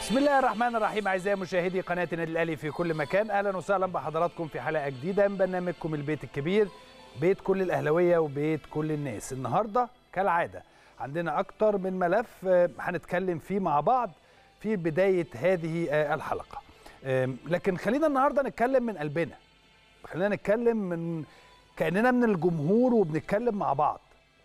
بسم الله الرحمن الرحيم اعزائي مشاهدي قناه النادي الاهلي في كل مكان اهلا وسهلا بحضراتكم في حلقه جديده من برنامجكم البيت الكبير بيت كل الاهلاويه وبيت كل الناس النهارده كالعاده عندنا اكتر من ملف آه، هنتكلم فيه مع بعض في بدايه هذه آه، الحلقه آم، لكن خلينا النهارده نتكلم من قلبنا خلينا نتكلم من كاننا من الجمهور وبنتكلم مع بعض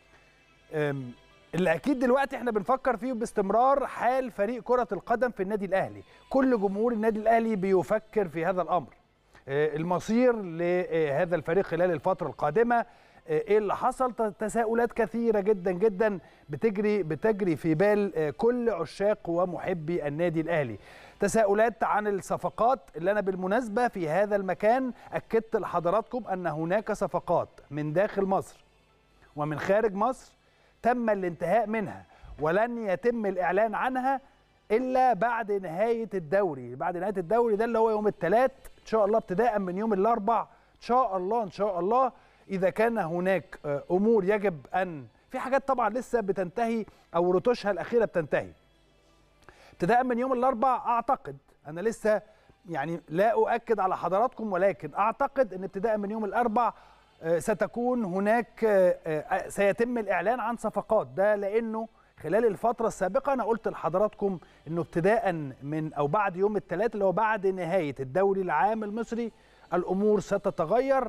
أم، اللي اكيد دلوقتي احنا بنفكر فيه باستمرار حال فريق كره القدم في النادي الاهلي كل جمهور النادي الاهلي بيفكر في هذا الامر آه، المصير لهذا الفريق خلال الفتره القادمه آه، ايه اللي حصل ت- تساؤلات كثيره جدا جدا بتجري بتجري في بال آه، كل عشاق ومحبي النادي الاهلي تساؤلات عن الصفقات اللي انا بالمناسبه في هذا المكان اكدت لحضراتكم ان هناك صفقات من داخل مصر ومن خارج مصر تم الانتهاء منها ولن يتم الإعلان عنها إلا بعد نهاية الدوري بعد نهاية الدوري ده اللي هو يوم الثلاث إن شاء الله ابتداء من يوم الأربع إن شاء الله إن شاء الله إذا كان هناك آه، أمور يجب أن في حاجات طبعا لسه بتنتهي أو رتوشها الأخيرة بتنتهي ابتداء من يوم الاربع اعتقد انا لسه يعني لا اؤكد على حضراتكم ولكن اعتقد ان ابتداء من يوم الاربع آه، ستكون هناك آه، آه، سيتم الاعلان عن صفقات ده لانه خلال الفترة السابقة أنا قلت لحضراتكم إنه ابتداء من أو بعد يوم الثلاث اللي هو بعد نهاية الدوري العام المصري الأمور ستتغير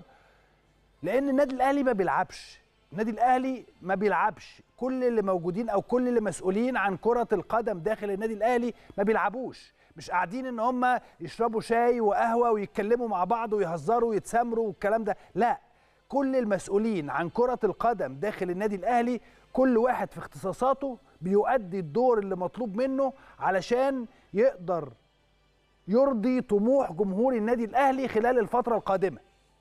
لان النادي الاهلي ما بيلعبش النادي الاهلي ما بيلعبش كل اللي موجودين او كل اللي مسؤولين عن كره القدم داخل النادي الاهلي ما بيلعبوش مش قاعدين ان هم يشربوا شاي وقهوه ويتكلموا مع بعض ويهزروا ويتسامروا والكلام ده لا كل المسؤولين عن كره القدم داخل النادي الاهلي كل واحد في اختصاصاته بيؤدي الدور اللي مطلوب منه علشان يقدر يرضي طموح جمهور النادي الاهلي خلال الفتره القادمه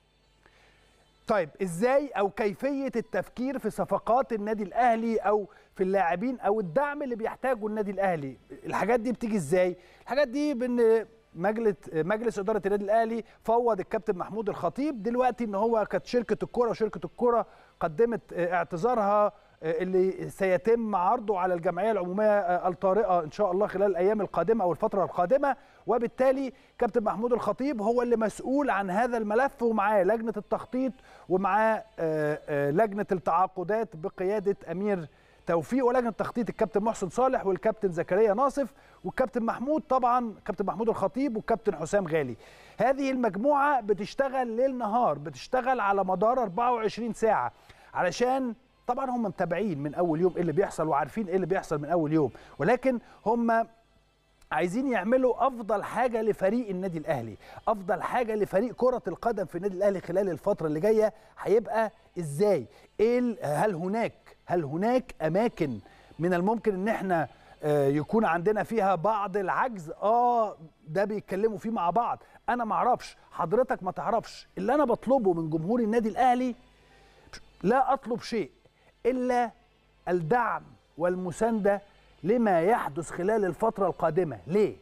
طيب ازاي او كيفيه التفكير في صفقات النادي الاهلي او في اللاعبين او الدعم اللي بيحتاجه النادي الاهلي الحاجات دي بتيجي ازاي الحاجات دي بان مجلس مجلس اداره النادي الاهلي فوض الكابتن محمود الخطيب دلوقتي ان هو كانت شركه الكره وشركه الكره قدمت اعتذارها اللي سيتم عرضه على الجمعيه العموميه الطارئه ان شاء الله خلال الايام القادمه او الفتره القادمه وبالتالي كابتن محمود الخطيب هو اللي مسؤول عن هذا الملف ومعاه لجنه التخطيط ومعاه آه، آه، لجنه التعاقدات بقياده امير توفيق ولجنه تخطيط الكابتن محسن صالح والكابتن زكريا ناصف والكابتن محمود طبعا كابتن محمود الخطيب والكابتن حسام غالي هذه المجموعه بتشتغل ليل نهار بتشتغل على مدار 24 ساعه علشان طبعا هم متابعين من اول يوم ايه اللي بيحصل وعارفين ايه اللي بيحصل من اول يوم ولكن هم عايزين يعملوا افضل حاجه لفريق النادي الاهلي افضل حاجه لفريق كره القدم في النادي الاهلي خلال الفتره اللي جايه هيبقى ازاي ايه ال- هل هناك هل هناك اماكن من الممكن ان احنا آه، يكون عندنا فيها بعض العجز اه ده بيتكلموا فيه مع بعض انا ما اعرفش حضرتك ما تعرفش اللي انا بطلبه من جمهور النادي الاهلي لا اطلب شيء الا الدعم والمسانده لما يحدث خلال الفتره القادمه ليه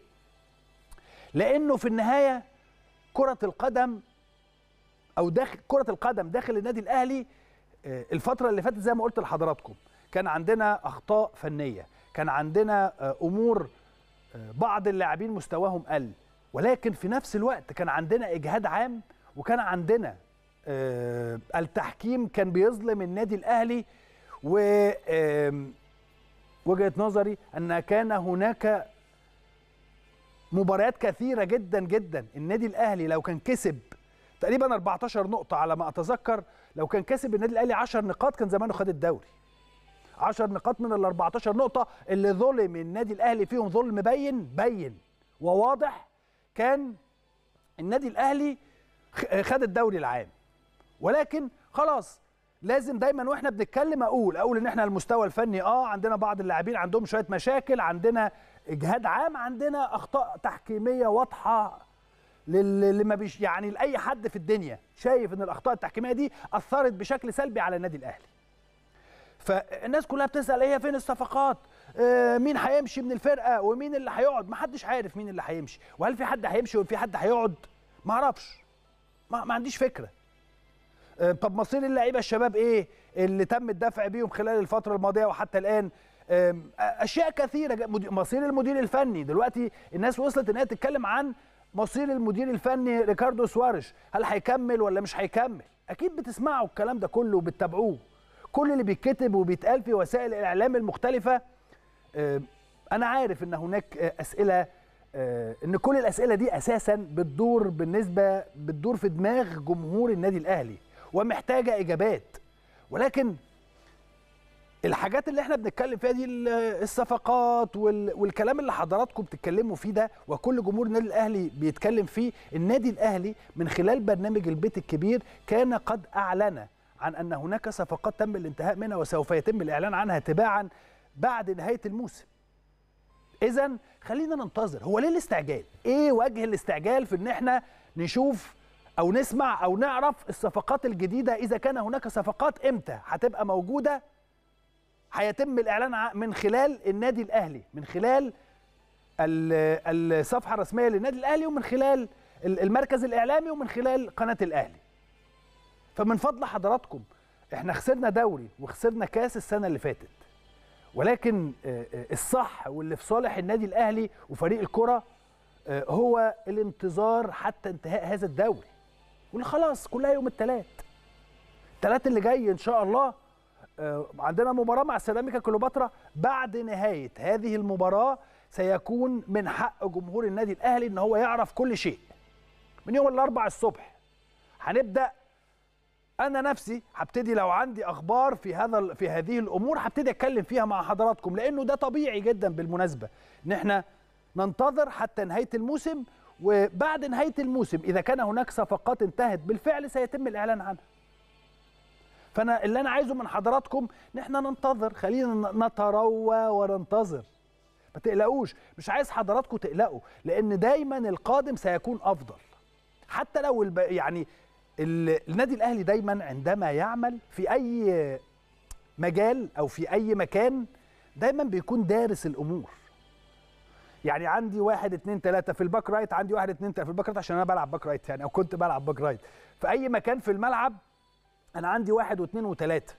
لانه في النهايه كره القدم او داخل كره القدم داخل النادي الاهلي آه، الفتره اللي فاتت زي ما قلت لحضراتكم كان عندنا اخطاء فنيه كان عندنا آه، امور آه، بعض اللاعبين مستواهم قل ولكن في نفس الوقت كان عندنا اجهاد عام وكان عندنا آه، التحكيم كان بيظلم النادي الاهلي و آم، وجهه نظري ان كان هناك مباريات كثيره جدا جدا النادي الاهلي لو كان كسب تقريبا 14 نقطه على ما اتذكر لو كان كسب النادي الاهلي 10 نقاط كان زمانه خد الدوري 10 نقاط من ال 14 نقطه اللي ظلم النادي الاهلي فيهم ظلم بين بين وواضح كان النادي الاهلي خ- خد الدوري العام ولكن خلاص لازم دايما واحنا بنتكلم اقول اقول ان احنا المستوى الفني اه عندنا بعض اللاعبين عندهم شويه مشاكل عندنا اجهاد عام عندنا اخطاء تحكيميه واضحه لل- اللي ما بيش يعني لاي حد في الدنيا شايف ان الاخطاء التحكيميه دي اثرت بشكل سلبي على النادي الاهلي فالناس كلها بتسال هي فين الصفقات آه، مين هيمشي من الفرقه ومين اللي هيقعد ما حدش عارف مين اللي هيمشي وهل في حد هيمشي وفي حد هيقعد ما اعرفش ما, ما عنديش فكره آه، طب مصير اللعيبه الشباب ايه اللي تم الدفع بيهم خلال الفتره الماضيه وحتى الان أم، اشياء كثيره جا- مدي- مصير المدير الفني دلوقتي الناس وصلت ان هي تتكلم عن مصير المدير الفني ريكاردو سواريش هل هيكمل ولا مش هيكمل اكيد بتسمعوا الكلام ده كله وبتتابعوه كل اللي بيتكتب وبيتقال في وسائل الاعلام المختلفه أم، انا عارف ان هناك آه، اسئله آه، ان كل الاسئله دي اساسا بتدور بالنسبه بتدور في دماغ جمهور النادي الاهلي ومحتاجه اجابات ولكن الحاجات اللي احنا بنتكلم فيها دي ال- الصفقات وال- والكلام اللي حضراتكم بتتكلموا فيه ده وكل جمهور النادي الاهلي بيتكلم فيه النادي الاهلي من خلال برنامج البيت الكبير كان قد اعلن عن ان هناك صفقات تم الانتهاء منها وسوف يتم الاعلان عنها تباعا بعد نهايه الموسم اذا خلينا ننتظر هو ليه الاستعجال ايه وجه الاستعجال في ان احنا نشوف او نسمع او نعرف الصفقات الجديده اذا كان هناك صفقات امتى هتبقى موجوده هيتم الاعلان ع- من خلال النادي الاهلي من خلال ال- الصفحه الرسميه للنادي الاهلي ومن خلال ال- المركز الاعلامي ومن خلال قناه الاهلي فمن فضل حضراتكم احنا خسرنا دوري وخسرنا كاس السنه اللي فاتت ولكن آه، آه، الصح واللي في صالح النادي الاهلي وفريق الكره آه، هو الانتظار حتى انتهاء هذا الدوري واللي خلاص كلها يوم الثلاث الثلاث اللي جاي ان شاء الله آه، عندنا مباراه مع سيراميكا كليوباترا بعد نهايه هذه المباراه سيكون من حق جمهور النادي الاهلي ان هو يعرف كل شيء من يوم الاربع الصبح هنبدا انا نفسي هبتدي لو عندي اخبار في هذا في هذه الامور هبتدي اتكلم فيها مع حضراتكم لانه ده طبيعي جدا بالمناسبه ان احنا ننتظر حتى نهايه الموسم وبعد نهايه الموسم اذا كان هناك صفقات انتهت بالفعل سيتم الاعلان عنها فانا اللي انا عايزه من حضراتكم ان احنا ننتظر خلينا نتروى وننتظر ما تقلقوش مش عايز حضراتكم تقلقوا لان دايما القادم سيكون افضل حتى لو الب... يعني ال- النادي الاهلي دايما عندما يعمل في اي مجال او في اي مكان دايما بيكون دارس الامور يعني عندي واحد اتنين تلاته في الباك رايت عندي واحد اتنين تلاته في الباك رايت عشان انا بلعب باك رايت يعني او كنت بلعب باك رايت في اي مكان في الملعب انا عندي واحد واثنين وثلاثه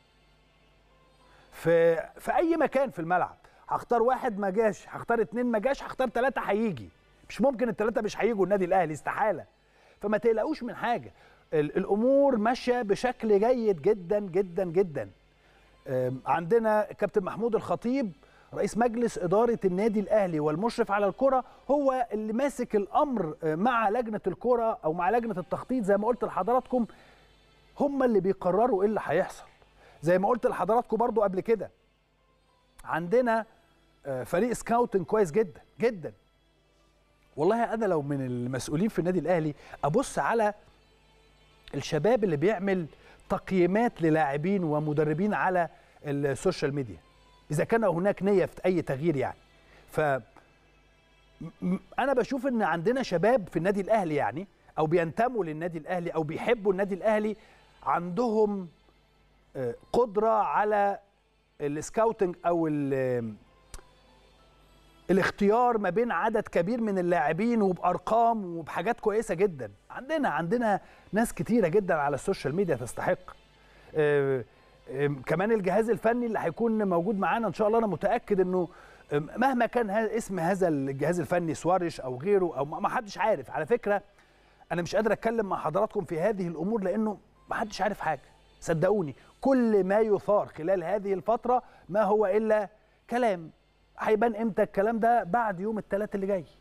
في في اي مكان في الملعب هختار واحد ما جاش هختار اثنين ما جاش هختار ثلاثه هيجي مش ممكن الثلاثه مش هيجوا النادي الاهلي استحاله فما تقلقوش من حاجه ال- الامور ماشيه بشكل جيد جدا جدا جدا أم، عندنا كابتن محمود الخطيب رئيس مجلس إدارة النادي الأهلي والمشرف على الكرة هو اللي ماسك الأمر أه، مع لجنة الكرة أو مع لجنة التخطيط زي ما قلت لحضراتكم هم اللي بيقرروا إيه اللي هيحصل زي ما قلت لحضراتكم برضو قبل كده عندنا آه، فريق سكاوتنج كويس جدا جدا والله انا لو من المسؤولين في النادي الاهلي ابص على الشباب اللي بيعمل تقييمات للاعبين ومدربين على السوشيال ميديا اذا كان هناك نيه في اي تغيير يعني ف م- م- انا بشوف ان عندنا شباب في النادي الاهلي يعني او بينتموا للنادي الاهلي او بيحبوا النادي الاهلي عندهم آه، قدره على السكاوتنج او ال- الاختيار ما بين عدد كبير من اللاعبين وبارقام وبحاجات كويسه جدا عندنا عندنا ناس كتيره جدا على السوشيال ميديا تستحق آه، آه، كمان الجهاز الفني اللي هيكون موجود معانا ان شاء الله انا متاكد انه آه، مهما كان ها- اسم هذا الجهاز الفني سواريش او غيره او ما ما حدش عارف على فكره انا مش قادر اتكلم مع حضراتكم في هذه الامور لانه ما حدش عارف حاجه صدقوني كل ما يثار خلال هذه الفتره ما هو الا كلام هيبان امتى الكلام ده بعد يوم الثلاث اللي جاي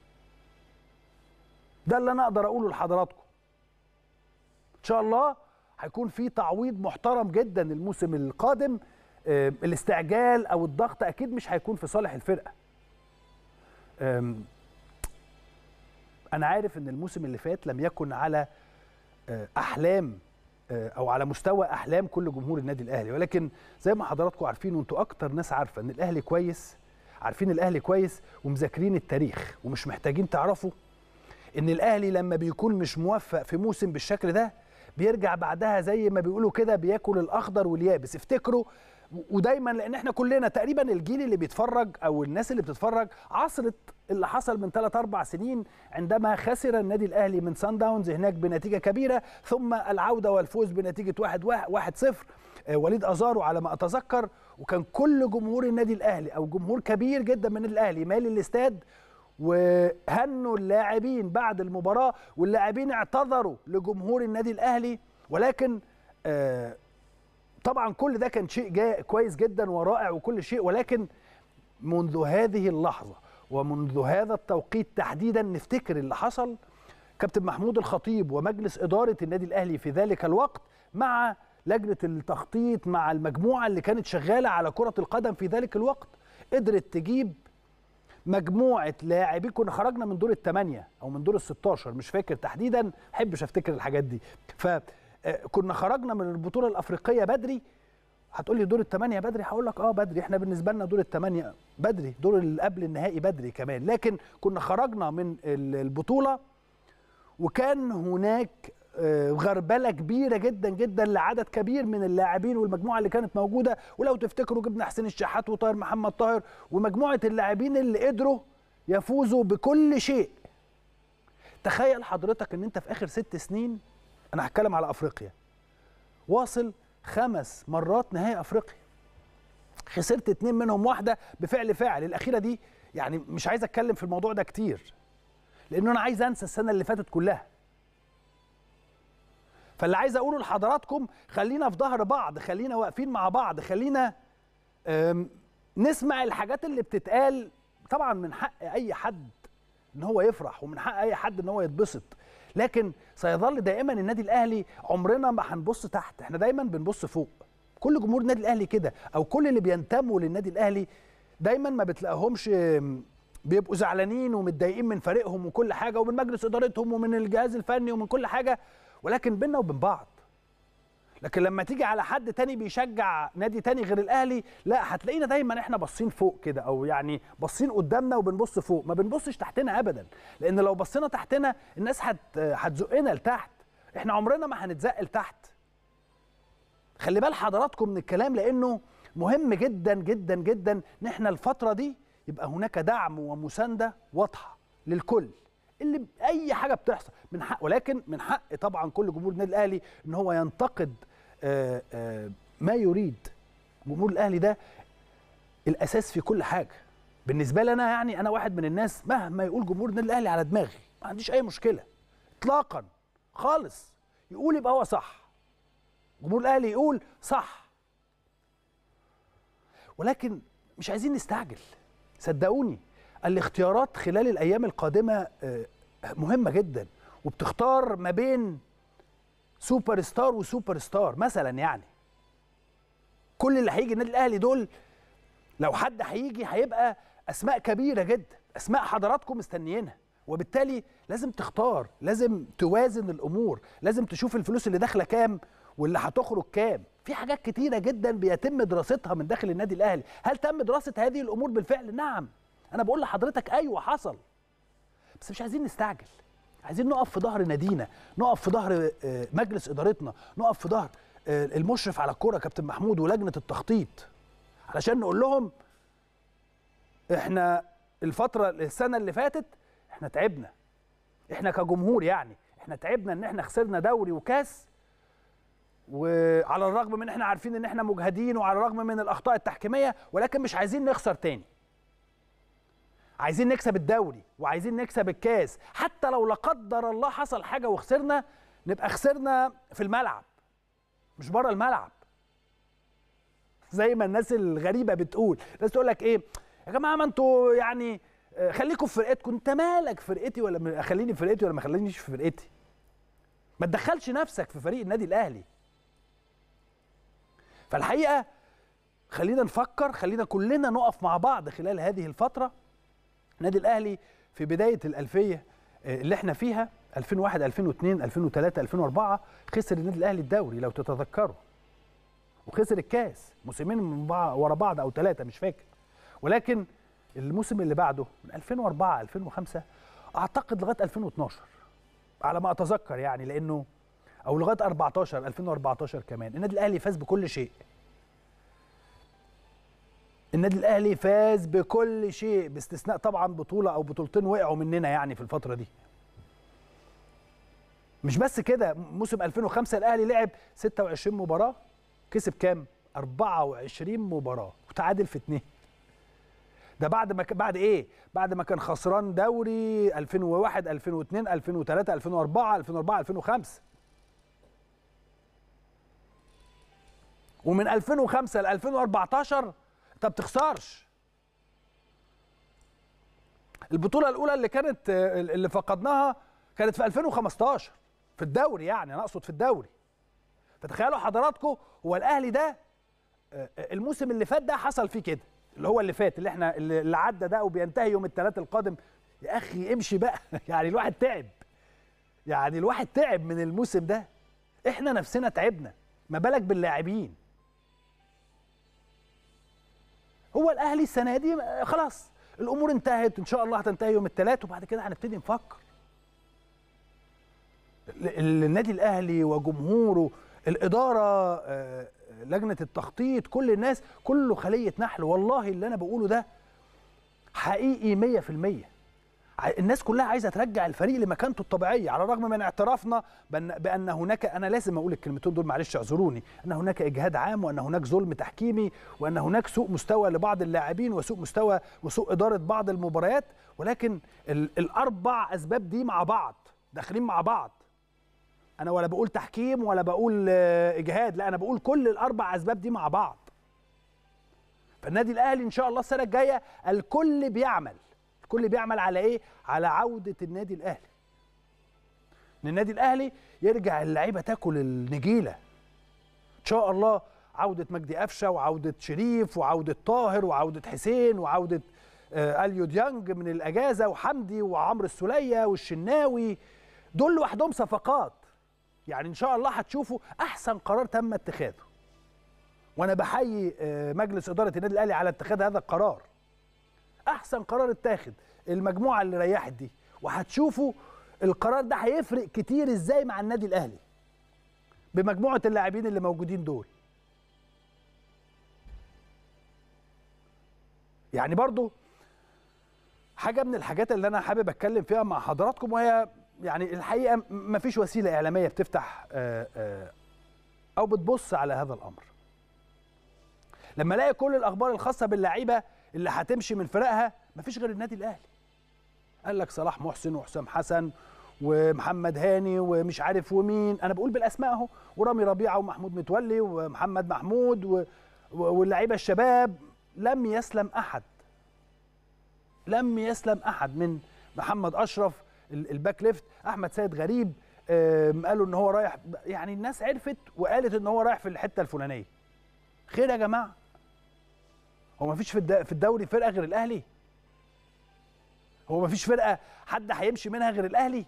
ده اللي انا اقدر اقوله لحضراتكم ان شاء الله هيكون في تعويض محترم جدا الموسم القادم آه، الاستعجال او الضغط اكيد مش هيكون في صالح الفرقه آم، انا عارف ان الموسم اللي فات لم يكن على آه، احلام آه، او على مستوى احلام كل جمهور النادي الاهلي ولكن زي ما حضراتكم عارفين وانتوا اكتر ناس عارفه ان الاهلي كويس عارفين الاهلي كويس ومذاكرين التاريخ ومش محتاجين تعرفوا ان الاهلي لما بيكون مش موفق في موسم بالشكل ده بيرجع بعدها زي ما بيقولوا كده بياكل الاخضر واليابس افتكروا و- ودايما لان احنا كلنا تقريبا الجيل اللي بيتفرج او الناس اللي بتتفرج عصرت اللي حصل من 3 4 سنين عندما خسر النادي الاهلي من سان داونز هناك بنتيجه كبيره ثم العوده والفوز بنتيجه 1 1 0 آه، وليد ازارو على ما اتذكر وكان كل جمهور النادي الاهلي او جمهور كبير جدا من النادي الاهلي مالي الاستاد وهنوا اللاعبين بعد المباراه واللاعبين اعتذروا لجمهور النادي الاهلي ولكن آه، طبعا كل ده كان شيء جاي كويس جدا ورائع وكل شيء ولكن منذ هذه اللحظه ومنذ هذا التوقيت تحديدا نفتكر اللي حصل كابتن محمود الخطيب ومجلس اداره النادي الاهلي في ذلك الوقت مع لجنه التخطيط مع المجموعه اللي كانت شغاله على كره القدم في ذلك الوقت قدرت تجيب مجموعه لاعبين كنا خرجنا من دور الثمانيه او من دور ال 16 مش فاكر تحديدا ما احبش افتكر الحاجات دي فكنا خرجنا من البطوله الافريقيه بدري هتقول لي دور الثمانيه بدري هقول لك اه بدري احنا بالنسبه لنا دور الثمانيه بدري دور اللي قبل النهائي بدري كمان لكن كنا خرجنا من ال- البطوله وكان هناك آه، غربله كبيره جدا جدا لعدد كبير من اللاعبين والمجموعه اللي كانت موجوده ولو تفتكروا جبنا حسين الشحات وطاهر محمد طاهر ومجموعه اللاعبين اللي قدروا يفوزوا بكل شيء تخيل حضرتك ان انت في اخر ست سنين انا هتكلم على افريقيا واصل خمس مرات نهائي افريقيا خسرت اتنين منهم واحده بفعل فاعل الاخيره دي يعني مش عايز اتكلم في الموضوع ده كتير لان انا عايز انسى السنه اللي فاتت كلها فاللي عايز اقوله لحضراتكم خلينا في ظهر بعض خلينا واقفين مع بعض خلينا أم، نسمع الحاجات اللي بتتقال طبعا من حق اي حد ان هو يفرح ومن حق اي حد ان هو يتبسط لكن سيظل دائما النادي الاهلي عمرنا ما هنبص تحت احنا دايما بنبص فوق كل جمهور النادي الاهلي كده او كل اللي بينتموا للنادي الاهلي دايما ما بتلاقيهمش أم، بيبقوا زعلانين ومتضايقين من فريقهم وكل حاجه ومن مجلس ادارتهم ومن الجهاز الفني ومن كل حاجه ولكن بينا وبين بعض لكن لما تيجي على حد تاني بيشجع نادي تاني غير الاهلي لا هتلاقينا دايما احنا باصين فوق كده او يعني باصين قدامنا وبنبص فوق ما بنبصش تحتنا ابدا لان لو بصينا تحتنا الناس هت هتزقنا لتحت احنا عمرنا ما هنتزق لتحت خلي بال حضراتكم من الكلام لانه مهم جدا جدا جدا ان احنا الفتره دي يبقى هناك دعم ومسانده واضحه للكل اللي اي حاجه بتحصل من حق ولكن من حق طبعا كل جمهور النادي الاهلي ان هو ينتقد آه، آه، ما يريد جمهور الاهلي ده الاساس في كل حاجه بالنسبه لي انا يعني انا واحد من الناس مهما يقول جمهور النادي الاهلي على دماغي ما عنديش اي مشكله اطلاقا خالص يقول يبقى هو صح جمهور الاهلي يقول صح ولكن مش عايزين نستعجل صدقوني الاختيارات خلال الايام القادمه آه، مهمه جدا وبتختار ما بين سوبر ستار وسوبر ستار مثلا يعني كل اللي هيجي النادي الاهلي دول لو حد هيجي هيبقى اسماء كبيره جدا اسماء حضراتكم مستنيينها وبالتالي لازم تختار لازم توازن الامور لازم تشوف الفلوس اللي داخله كام واللي هتخرج كام في حاجات كتيره جدا بيتم دراستها من داخل النادي الاهلي هل تم دراسه هذه الامور بالفعل نعم انا بقول لحضرتك ايوه حصل بس مش عايزين نستعجل عايزين نقف في ظهر نادينا نقف في ظهر آه، مجلس ادارتنا نقف في ظهر آه، المشرف على الكوره كابتن محمود ولجنه التخطيط علشان نقول لهم احنا الفتره السنه اللي فاتت احنا تعبنا احنا كجمهور يعني احنا تعبنا ان احنا خسرنا دوري وكاس وعلى الرغم من ان احنا عارفين ان احنا مجهدين وعلى الرغم من الاخطاء التحكيميه ولكن مش عايزين نخسر تاني عايزين نكسب الدوري وعايزين نكسب الكاس حتى لو لا قدر الله حصل حاجه وخسرنا نبقى خسرنا في الملعب مش بره الملعب زي ما الناس الغريبه بتقول الناس تقول لك ايه يا جماعه ما انتوا يعني آه، خليكم في فرقتكم انت مالك فرقتي ولا م- خليني في فرقتي ولا ما خلينيش في فرقتي ما تدخلش نفسك في فريق النادي الاهلي فالحقيقه خلينا نفكر خلينا كلنا نقف مع بعض خلال هذه الفتره النادي الاهلي في بدايه الالفيه آه، اللي احنا فيها 2001 2002 2003 2004 خسر النادي الاهلي الدوري لو تتذكروا وخسر الكاس موسمين من بعض ورا بعض او ثلاثه مش فاكر ولكن الموسم اللي بعده من 2004 2005 اعتقد لغايه 2012 على ما اتذكر يعني لانه او لغايه 14 2014 كمان النادي الاهلي فاز بكل شيء النادي الاهلي فاز بكل شيء باستثناء طبعا بطوله او بطولتين وقعوا مننا يعني في الفتره دي مش بس كده موسم 2005 الاهلي لعب 26 مباراه كسب كام 24 مباراه وتعادل في اتنين ده بعد ما ك... بعد ايه بعد ما كان خسران دوري 2001 2002 2003 2004 2004 2005 ومن 2005 ل 2014 انت بتخسرش البطوله الاولى اللي كانت اللي فقدناها كانت في 2015 في الدوري يعني انا اقصد في الدوري فتخيلوا حضراتكم هو الاهلي ده الموسم اللي فات ده حصل فيه كده اللي هو اللي فات اللي احنا اللي عدى ده وبينتهي يوم الثلاث القادم يا اخي امشي بقى يعني الواحد تعب يعني الواحد تعب من الموسم ده احنا نفسنا تعبنا ما بالك باللاعبين هو الاهلي السنه دي خلاص الامور انتهت ان شاء الله هتنتهي يوم الثلاث وبعد كده هنبتدي نفكر النادي الاهلي وجمهوره الاداره لجنه التخطيط كل الناس كله خليه نحل والله اللي انا بقوله ده حقيقي 100% الناس كلها عايزه ترجع الفريق لمكانته الطبيعيه على الرغم من اعترافنا بان, بأن هناك انا لازم اقول الكلمتين دول معلش اعذروني ان هناك اجهاد عام وان هناك ظلم تحكيمي وان هناك سوء مستوى لبعض اللاعبين وسوء مستوى وسوء اداره بعض المباريات ولكن الاربع اسباب دي مع بعض داخلين مع بعض انا ولا بقول تحكيم ولا بقول اجهاد لا انا بقول كل الاربع اسباب دي مع بعض فالنادي الاهلي ان شاء الله السنه الجايه الكل بيعمل الكل بيعمل على ايه على عوده النادي الاهلي ان النادي الاهلي يرجع اللعيبه تاكل النجيله ان شاء الله عوده مجدي قفشه وعوده شريف وعوده طاهر وعوده حسين وعوده آه اليو ديانج من الاجازه وحمدي وعمرو السوليه والشناوي دول لوحدهم صفقات يعني ان شاء الله هتشوفوا احسن قرار تم اتخاذه وانا بحيي مجلس اداره النادي الاهلي على اتخاذ هذا القرار احسن قرار اتاخد المجموعه اللي ريحت دي وهتشوفوا القرار ده هيفرق كتير ازاي مع النادي الاهلي بمجموعه اللاعبين اللي موجودين دول يعني برضو حاجه من الحاجات اللي انا حابب اتكلم فيها مع حضراتكم وهي يعني الحقيقه ما فيش وسيله اعلاميه بتفتح او بتبص على هذا الامر لما الاقي كل الاخبار الخاصه باللعيبه اللي هتمشي من فرقها ما فيش غير النادي الاهلي قال لك صلاح محسن وحسام حسن ومحمد هاني ومش عارف ومين انا بقول بالاسماء اهو ورامي ربيعه ومحمود متولي ومحمد محمود واللعيبه الشباب لم يسلم احد لم يسلم احد من محمد اشرف الباك ليفت احمد سيد غريب قالوا ان هو رايح يعني الناس عرفت وقالت ان هو رايح في الحته الفلانيه خير يا جماعه هو ما فيش في الدوري فرقه غير الاهلي هو ما فيش فرقه حد هيمشي منها غير الاهلي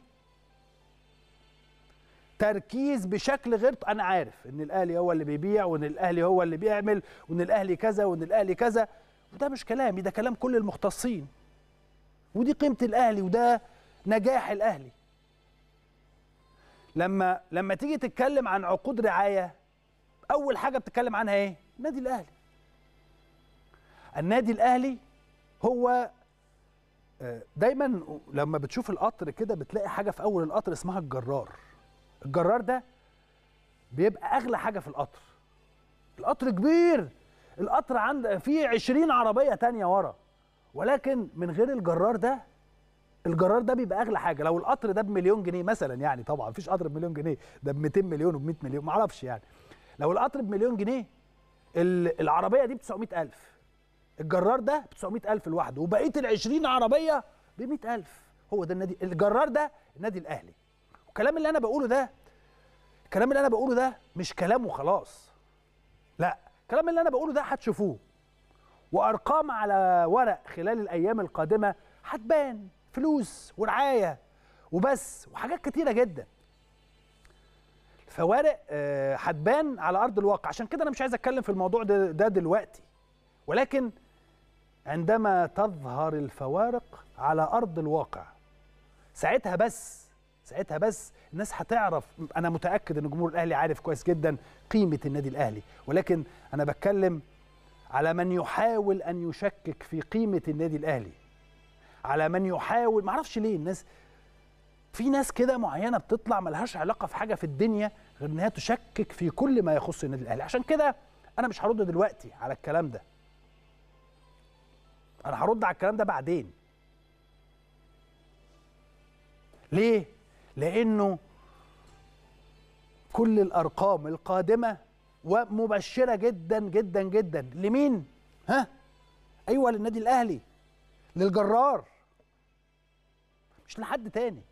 تركيز بشكل غير انا عارف ان الاهلي هو اللي بيبيع وان الاهلي هو اللي بيعمل وان الاهلي كذا وان الاهلي كذا وده مش كلامي ده كلام كل المختصين ودي قيمه الاهلي وده نجاح الاهلي لما لما تيجي تتكلم عن عقود رعايه اول حاجه بتتكلم عنها ايه النادي الاهلي النادي الاهلي هو دايما لما بتشوف القطر كده بتلاقي حاجه في اول القطر اسمها الجرار الجرار ده بيبقى اغلى حاجه في القطر القطر كبير القطر عند فيه 20 عربيه تانية ورا ولكن من غير الجرار ده الجرار ده بيبقى اغلى حاجه لو القطر ده بمليون جنيه مثلا يعني طبعا مفيش قطر بمليون جنيه ده ب 200 مليون وب 100 مليون معرفش يعني لو القطر بمليون جنيه العربيه دي ب 900000 الجرار ده ب 900000 لوحده وبقيه ال 20 عربيه ب 100000 هو ده النادي الجرار ده النادي الاهلي والكلام اللي انا بقوله ده الكلام اللي انا بقوله ده مش كلام وخلاص لا الكلام اللي انا بقوله ده هتشوفوه وارقام على ورق خلال الايام القادمه هتبان فلوس ورعايه وبس وحاجات كتيره جدا فوارق هتبان على ارض الواقع عشان كده انا مش عايز اتكلم في الموضوع ده, ده دلوقتي ولكن عندما تظهر الفوارق على ارض الواقع ساعتها بس ساعتها بس الناس هتعرف انا متاكد ان جمهور الاهلي عارف كويس جدا قيمه النادي الاهلي ولكن انا بتكلم على من يحاول ان يشكك في قيمه النادي الاهلي على من يحاول معرفش ليه الناس في ناس كده معينه بتطلع ملهاش علاقه في حاجه في الدنيا غير انها تشكك في كل ما يخص النادي الاهلي عشان كده انا مش هرد دلوقتي على الكلام ده انا هرد على الكلام ده بعدين ليه لانه كل الارقام القادمه ومبشره جدا جدا جدا لمين ها ايوه للنادي الاهلي للجرار مش لحد تاني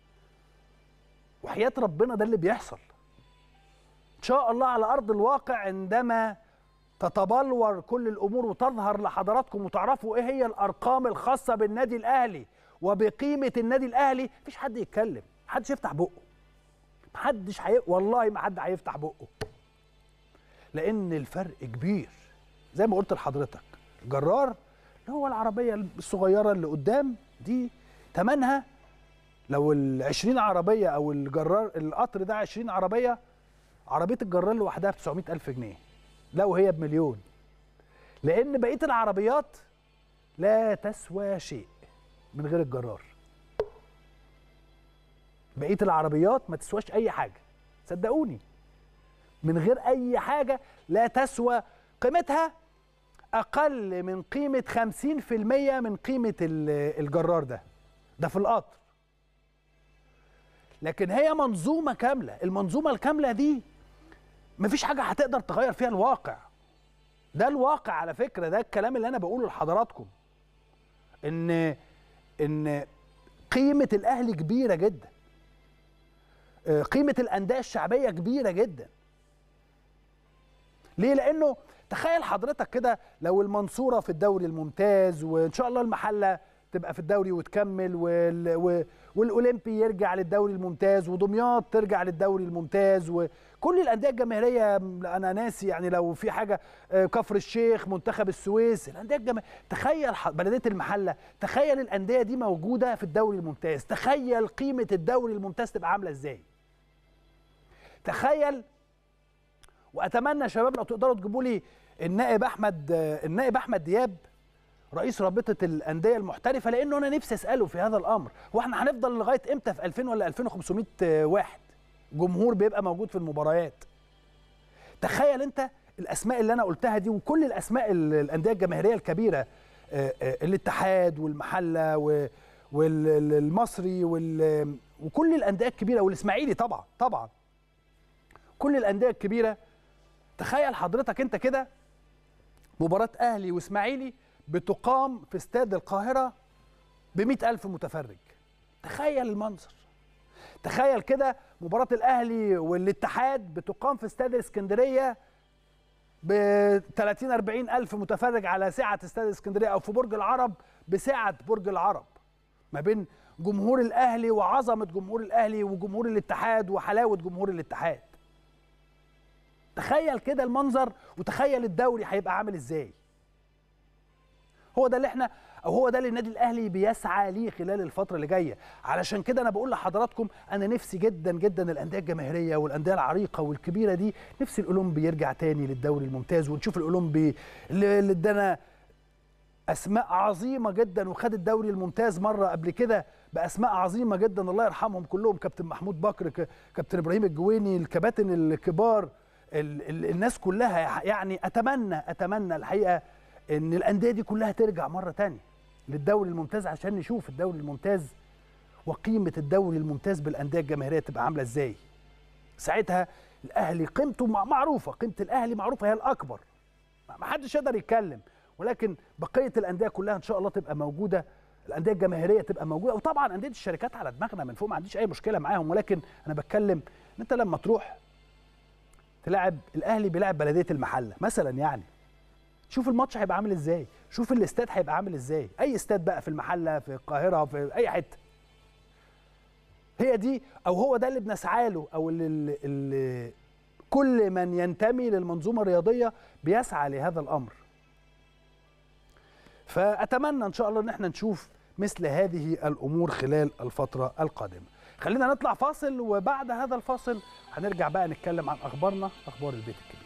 وحياه ربنا ده اللي بيحصل ان شاء الله على ارض الواقع عندما تتبلور كل الامور وتظهر لحضراتكم وتعرفوا ايه هي الارقام الخاصه بالنادي الاهلي وبقيمه النادي الاهلي مفيش حد يتكلم محدش يفتح بقه محدش حي... والله ما حد هيفتح بقه لان الفرق كبير زي ما قلت لحضرتك الجرار اللي هو العربيه الصغيره اللي قدام دي ثمنها لو ال 20 عربيه او الجرار القطر ده 20 عربيه عربيه الجرار لوحدها ب 900000 جنيه لا وهي بمليون لان بقيه العربيات لا تسوى شيء من غير الجرار بقيه العربيات ما تسواش اي حاجه صدقوني من غير اي حاجه لا تسوى قيمتها اقل من قيمه 50% من قيمه الجرار ده ده في القطر لكن هي منظومه كامله المنظومه الكامله دي مفيش حاجه هتقدر تغير فيها الواقع ده الواقع على فكره ده الكلام اللي انا بقوله لحضراتكم ان ان قيمه الاهلي كبيره جدا قيمه الانديه الشعبيه كبيره جدا ليه لانه تخيل حضرتك كده لو المنصوره في الدوري الممتاز وان شاء الله المحله تبقى في الدوري وتكمل وال... و... والاولمبي يرجع للدوري الممتاز ودمياط ترجع للدوري الممتاز وكل الانديه الجماهيريه انا ناسي يعني لو في حاجه كفر الشيخ منتخب السويس الانديه الجماهيريه تخيل بلديه المحله تخيل الانديه دي موجوده في الدوري الممتاز تخيل قيمه الدوري الممتاز تبقى عامله ازاي تخيل واتمنى يا شباب لو تقدروا تجيبوا لي النائب احمد النائب احمد دياب رئيس رابطه الانديه المحترفه لانه انا نفسي اساله في هذا الامر هو احنا هنفضل لغايه امتى في 2000 ولا 2500 واحد جمهور بيبقى موجود في المباريات تخيل انت الاسماء اللي انا قلتها دي وكل الاسماء الانديه الجماهيريه الكبيره الاتحاد والمحله والمصري وكل الانديه الكبيره والاسماعيلي طبعا طبعا كل الانديه الكبيره تخيل حضرتك انت كده مباراه اهلي واسماعيلي بتقام في استاد القاهرة بمئة ألف متفرج تخيل المنظر تخيل كده مباراة الأهلي والاتحاد بتقام في استاد الإسكندرية ب 30 40 ألف متفرج على سعة استاد الإسكندرية أو في برج العرب بسعة برج العرب ما بين جمهور الأهلي وعظمة جمهور الأهلي وجمهور الاتحاد وحلاوة جمهور الاتحاد تخيل كده المنظر وتخيل الدوري هيبقى عامل ازاي هو ده اللي احنا او هو ده اللي النادي الاهلي بيسعى ليه خلال الفتره اللي جايه علشان كده انا بقول لحضراتكم انا نفسي جدا جدا الانديه الجماهيريه والانديه العريقه والكبيره دي نفسي الاولمبي يرجع تاني للدوري الممتاز ونشوف الاولمبي اللي اللي ادانا اسماء عظيمه جدا وخد الدوري الممتاز مره قبل كده باسماء عظيمه جدا الله يرحمهم كلهم كابتن محمود بكر ك- كابتن ابراهيم الجويني الكباتن الكبار ال ال الناس كلها يعني اتمنى اتمنى الحقيقه ان الانديه دي كلها ترجع مره تانية للدوري الممتاز عشان نشوف الدوري الممتاز وقيمه الدوري الممتاز بالانديه الجماهيريه تبقى عامله ازاي ساعتها الاهلي قيمته مع- معروفه قيمه الاهلي معروفه هي الاكبر ما حدش يقدر يتكلم ولكن بقيه الانديه كلها ان شاء الله تبقى موجوده الانديه الجماهيريه تبقى موجوده وطبعا انديه الشركات على دماغنا من فوق ما عنديش اي مشكله معاهم ولكن انا بتكلم ان انت لما تروح تلعب الاهلي بيلعب بلديه المحله مثلا يعني شوف الماتش هيبقى عامل ازاي شوف الاستاد هيبقى عامل ازاي اي استاد بقى في المحله في القاهره في اي حته هي دي او هو ده اللي بنسعى له او اللي, اللي كل من ينتمي للمنظومه الرياضيه بيسعى لهذا الامر فاتمنى ان شاء الله ان احنا نشوف مثل هذه الامور خلال الفتره القادمه خلينا نطلع فاصل وبعد هذا الفاصل هنرجع بقى نتكلم عن اخبارنا اخبار البيت الكبير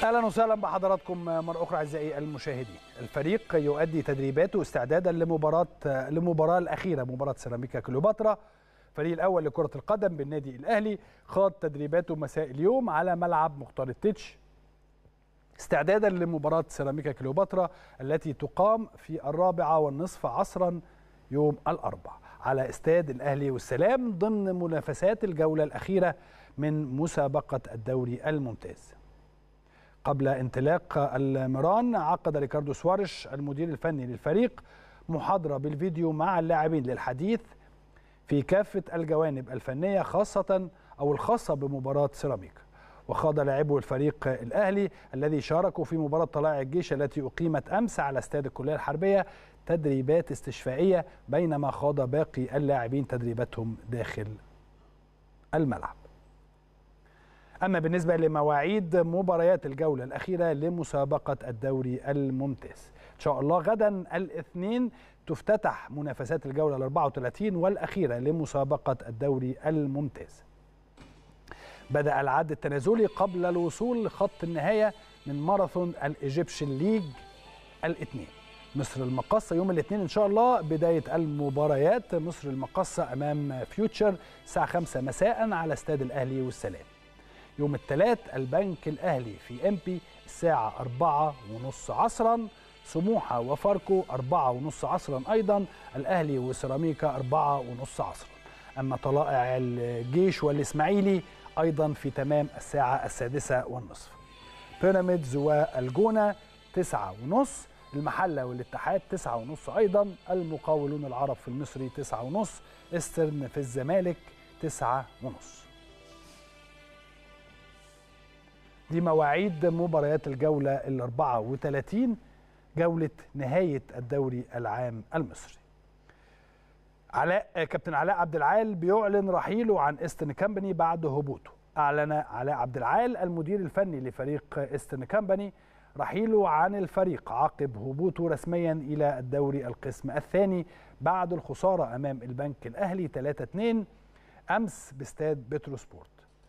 اهلا وسهلا بحضراتكم مره اخرى اعزائي المشاهدين الفريق يؤدي تدريباته استعدادا لمباراه للمباراه الاخيره مباراه سيراميكا كليوباترا الفريق الاول لكره القدم بالنادي الاهلي خاض تدريباته مساء اليوم على ملعب مختار التتش استعدادا لمباراه سيراميكا كليوباترا التي تقام في الرابعه والنصف عصرا يوم الاربعاء على استاد الاهلي والسلام ضمن منافسات الجوله الاخيره من مسابقه الدوري الممتاز قبل انطلاق المران عقد ريكاردو سوارش المدير الفني للفريق محاضرة بالفيديو مع اللاعبين للحديث في كافة الجوانب الفنية خاصة أو الخاصة بمباراة سيراميكا وخاض لاعبو الفريق الأهلي الذي شاركوا في مباراة طلائع الجيش التي أقيمت أمس على استاد الكلية الحربية تدريبات استشفائية بينما خاض باقي اللاعبين تدريباتهم داخل الملعب أما بالنسبة لمواعيد مباريات الجولة الأخيرة لمسابقة الدوري الممتاز إن شاء الله غدا الاثنين تفتتح منافسات الجولة ال 34 والأخيرة لمسابقة الدوري الممتاز بدأ العد التنازلي قبل الوصول لخط النهاية من ماراثون الإيجيبشن ليج الاثنين مصر المقصة يوم الاثنين إن شاء الله بداية المباريات مصر المقصة أمام فيوتشر الساعة 5 مساء على استاد الأهلي والسلام يوم الثلاث البنك الأهلي في إمبي الساعة أربعة ونص عصرا سموحة وفاركو أربعة ونص عصرا أيضا الأهلي وسيراميكا أربعة ونص عصرا أما طلائع الجيش والإسماعيلي أيضا في تمام الساعة السادسة والنصف بيراميدز والجونة تسعة ونص المحلة والاتحاد تسعة ونص أيضا المقاولون العرب في المصري تسعة ونص استرن في الزمالك تسعة ونص دي مواعيد مباريات الجولة ال 34 جولة نهاية الدوري العام المصري علاء كابتن علاء عبد العال بيعلن رحيله عن استن كامباني بعد هبوطه أعلن علاء عبد العال المدير الفني لفريق استن كامباني رحيله عن الفريق عقب هبوطه رسميا إلى الدوري القسم الثاني بعد الخسارة أمام البنك الأهلي 3-2 أمس باستاد بتروسبورت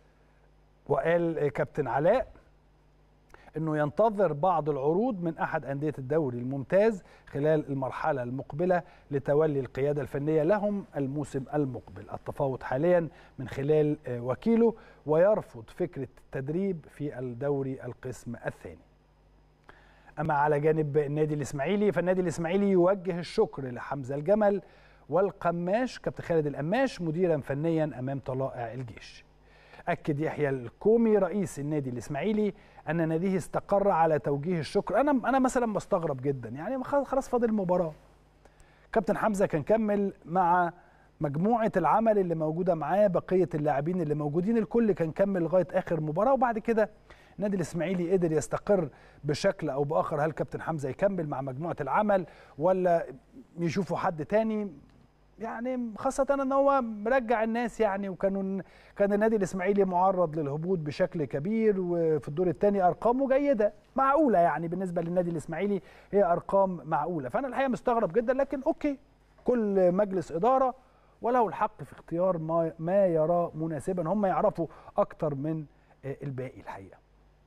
وقال كابتن علاء انه ينتظر بعض العروض من احد انديه الدوري الممتاز خلال المرحله المقبله لتولي القياده الفنيه لهم الموسم المقبل التفاوض حاليا من خلال وكيله ويرفض فكره التدريب في الدوري القسم الثاني اما على جانب النادي الاسماعيلي فالنادي الاسماعيلي يوجه الشكر لحمزه الجمل والقماش كابتن خالد القماش مديرا فنيا امام طلائع الجيش اكد يحيى الكومي رئيس النادي الاسماعيلي ان ناديه استقر على توجيه الشكر انا انا مثلا بستغرب جدا يعني خلاص فاضل المباراه كابتن حمزه كان كمل مع مجموعه العمل اللي موجوده معاه بقيه اللاعبين اللي موجودين الكل كان كمل لغايه اخر مباراه وبعد كده النادي الاسماعيلي قدر يستقر بشكل او باخر هل كابتن حمزه يكمل مع مجموعه العمل ولا يشوفوا حد تاني يعني خاصة ان هو مرجع الناس يعني وكانوا كان النادي الاسماعيلي معرض للهبوط بشكل كبير وفي الدور الثاني ارقامه جيدة معقولة يعني بالنسبة للنادي الاسماعيلي هي ارقام معقولة فانا الحقيقة مستغرب جدا لكن اوكي كل مجلس ادارة وله الحق في اختيار ما ما يراه مناسبا هم يعرفوا اكتر من الباقي الحقيقة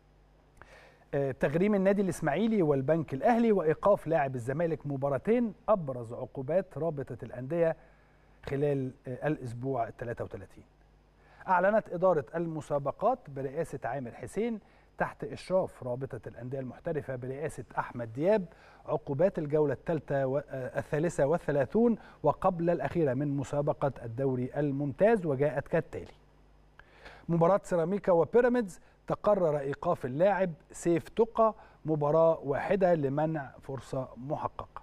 تغريم النادي الاسماعيلي والبنك الاهلي وايقاف لاعب الزمالك مباراتين ابرز عقوبات رابطه الانديه خلال الاسبوع ال 33 اعلنت اداره المسابقات برئاسه عامر حسين تحت اشراف رابطه الانديه المحترفه برئاسه احمد دياب عقوبات الجوله الثالثه الثالثه والثلاثون وقبل الاخيره من مسابقه الدوري الممتاز وجاءت كالتالي مباراه سيراميكا وبيراميدز تقرر ايقاف اللاعب سيف تقى مباراه واحده لمنع فرصه محققه.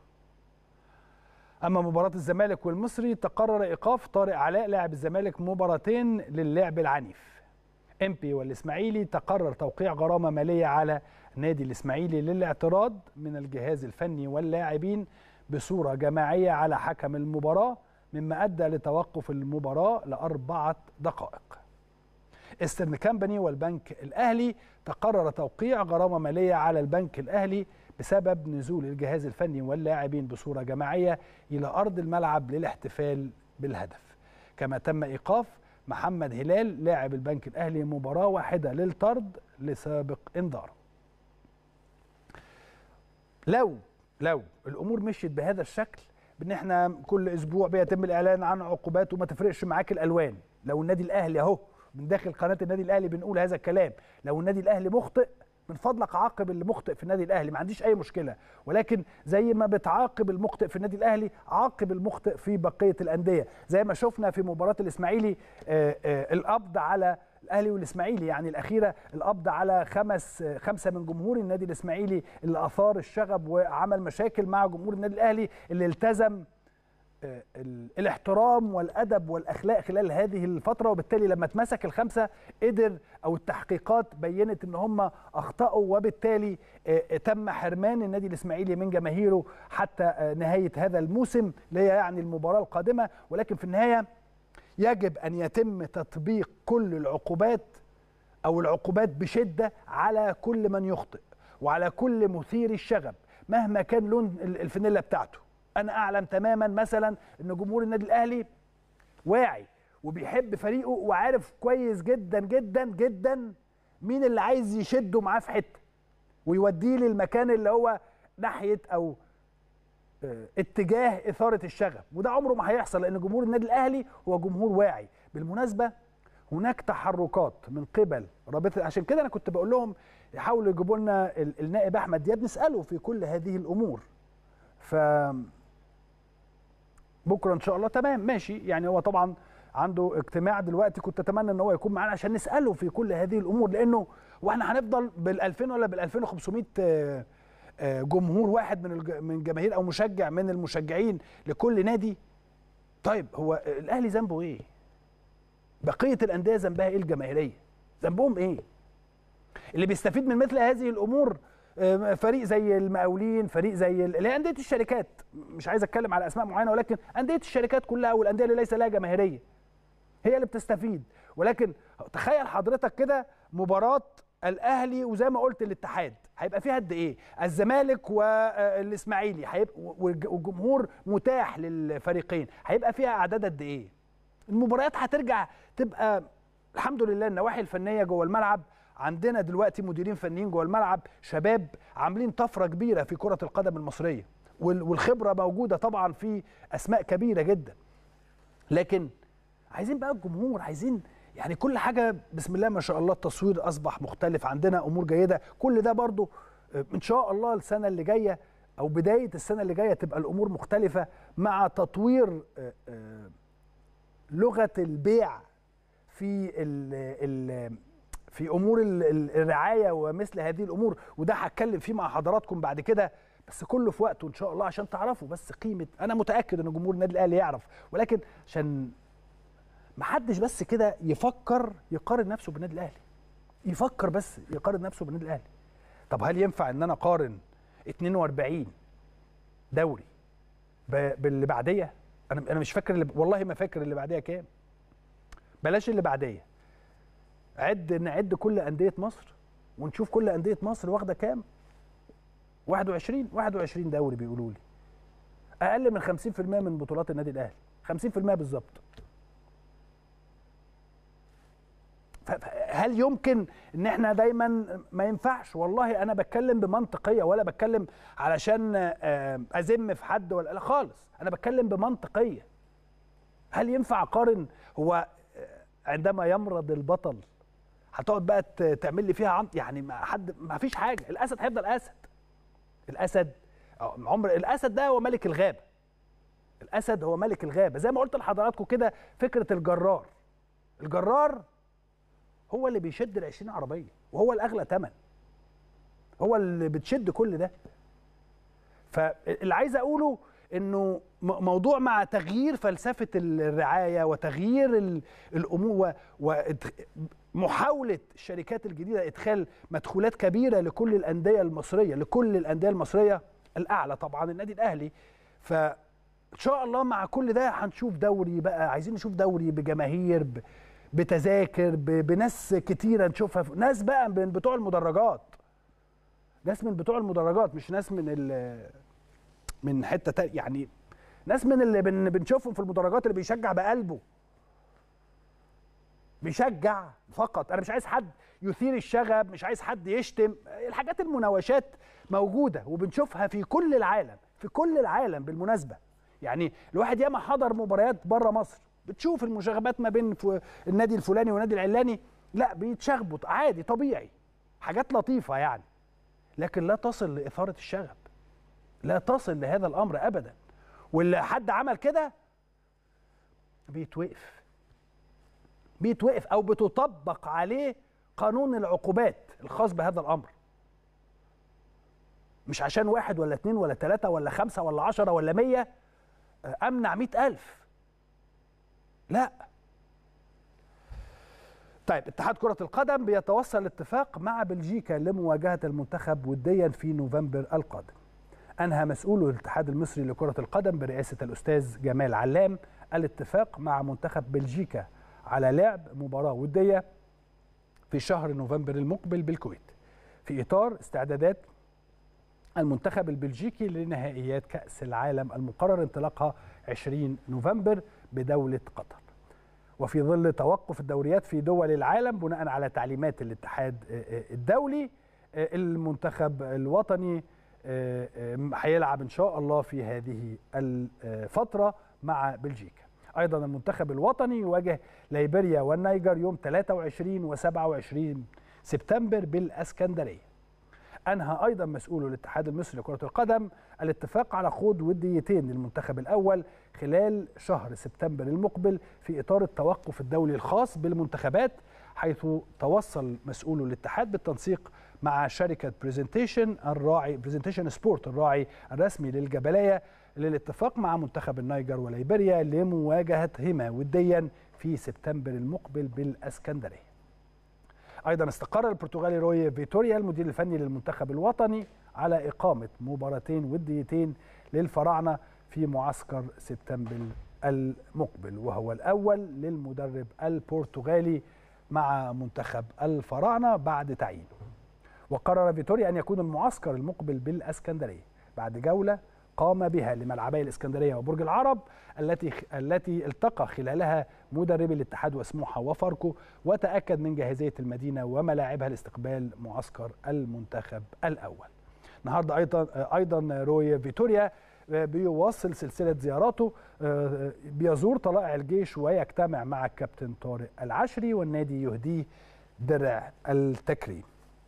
اما مباراه الزمالك والمصري تقرر ايقاف طارق علاء لاعب الزمالك مباراتين للعب العنيف. امبي والاسماعيلي تقرر توقيع غرامه ماليه على نادي الاسماعيلي للاعتراض من الجهاز الفني واللاعبين بصوره جماعيه على حكم المباراه مما ادى لتوقف المباراه لاربعه دقائق. استرن كامباني والبنك الاهلي تقرر توقيع غرامه ماليه على البنك الاهلي بسبب نزول الجهاز الفني واللاعبين بصوره جماعيه الى ارض الملعب للاحتفال بالهدف كما تم ايقاف محمد هلال لاعب البنك الاهلي مباراه واحده للطرد لسابق انذاره لو لو الامور مشيت بهذا الشكل بان احنا كل اسبوع بيتم الاعلان عن عقوبات وما تفرقش معاك الالوان لو النادي الاهلي اهو من داخل قناه النادي الاهلي بنقول هذا الكلام لو النادي الاهلي مخطئ من فضلك عاقب اللي مخطئ في النادي الاهلي ما عنديش اي مشكله ولكن زي ما بتعاقب المخطئ في النادي الاهلي عاقب المخطئ في بقيه الانديه زي ما شفنا في مباراه الاسماعيلي آه، آه، القبض على الاهلي والاسماعيلي يعني الاخيره القبض على خمس خمسه من جمهور النادي الاسماعيلي اللي اثار الشغب وعمل مشاكل مع جمهور النادي الاهلي اللي التزم آه، ال- الاحترام والادب والاخلاق خلال هذه الفتره وبالتالي لما اتمسك الخمسه قدر او التحقيقات بينت ان هم اخطاوا وبالتالي آه، آه، تم حرمان النادي الاسماعيلي من جماهيره حتى آه، نهايه هذا الموسم اللي هي يعني المباراه القادمه ولكن في النهايه يجب ان يتم تطبيق كل العقوبات او العقوبات بشده على كل من يخطئ وعلى كل مثير الشغب مهما كان لون ال- الفانيلا بتاعته انا اعلم تماما مثلا ان جمهور النادي الاهلي واعي وبيحب فريقه وعارف كويس جدا جدا جدا مين اللي عايز يشده معاه في حته ويوديه للمكان اللي هو ناحيه او آه، اتجاه اثاره الشغب وده عمره ما هيحصل لان جمهور النادي الاهلي هو جمهور واعي بالمناسبه هناك تحركات من قبل رابطه عشان كده انا كنت بقول لهم يحاولوا يجيبوا لنا ال- النائب احمد دياب نساله في كل هذه الامور ف بكره ان شاء الله تمام ماشي يعني هو طبعا عنده اجتماع دلوقتي كنت اتمنى ان هو يكون معانا عشان نساله في كل هذه الامور لانه واحنا هنفضل بال 2000 ولا بال 2500 آه، آه، جمهور واحد من الج- من جماهير او مشجع من المشجعين لكل نادي طيب هو الاهلي ذنبه ايه؟ بقيه الانديه ذنبها ايه الجماهيريه؟ ذنبهم ايه؟ اللي بيستفيد من مثل هذه الامور آه، فريق زي المقاولين فريق زي ال- اللي هي انديه الشركات مش عايز اتكلم على اسماء معينه ولكن انديه الشركات كلها والانديه اللي ليس لها جماهيريه هي اللي بتستفيد ولكن تخيل حضرتك كده مباراه الاهلي وزي ما قلت الاتحاد هيبقى فيها قد ايه الزمالك والاسماعيلي هيبقى والج- والجمهور متاح للفريقين هيبقى فيها اعداد قد ايه المباريات هترجع تبقى الحمد لله النواحي الفنيه جوه الملعب عندنا دلوقتي مديرين فنيين جوه الملعب شباب عاملين طفره كبيره في كره القدم المصريه وال- والخبره موجوده طبعا في اسماء كبيره جدا لكن عايزين بقى الجمهور عايزين يعني كل حاجه بسم الله ما شاء الله التصوير اصبح مختلف عندنا امور جيده كل ده برضو آه، ان شاء الله السنه اللي جايه او بدايه السنه اللي جايه تبقى الامور مختلفه مع تطوير آه، آه، لغه البيع في ال ال في امور ال- ال- الرعايه ومثل هذه الامور وده هتكلم فيه مع حضراتكم بعد كده بس كله في وقته ان شاء الله عشان تعرفوا بس قيمه انا متاكد ان جمهور النادي الاهلي يعرف ولكن عشان ما حدش بس كده يفكر يقارن نفسه بالنادي الاهلي يفكر بس يقارن نفسه بالنادي الاهلي طب هل ينفع ان انا اقارن 42 دوري ب- باللي بعديه انا انا مش فاكر اللي والله ما فاكر اللي بعديه كام بلاش اللي بعديه عد نعد كل انديه مصر ونشوف كل انديه مصر واخده كام 21 21 دوري بيقولوا لي اقل من 50% من بطولات النادي الاهلي 50% بالظبط ف- ف- هل يمكن ان احنا دايما ما ينفعش والله انا بتكلم بمنطقيه ولا بتكلم علشان آه، ازم في حد ولا لا خالص انا بتكلم بمنطقيه هل ينفع اقارن هو آه، عندما يمرض البطل هتقعد بقى ت- تعمل لي فيها عم يعني ما حد ما فيش حاجه الاسد هيفضل اسد الاسد آه، عمر الاسد ده هو ملك الغابه الاسد هو ملك الغابه زي ما قلت لحضراتكم كده فكره الجرار الجرار هو اللي بيشد ال 20 عربيه وهو الاغلى ثمن هو اللي بتشد كل ده فاللي عايز اقوله انه م- موضوع مع تغيير فلسفه الرعايه وتغيير ال- الامور ومحاوله الشركات الجديده ادخال مدخولات كبيره لكل الانديه المصريه لكل الانديه المصريه الاعلى طبعا النادي الاهلي ف ان شاء الله مع كل ده هنشوف دوري بقى عايزين نشوف دوري بجماهير ب... بتذاكر ب... بناس كتيره نشوفها ناس بقى من بتوع المدرجات ناس من بتوع المدرجات مش ناس من ال... من حته تا... يعني ناس من اللي بن... بنشوفهم في المدرجات اللي بيشجع بقلبه بيشجع فقط انا مش عايز حد يثير الشغب مش عايز حد يشتم الحاجات المناوشات موجوده وبنشوفها في كل العالم في كل العالم بالمناسبه يعني الواحد ياما حضر مباريات بره مصر بتشوف المشاغبات ما بين النادي الفلاني والنادي العلاني لا بيتشخبط عادي طبيعي حاجات لطيفه يعني لكن لا تصل لاثاره الشغب لا تصل لهذا الامر ابدا واللي حد عمل كده بيتوقف بيتوقف او بتطبق عليه قانون العقوبات الخاص بهذا الامر مش عشان واحد ولا اتنين ولا تلاتة ولا خمسة ولا عشرة ولا مية أمنع مئة ألف لا طيب اتحاد كرة القدم بيتوصل اتفاق مع بلجيكا لمواجهة المنتخب وديا في نوفمبر القادم أنهى مسؤول الاتحاد المصري لكرة القدم برئاسة الأستاذ جمال علام الاتفاق مع منتخب بلجيكا على لعب مباراة ودية في شهر نوفمبر المقبل بالكويت في إطار استعدادات المنتخب البلجيكي لنهائيات كأس العالم المقرر انطلاقها 20 نوفمبر بدولة قطر وفي ظل توقف الدوريات في دول العالم بناء على تعليمات الاتحاد الدولي المنتخب الوطني هيلعب ان شاء الله في هذه الفتره مع بلجيكا ايضا المنتخب الوطني يواجه ليبيريا والنيجر يوم 23 و27 سبتمبر بالاسكندريه انهى ايضا مسؤول الاتحاد المصري لكره القدم الاتفاق على خوض وديتين للمنتخب الاول خلال شهر سبتمبر المقبل في اطار التوقف الدولي الخاص بالمنتخبات حيث توصل مسؤول الاتحاد بالتنسيق مع شركه برزنتيشن الراعي برزنتيشن سبورت الراعي الرسمي للجبليه للاتفاق مع منتخب النيجر وليبيريا لمواجهتهما وديا في سبتمبر المقبل بالاسكندريه ايضا استقر البرتغالي روي فيتوريا المدير الفني للمنتخب الوطني على اقامه مباراتين وديتين للفراعنه في معسكر سبتمبر المقبل وهو الاول للمدرب البرتغالي مع منتخب الفراعنه بعد تعيينه وقرر فيتوريا ان يكون المعسكر المقبل بالاسكندريه بعد جوله قام بها لملعبي الاسكندريه وبرج العرب التي التي التقى خلالها مدربي الاتحاد وسموحه وفاركو وتاكد من جاهزيه المدينه وملاعبها لاستقبال معسكر المنتخب الاول. النهارده ايضا ايضا روي فيتوريا بيواصل سلسله زياراته بيزور طلائع الجيش ويجتمع مع الكابتن طارق العشري والنادي يهديه درع التكريم.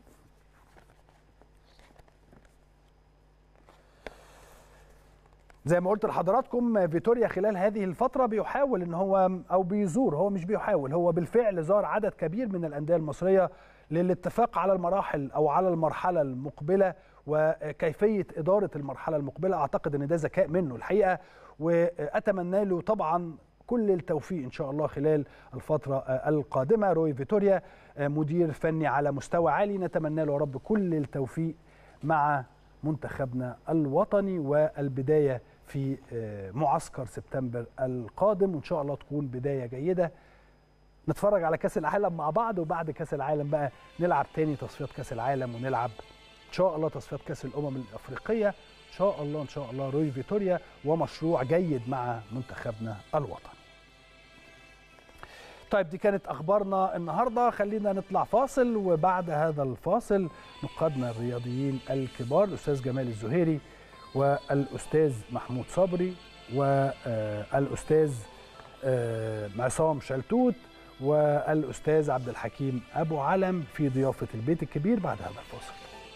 زي ما قلت لحضراتكم فيتوريا خلال هذه الفتره بيحاول ان هو او بيزور هو مش بيحاول هو بالفعل زار عدد كبير من الانديه المصريه للاتفاق على المراحل او على المرحله المقبله وكيفيه اداره المرحله المقبله اعتقد ان ده ذكاء منه الحقيقه واتمنى له طبعا كل التوفيق ان شاء الله خلال الفتره القادمه روي فيتوريا مدير فني على مستوى عالي نتمنى له يا رب كل التوفيق مع منتخبنا الوطني والبدايه في معسكر سبتمبر القادم وان شاء الله تكون بدايه جيده نتفرج على كاس العالم مع بعض وبعد كاس العالم بقى نلعب تاني تصفيات كاس العالم ونلعب ان شاء الله تصفيات كاس الامم الافريقيه ان شاء الله ان شاء الله روي فيتوريا ومشروع جيد مع منتخبنا الوطني طيب دي كانت اخبارنا النهارده خلينا نطلع فاصل وبعد هذا الفاصل نقادنا الرياضيين الكبار الاستاذ جمال الزهيري والاستاذ محمود صبري والاستاذ عصام شلتوت والاستاذ عبد الحكيم ابو علم في ضيافه البيت الكبير بعد هذا الفاصل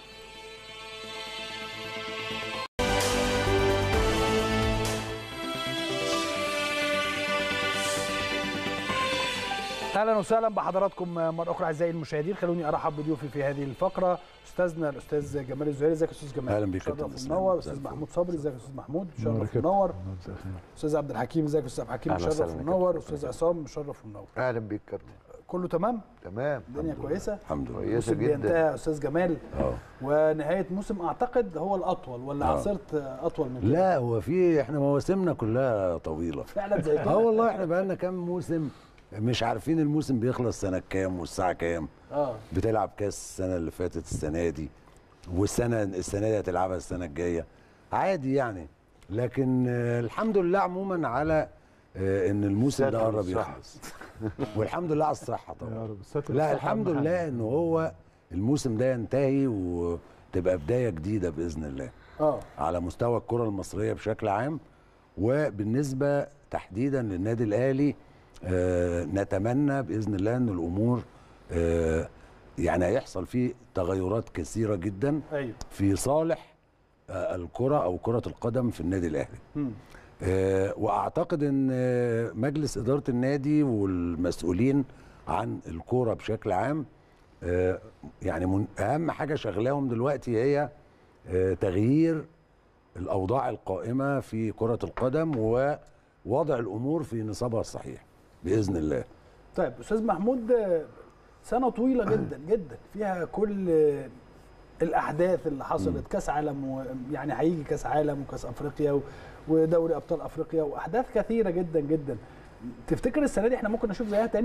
اهلا وسهلا بحضراتكم مره اخرى اعزائي المشاهدين خلوني ارحب بضيوفي في هذه الفقره استاذنا الاستاذ جمال الزهيري ازيك يا استاذ جمال اهلا بيك شرف ومنور استاذ محمود صبري ازيك يا استاذ محمود شرف ومنور استاذ عبد الحكيم ازيك يا استاذ عبد الحكيم مشرف ومنور استاذ عصام مشرف ومنور اهلا بيك كابتن كله تمام تمام الدنيا كويسه الحمد لله كويسه الموسم جدا بينتهي يا استاذ جمال اه ونهايه موسم اعتقد هو الاطول ولا آه. عاصرت اطول من كده لا هو في احنا مواسمنا كلها طويله فعلا زي اه كده والله احنا بقى لنا كام موسم مش عارفين الموسم بيخلص سنه كام والساعه كام اه بتلعب كاس السنه اللي فاتت السنه دي والسنه السنه دي هتلعبها السنه الجايه عادي يعني لكن آه، الحمد لله عموما على آه، ان الموسم ده ستر قرب الصح. يخلص والحمد لله على الصحه طبعا يا رب الستر لا والصحة الحمد أهم حاجة. لله ان هو الموسم ده ينتهي وتبقى بدايه جديده باذن الله اه على مستوى الكره المصريه بشكل عام وبالنسبه تحديدا للنادي الاهلي آه نتمنى باذن الله ان الامور آه يعني هيحصل فيه تغيرات كثيره جدا ايوه في صالح آه الكره او كره القدم في النادي الاهلي مم. آه، واعتقد ان آه، مجلس اداره النادي والمسؤولين عن الكوره بشكل عام آه، يعني من اهم حاجه شغلاهم دلوقتي هي آه، تغيير الاوضاع القائمه في كره القدم ووضع الامور في نصابها الصحيح باذن الله طيب استاذ محمود آه، سنه طويله جدا جدا فيها كل آه، الاحداث اللي حصلت كاس عالم و- يعني هيجي كاس عالم وكاس افريقيا و- ودوري ابطال افريقيا واحداث كثيره جدا جدا تفتكر السنه دي احنا ممكن نشوف زيها تاني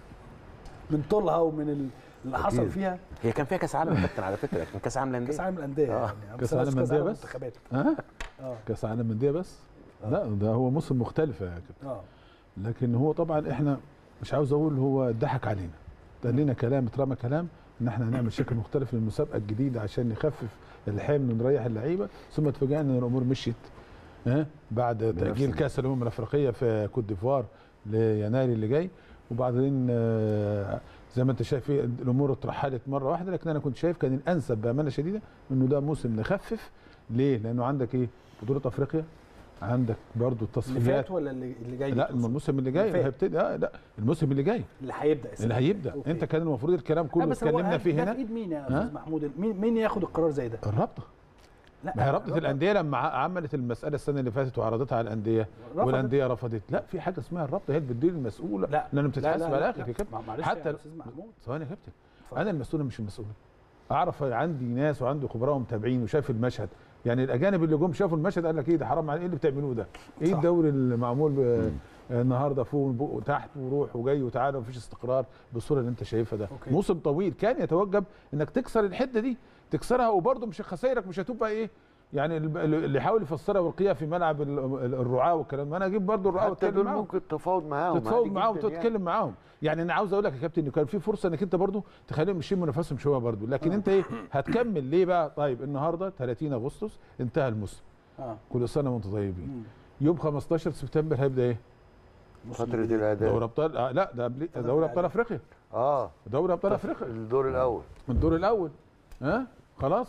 من طولها ومن ال- اللي حصل أكيد. فيها هي كان فيها كاس عالم يا كابتن على فكره كان كاس عالم كاس للانديه عالم الانديه آه. يعني كأس بس عالم الأندية بس؟ منتخبات ها اه كاس عالم انديه بس لا ده هو موسم مختلف يا كابتن اه لكن هو طبعا احنا مش عاوز اقول هو ضحك علينا قال لنا كلام اترمى كلام ان احنا هنعمل شكل مختلف للمسابقه الجديده عشان نخفف الحمل ونريح اللعيبه ثم اتفاجئنا ان الامور مشيت ها بعد تاجيل ال- كاس الامم الافريقيه في كوت ديفوار ليناير اللي جاي وبعدين آه، زي ما انت شايف إيه، الامور اترحلت مره واحده لكن انا كنت شايف كان الانسب بامانه شديده انه ده موسم نخفف ليه؟ لانه عندك ايه؟ بطوله افريقيا عندك برضو اللي التصفيات فات ولا اللي اللي جاي لا تقصد؟ الموسم اللي جاي اللي فات. هيبتدي آه لا الموسم اللي جاي اللي هيبدا السنة اللي دي. هيبدا أوكي. انت كان المفروض الكلام لا كله بس هو اتكلمنا ده فيه في هنا ايد مين يا ها؟ استاذ محمود مين مين ياخد القرار زي ده؟ الرابطه لا ما هي رابطه الرابطة- الانديه لما ع- عملت المساله السنه اللي فاتت وعرضتها على الانديه رفضت. والانديه رفضت لا في حاجه اسمها الرابطه هي اللي بتدير المسؤوله لا لانه لا بتتحاسب لا على لا الاخر لا. يا كابتن مع- معلش حتى يا استاذ محمود ثواني يا كابتن اتفضل. انا المسؤول مش المسؤول اعرف عندي ناس وعندي خبراء ومتابعين وشاف المشهد يعني الاجانب اللي جم شافوا المشهد قال لك ايه ده حرام عليك ايه اللي بتعملوه ده ايه صح. الدوري اللي معمول آه، النهارده فوق وب- وتحت وروح وجاي وتعالى ومفيش استقرار بالصوره اللي انت شايفها ده أوكي. موسم طويل كان يتوجب انك تكسر الحته دي تكسرها وبرده مش خسائرك مش هتبقى ايه يعني ال- اللي يحاول يفسرها ويلقيها في ملعب ال- ال- الرعاه والكلام ده انا اجيب برده الرعاه حتى واتكلم دول معاهم ممكن تتفاوض معاهم تتفاوض عادي معاهم جداً يعني. وتتكلم معاهم يعني انا عاوز اقول لك يا كابتن ان كان في فرصه انك انت برضو تخليهم يشموا منافسهم شويه برضو لكن انت ايه هتكمل ليه بقى طيب النهارده 30 اغسطس انتهى الموسم اه كل سنه وانتم طيبين مم. يوم 15 سبتمبر هيبدا ايه فتره دوري الاعداد ابطال آه لا ده قبل فترة دوري ابطال الإعداد. افريقيا اه دوري ابطال افريقيا الدور الاول الدور الاول ها خلاص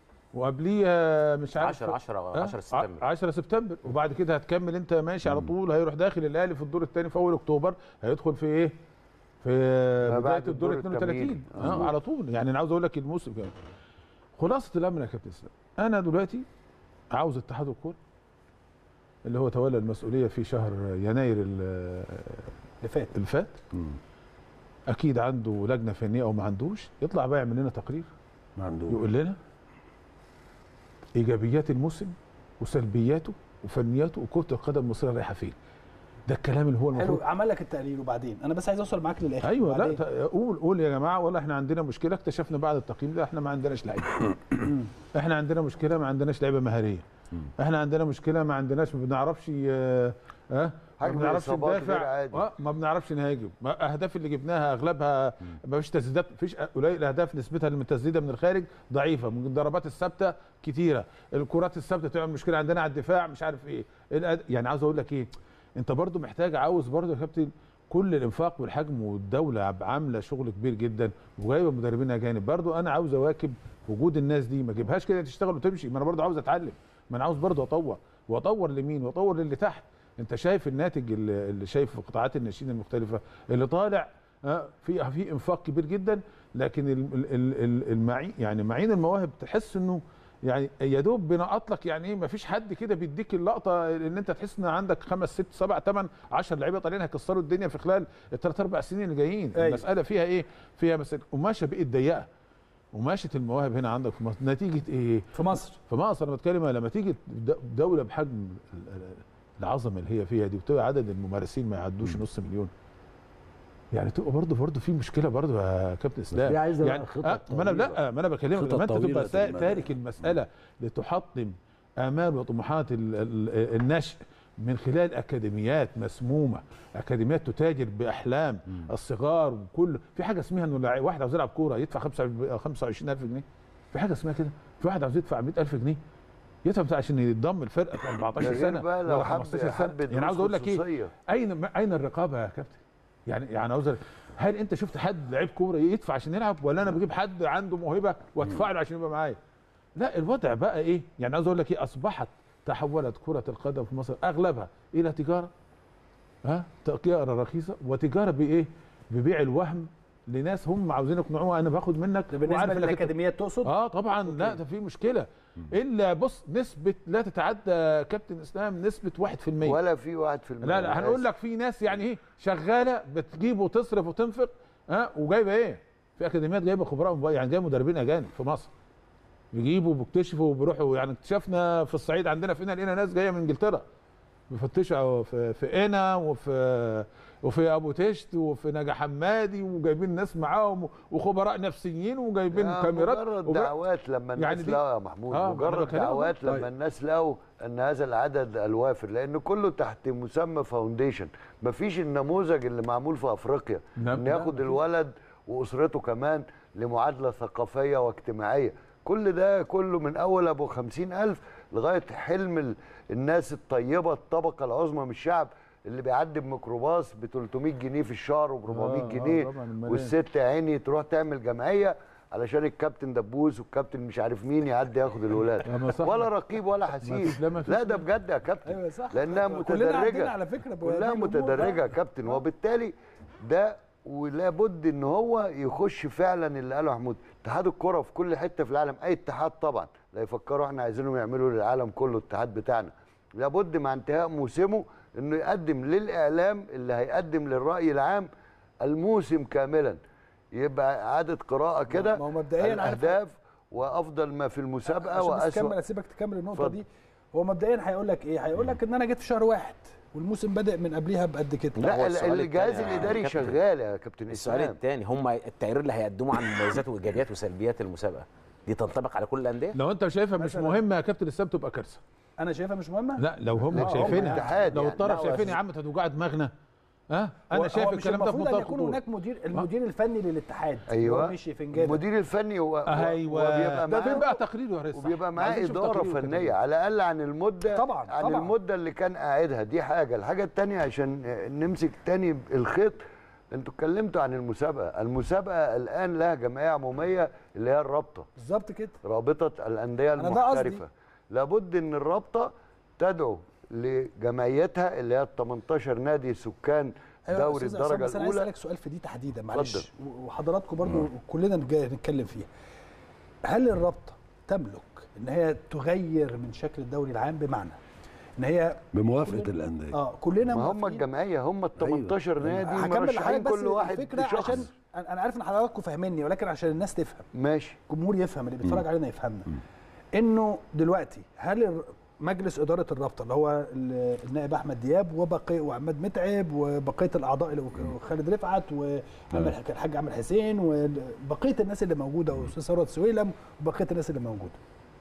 وقبليه آه، مش عارف 10 10 آه، 10 سبتمبر 10 سبتمبر وبعد كده هتكمل انت ماشي على طول هيروح داخل الاهلي في الدور الثاني في اول اكتوبر هيدخل في ايه؟ في ما بدايه بعد الدور الدور 32 التمهيدي. اه على طول يعني انا عاوز اقول لك الموسم كام خلاصه الامر يا كابتن اسلام انا دلوقتي عاوز اتحاد الكوره اللي هو تولى المسؤوليه في شهر يناير ال- اللي فات اللي فات مم. اكيد عنده لجنه فنيه او ما عندوش يطلع بقى يعمل لنا تقرير ما عندوش يقول لنا ايجابيات الموسم وسلبياته وفنياته وكره القدم المصريه رايحه فين ده الكلام اللي هو المفروض حلو عمل لك التقرير وبعدين انا بس عايز اوصل معاك للاخر ايوه لا وبعدين. ت- قول قول يا جماعه والله احنا عندنا مشكله اكتشفنا بعد التقييم ده احنا ما عندناش لعيبه احنا عندنا مشكله ما عندناش لعيبه مهاريه احنا عندنا مشكله ما عندناش ما بنعرفش اه اه ما حجم بنعرفش الإصابات غير ندافع عادي. اه ما بنعرفش نهاجم ما الاهداف اللي جبناها اغلبها ما فيش تسديدات ما فيش قليل الاهداف نسبتها من التسديده من الخارج ضعيفه من الضربات الثابته كتيره الكرات الثابته تعمل مشكله عندنا على الدفاع مش عارف ايه الأد- يعني عاوز اقول لك ايه انت برضو محتاج عاوز برضو يا كابتن كل الانفاق والحجم والدوله عامله شغل كبير جدا وجايبه مدربين اجانب برضو انا عاوز اواكب وجود الناس دي ما اجيبهاش كده تشتغل وتمشي ما انا برضو عاوز اتعلم ما انا عاوز برضو اطور واطور لمين واطور للي تحت انت شايف الناتج اللي اللي شايف في قطاعات الناشئين المختلفه اللي طالع آه، في في انفاق كبير جدا لكن ال- ال- ال- المعين يعني معين المواهب تحس انه يعني يا دوب بنقط لك يعني ايه ما فيش حد كده بيديك اللقطه ان انت تحس ان عندك خمس ست سبع ثمان 10 لعيبه طالعين هيكسروا الدنيا في خلال الثلاث اربع سنين اللي جايين أيوة. المساله فيها ايه؟ فيها مسألة قماشه بقت ضيقه قماشه المواهب هنا عندك في مصر نتيجه ايه؟ في مصر في مصر انا بتكلم لما تيجي د- دوله بحجم ال- ال- العظمه اللي هي فيها دي وتبقى عدد الممارسين ما يعدوش نص مليون يعني تبقى برضه برضه في مشكله برضه يا كابتن اسلام دي عايزة بقى يعني خطط آه ما انا طويلة. لا ما انا بكلمك خطط لما انت طويلة تبقى سا- المدى. تارك المساله لتحطم امال وطموحات ال- ال- النشء من خلال اكاديميات مسمومه اكاديميات تتاجر باحلام الصغار وكل في حاجه اسمها انه لاعب- واحد عاوز يلعب كوره يدفع 25000 جنيه في حاجه اسمها كده في واحد عاوز يدفع 100000 جنيه يدفع بتاع عشان ينضم الفرقه في 14 غير سنه بقى لو ولا حب 15 حب سنه يعني عاوز اقول لك ايه خصوصية. اين ما- اين الرقابه يا كابتن يعني يعني عاوز أقول- هل انت شفت حد لعيب كوره يدفع عشان يلعب ولا انا بجيب حد عنده موهبه وادفع له عشان يبقى معايا لا الوضع بقى ايه يعني عاوز اقول لك ايه اصبحت تحولت كره القدم في مصر اغلبها الى تجاره ها تجاره رخيصه وتجاره بايه ببيع الوهم لناس هم عاوزين يقنعوها انا باخد منك ده بالنسبه وعارف إنك أنت- للاكاديميات تقصد اه طبعا لا ده في مشكله الا بص نسبه لا تتعدى كابتن اسلام نسبه 1% ولا في واحد في المية لا لا هنقول لك في ناس يعني ايه شغاله بتجيب وتصرف وتنفق ها وجايبه ايه؟ في اكاديميات جايبه خبراء يعني جايبه مدربين اجانب في مصر بيجيبوا بيكتشفوا وبيروحوا يعني اكتشفنا في الصعيد عندنا فينا لقينا ناس جايه من انجلترا بيفتشوا في في قنا وفي وفي ابو تشت وفي نجا حمادي وجايبين ناس معاهم وخبراء نفسيين وجايبين كاميرات مجرد وجا- دعوات لما الناس يعني دي- لقوا يا محمود آه، أنا مجرد بكلمك. دعوات لما طيب. الناس لقوا ان هذا العدد الوافر لان كله تحت مسمى فاونديشن مفيش النموذج اللي معمول في افريقيا نعم، ان لا، ياخد مفيش. الولد واسرته كمان لمعادله ثقافيه واجتماعيه كل ده كله من اول ابو خمسين الف لغايه حلم ال- الناس الطيبه الطبقه العظمى من الشعب اللي بيعدي بميكروباص ب 300 جنيه في الشهر و 400 آه، آه، جنيه طبعاً، أمال إيه؟ والست يا عيني تروح تعمل جمعيه علشان الكابتن دبوس والكابتن مش عارف مين يعدي ياخد الولاد لا، ما صح. ولا رقيب ولا فيش- حسيب لا، ما فيش. لا ده بجد يا كابتن ايوه صح لانها كلنا متدرجه عندنا على فكره بهذه كلها الأمور. متدرجه يا آه. كابتن وبالتالي ده ولا بد ان هو يخش فعلا اللي قاله محمود اتحاد الكره في كل حته في العالم اي اتحاد طبعا لا يفكروا احنا عايزينهم يعملوا للعالم كله الاتحاد بتاعنا لابد مع انتهاء موسمه انه يقدم للاعلام اللي هيقدم للراي العام الموسم كاملا يبقى عاده قراءه كده ما هو مبدئياً عارف- الاهداف وافضل ما في المسابقه عشان بس تكمل واسوأ اسيبك تكمل النقطه اتفضل. دي هو مبدئيا هيقول لك ايه هيقول لك ان انا جيت في شهر واحد والموسم بادئ من قبلها بقد كده لا هو ال- السؤال الجهاز التاني يا الاداري كابتن. شغال يا كابتن السؤال اسلام الثاني هم التقرير اللي هيقدموه عن مميزات وايجابيات وسلبيات المسابقه دي تنطبق على كل الانديه لو انت شايفها مش مثلاً. مهمه يا كابتن اسلام تبقى كارثه انا شايفها مش مهمه لا لو هم لا، هم شايفينها اتحاد لو يعني. الطرف لا، شايفين هو يا عم هتوجع دماغنا ها هو- انا شايف هو مش الكلام ده في المفروض منتهى أن يكون الخطوره هناك مدير المدير الفني للاتحاد ايوه هو مشي فنجان المدير الفني و... و- ايوه وبيبقى ده فين معاه بقى تقريره يا ريس وبيبقى معاه عايزين نشوف اداره تقريره فنيه كده. على الاقل عن المده طبعاً، عن طبعاً. المده اللي كان قاعدها دي حاجه الحاجه الثانيه عشان نمسك تاني الخيط انتوا اتكلمتوا عن المسابقه المسابقه الان لها جمعيه عموميه اللي هي الرابطه بالظبط كده رابطه الانديه أنا ده قصدي. المحترفه لابد ان الرابطه تدعو لجمعيتها اللي هي ال 18 نادي سكان أيوة يا دوري أستاذ عصام، الدرجه بس انا عايز الاولى اسالك سؤال في دي تحديدا معلش و- وحضراتكم برضو كلنا جاي نتكلم فيها هل الرابطه تملك ان هي تغير من شكل الدوري العام بمعنى ان هي بموافقه الانديه اه كلنا ما هم موافقين. الجمعيه هم ال 18 نادي هكمل مرشحين لحضرتك بس كل واحد الفكره بشخص عشان أنا- انا عارف ان حضراتكم فاهميني ولكن عشان الناس تفهم ماشي الجمهور يفهم اللي بيتفرج علينا يفهمنا انه دلوقتي هل الر- مجلس اداره الرابطه اللي هو ال- النائب احمد دياب وبقي وعماد متعب وبقيه الاعضاء اللي وخالد رفعت وعمل الحاج عامر حسين وبقيه الناس اللي موجوده واستاذ ثروت سويلم وبقيه الناس اللي موجوده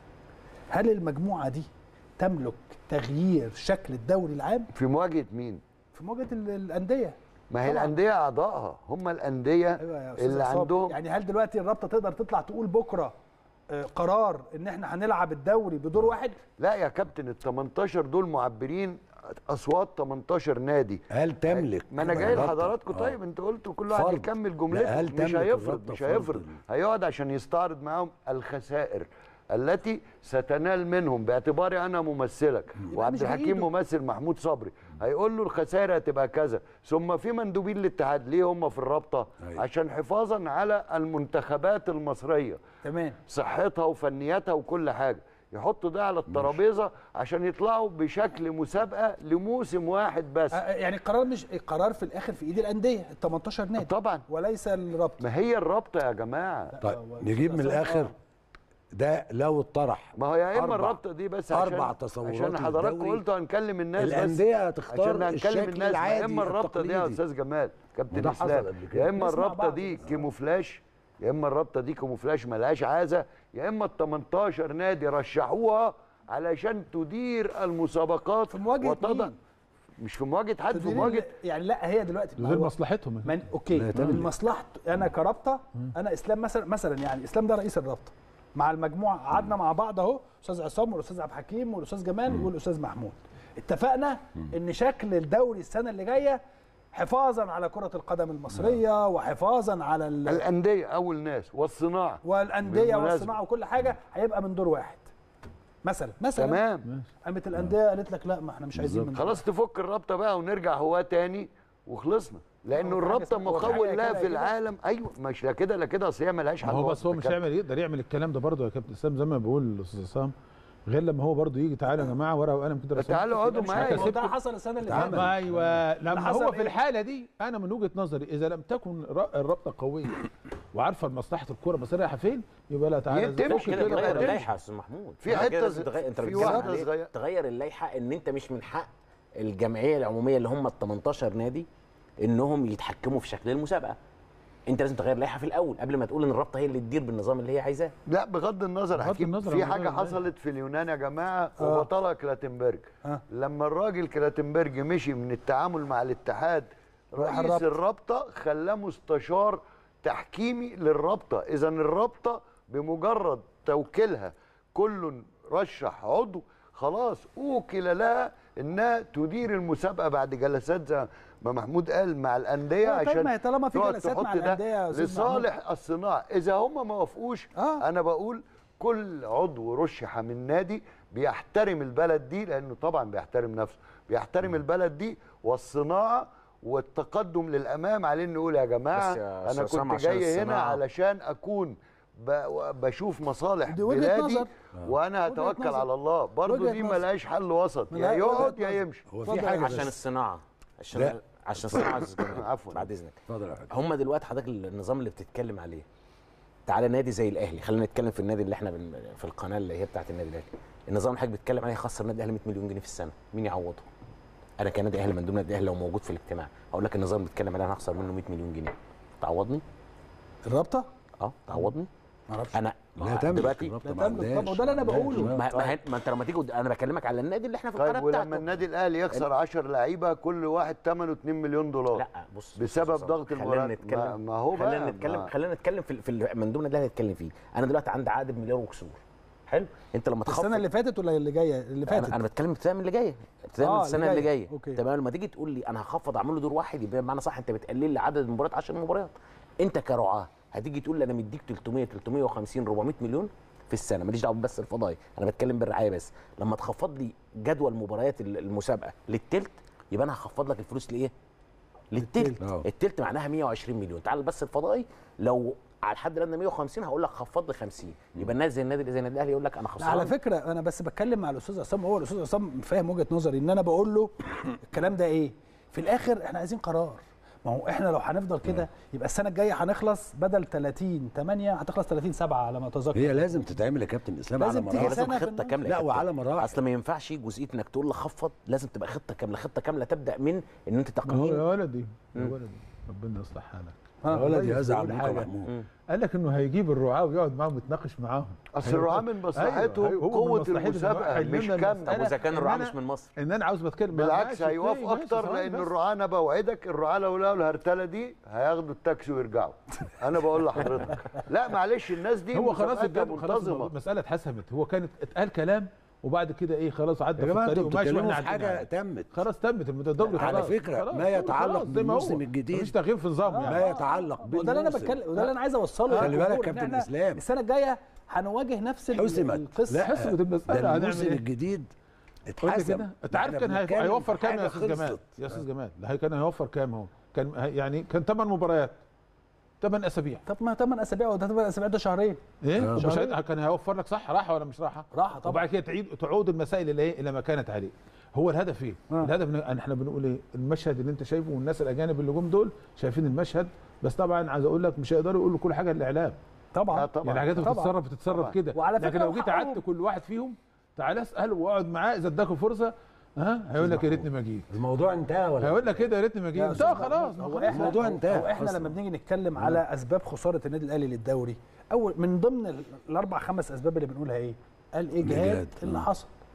هل المجموعه دي تملك تغيير شكل الدوري العام في مواجهه مين في مواجهه ال- الانديه ما هي طبعاً. الانديه اعضائها هم الانديه ايوه يا استاذ اللي عصام. عندهم يعني هل دلوقتي الرابطه تقدر تطلع تقول بكره آه، قرار ان احنا هنلعب الدوري بدور واحد لا يا كابتن ال 18 دول معبرين اصوات 18 نادي هل تملك ما انا جاي الرابطة؟ لحضراتكم آه. طيب انت قلتوا كل واحد فرض. يكمل لا، جملته هل مش تملك هيفرض الرابطة مش فرض هيفرض ال- هيقعد عشان يستعرض معاهم الخسائر التي ستنال منهم باعتباري انا ممثلك وعبد مش الحكيم بإيده. ممثل محمود صبري هيقول له الخسائر هتبقى كذا ثم في مندوبين الاتحاد ليه هم في الرابطه أيوة. عشان حفاظا على المنتخبات المصريه تمام صحتها وفنياتها وكل حاجه يحطوا ده على الترابيزه عشان يطلعوا بشكل مسابقه لموسم واحد بس آه، آه، يعني القرار مش القرار في الاخر في ايد الانديه ال 18 نادي طبعا وليس الرابطه ما هي الرابطه يا جماعه طيب هو نجيب من أصلاً- الاخر آه. ده لو اتطرح ما هو يا اما أربع- الرابطه دي بس عشان أربع تصورات عشان حضراتكم للدوري. قلتوا هنكلم الناس بس الانديه هتختار عشان هنكلم الشكل الناس العادي يا اما الرابطه دي يا التقليدي. استاذ جمال كابتن وده حصل اسلام قبل كده. يا اما نسمع الرابطه بعض دي بس. كيموفلاش يا اما الرابطه دي كيموفلاش ملهاش عازه يا اما ال 18 نادي رشحوها علشان تدير المسابقات في مواجهه وتضع مين؟ مش في مواجهه حد في تدريب مواجهه ال- يعني لا هي دلوقتي غير هو- مصلحتهم من اوكي لا يتم. من مصلحته انا كرابطه انا اسلام مثلا مثلا يعني اسلام ده رئيس الرابطه مع المجموعه قعدنا مع بعض اهو استاذ عصام والاستاذ عبد الحكيم والاستاذ جمال والاستاذ محمود اتفقنا ان شكل الدوري السنه اللي جايه حفاظا على كره القدم المصريه وحفاظا على ال- الانديه اول ناس والصناعه والانديه بالمناسبة. والصناعه وكل حاجه هيبقى من دور واحد مثلا مثلا تمام قامت الانديه قالت لك لا ما احنا مش عايزين من دور خلاص تفك الرابطه بقى ونرجع هواه تاني وخلصنا لانه هو في حاجة الرابطه اسمها- هو في حاجة مخول لها كده في كده؟ العالم ايوه مش لا كده لا كده اصل هي ملهاش ما حل هو وسط بس هو مش الكلام. هيعمل يقدر يعمل الكلام ده برضه يا كابتن اسلام زي ما بقول الاستاذ عصام غير لما هو برضه يجي تعالى يا جماعه ورقه وقلم كده رسمت. تعالوا اقعدوا مش معايا هو ده حصل السنه اللي تعال- فاتت ما ايوه لما حصل هو في إيه؟ الحاله دي انا من وجهه نظري اذا لم تكن ر- الرابطه قويه وعارفه مصلحه الكوره بس رايحه فين يبقى لا تعالى يتم فك كده كده تغير بقى اللائحه يا استاذ محمود في بعد حتة كده لازم ز- تغير انت في بتتكلم واحدة عليه صغيرة. تغير اللائحه ان انت مش من حق الجمعيه العموميه اللي هم ال 18 نادي انهم يتحكموا في شكل المسابقه انت لازم تغير اللائحه في الاول قبل ما تقول ان الرابطه هي اللي تدير بالنظام اللي هي عايزاه لا بغض النظر بغض حكيم النظر في عن حاجه الموضوع ده. حصلت في اليونان يا جماعه آه. وبطلها كلاتنبرج آه. لما الراجل كلاتنبرج مشي من التعامل مع الاتحاد راح رئيس الرابطة. الرابطه خلاه مستشار تحكيمي للرابطه اذا الرابطه بمجرد توكيلها كل رشح عضو خلاص اوكل لها انها تدير المسابقه بعد جلسات زي ما محمود قال مع الانديه آه، طيب عشان ما هي طالما في تقعد جلسات تحط مع ده الأندية يا أستاذ لصالح الصناعه اذا هم ما وافقوش آه. انا بقول كل عضو رشح من نادي بيحترم البلد دي لانه طبعا بيحترم نفسه بيحترم البلد دي والصناعه والتقدم للامام عليه انه يقول يا جماعه بس يا انا أستاذ كنت سامع عشان جاي هنا الصناعة. علشان اكون ب- بشوف مصالح دي وجهة بلادي نظر. وانا وجهة هتوكل نظر. على الله برضو وجهة دي نظر. ملهاش حل وسط يا لا، يقعد وجهة يا نظر. يمشي هو اتفضل في يا حاجه عشان بس الصناعه عشان لا. عشان الصناعه يا أستاذ جمال. عفواً. بعد اذنك اتفضل يا حاج هم دلوقتي حضرتك النظام اللي بتتكلم عليه تعالى نادي زي الاهلي خلينا نتكلم في النادي اللي احنا بن... في القناه اللي هي بتاعت النادي الاهلي النظام اللي حضرتك بتتكلم عليه خسر النادي الاهلي 100 مليون جنيه في السنه مين يعوضه انا كنادي اهلي من ضمن النادي الاهلي لو موجود في الاجتماع اقول لك النظام اللي بتتكلم عليه انا هخسر منه 100 مليون جنيه تعوضني الرابطه اه تعوضني معرفش انا لا تملك دلوقتي الرابطة لا ما تملك عندهاش. طبعا، وده اللي أنا ما عندهاش. بقوله. ما, ما, هي- ما انت لما تيجي قد- انا بكلمك على النادي اللي احنا في القناه طيب ولما بتاعته النادي الاهلي يخسر 10 لعيبه كل واحد ثمنه 2 مليون دولار لا بص بسبب بص- بص- ضغط خلينا المباريات. نتكلم ما- ما هو خلينا بقى، نتكلم ما- خلينا نتكلم في, في ال- من ضمن اللي احنا هنتكلم فيه انا دلوقتي عندي عقد بمليار وكسور حلو انت لما تخفض السنه اللي فاتت ولا اللي جايه اللي فاتت انا, أنا بتكلم ابتداء من اللي جايه ابتداء آه، من اللي السنه اللي جاية. جايه أوكي. تمام لما تيجي تقول لي انا هخفض اعمل له دور واحد يبقى بمعنى صح انت بتقلل لي عدد المباريات 10 مباريات انت كرعاه هتيجي تقول لي انا مديك 300 350 400 مليون في السنه ماليش دعوه بس الفضائي انا بتكلم بالرعايه بس لما تخفض لي جدول مباريات ال- المسابقه للتلت يبقى انا هخفض لك الفلوس لايه للتلت آه. التلت معناها 120 مليون تعال بس الفضائي لو على الحد الادنى 150 هقول لك خفض لي 50 يبقى الناس زي النادي زي النادي الاهلي يقول لك انا لا خسران على فكره انا بس بتكلم مع الاستاذ عصام هو الاستاذ عصام فاهم وجهه نظري ان انا بقول له الكلام ده ايه في الاخر احنا عايزين قرار ما هو احنا لو هنفضل كده يبقى السنه الجايه هنخلص بدل 30 8 هتخلص 30 7 على ما اتذكر هي لازم تتعمل يا كابتن اسلام لازم على تيجي هي مراحل سنة لازم في خطه النص. كامله يا لا، كابتن. وعلى مراحل. اصل ما ينفعش جزئيه انك تقول لي خفض لازم تبقى خطه كامله خطه كامله تبدا من ان انت ما هو يا تقييم ولدي يا ولدي ربنا يصلح حالك آه، يا ولد الرئيس يزعل بيقول منك يا حاجة. محمود قال لك انه هيجيب الرعاه ويقعد معاهم يتناقش معاهم اصل أيوة. الرعاة من مصلحتهم أيوة، هو من قوه مصلحته إن هو المسابقه يحل مش لنا كم المسألة. طب واذا كان إن الرعاه أنا- مش من مصر ان انا عاوز بتكلم بالعكس ماشي، هيوافق أوكي، ماشي، اكتر ثواني لان بس. الرعاة انا بوعدك الرعاة لو لقوا الهرتله دي هياخدوا التاكسي ويرجعوا انا بقول لحضرتك لا معلش الناس دي هو خلاص مسابقاتها الجد خلاص منتظمه المساله اتحسمت هو كانت اتقال كلام وبعد كده ايه خلاص عدى يا في جماعه الطريق انتوا وماشي بتتكلموا واحنا في عدينا حاجه عليه. تمت خلاص تمت الدوري على خلاص. فكرة، خلاص، ما يتعلق خلاص، زي ما هو. بالموسم الجديد. مفيش تغيير في نظام ما يعني يتعلق وده اللي انا بالموسم. بتكلم وده اللي انا عايز اوصله خلي للجمهور، بالك إن كابتن إحنا إسلام. السنه الجايه هنواجه نفس ال- حسمت القصه لا حسمت المسألة، ده هنعمل الموسم إيه؟ الجديد قلت اتحسم كده انت عارف إحنا كان هي- بنتكلم هيوفر في كام يا حاجة استاذ جمال خلصت. يا استاذ جمال ده هي- كان هيوفر كام هو كان يعني كان ثمان مباريات ثمان اسابيع طب ما 8 اسابيع وده 8 اسابيع ده شهرين ايه ومش شهرين. هي- كان هيوفر لك صح راحه ولا مش راحه راحة طبعا. وبعد كده تعيد تعود المسائل الى ايه الى ما كانت عليه هو الهدف ايه آه. الهدف ان احنا بنقول ايه المشهد اللي انت شايفه والناس الاجانب اللي جم دول شايفين المشهد بس طبعا عايز اقول لك مش هيقدروا يقولوا كل حاجه للاعلام طبعا آه طبعا يعني حاجات طبعا. بتتصرف بتتصرف طبعا. كده وعلى فكرة لكن لو جيت وحقهم. قعدت كل واحد فيهم تعال اسال واقعد معاه اذا اداكوا فرصه ها هيقول لك يا ريتني ما جيت الموضوع انتهى ولا هيقول لك كده يا ريتني ما جيت يا انت أستاذ خلاص محمود، ما هو خلاص. احنا الموضوع انتهى هو احنا أصلاً. لما بنيجي نتكلم على اسباب خساره النادي الاهلي للدوري اول من ضمن ال- الاربع خمس اسباب اللي بنقولها ايه؟ قال ايه الإجهاد. جهاد اللي آه. حصل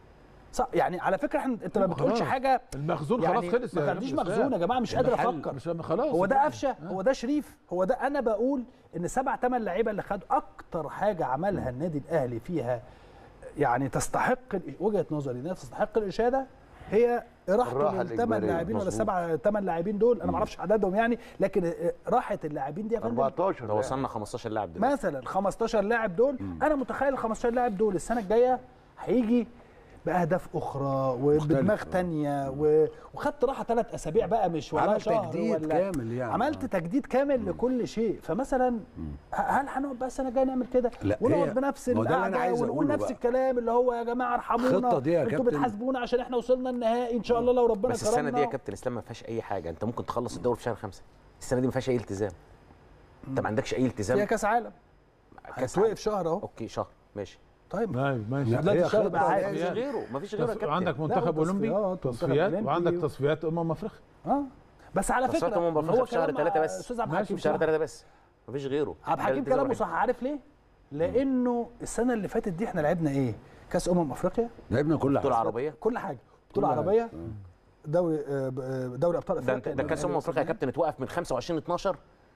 صح يعني على فكره احنا انت ما أيوة بتقولش خلاص. حاجه المخزون يعني خلاص خلص ما يا خليش كابتن مخزون يا إسلام. جماعه مش قادر المحل افكر مش خلاص هو ده قفشه هو ده شريف هو ده انا بقول ان سبع ثمان لعيبه اللي خدوا اكتر حاجه عملها النادي الاهلي فيها يعني تستحق الإش- وجهه نظري انها تستحق الاشاده هي الراحة راحه الثمان الإجبارية، لاعبين ولا مظبوط. سبع ثمان لاعبين دول انا ما اعرفش عددهم يعني لكن راحه اللاعبين دي يا فندم 14 ده وصلنا 15 لاعب دلوقتي مثلا 15 لاعب دول انا متخيل ال 15 لاعب دول السنه الجايه هيجي باهداف اخرى وبدماغ مختلفة. تانية و... وخدت راحه ثلاث اسابيع بقى مش ولا عمل شهر تجديد ولا كامل يعني. عملت آه. تجديد كامل لكل شيء فمثلا ه- هل هنقعد بقى السنه الجايه نعمل كده لا، ونقعد هي- بنفس ما هو ده اللي أنا القعده عايز ونقول أقوله نفس بقى. الكلام اللي هو يا جماعه ارحمونا الخطة دي يا انتوا كابتن- بتحاسبونا عشان احنا وصلنا النهائي ان شاء الله لو ربنا بس السنه دي يا كرمنا. كابتن اسلام ما فيهاش اي حاجه انت ممكن تخلص الدوري في شهر خمسة السنه دي ما فيهاش اي التزام انت ما عندكش اي فيها التزام كاس عالم كاس هتوقف شهر اهو اوكي شهر ماشي طيب ايوه ماشي لا، دلوقتي هي الشهر خطة بقى عادي. ما فيش غيره ما فيش غيره يا تص- كابتن عندك منتخب وتصفيات، اولمبي منتخب تصفيات أولمبي وعندك و- تصفيات امم افريقيا اه بس على تصفيات فكره أمم أفريقيا هو في شهر كلام ثلاثة بس. استاذ عبد ماشي، الحكيم في شهر صح. ثلاثه بس ما فيش غيره عبد الحكيم ده الالتزام كلامه الوحيد. صح عارف ليه؟ لانه السنه اللي فاتت دي احنا لعبنا ايه؟ كاس امم افريقيا لعبنا كل بطوله حاجه عربيه كل حاجه بطوله كل حاجة. عربيه دوري آه، ب- آه، دوري ابطال ده انت افريقيا ده كاس امم افريقيا يا كابتن اتوقف من 25 12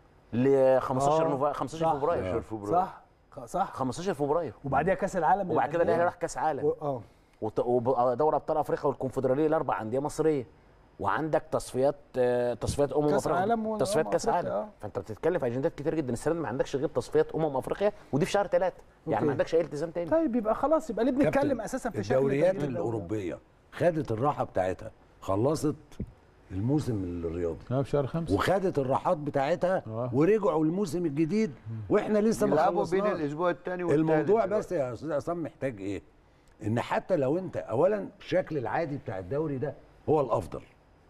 ل 15 آه، نوفمبر 15 صح. فبراير صح صح 15 فبراير وبعديها كاس العالم وبعد كده للأندية. الاهلي راح كاس عالم و- اه وت- ودوري ابطال افريقيا والكونفدراليه الاربع انديه مصريه وعندك تصفيات آه، تصفيات امم كأس افريقيا عالم و- تصفيات أمم كاس أفريقيا، عالم آه. فانت بتتكلم في اجندات كتير جدا السنه دي ما عندكش غير تصفيات امم افريقيا ودي في شهر ثلاثه يعني أوكي. ما عندكش اي التزام تاني طيب يبقى خلاص يبقى ليه بنتكلم كابتن، اساسا في شكل الدوريات تغيير الدوري؟ الاوروبيه خدت الراحه بتاعتها خلصت الموسم الرياضي اه في شهر خمسة وخدت الراحات بتاعتها آه. ورجعوا الموسم الجديد واحنا لسه ما يلعبوا بين خلصناش الاسبوع الثاني والثالث الموضوع دلوقتي. بس يا استاذ عصام محتاج ايه ان حتى لو انت اولا الشكل العادي بتاع الدوري ده هو الافضل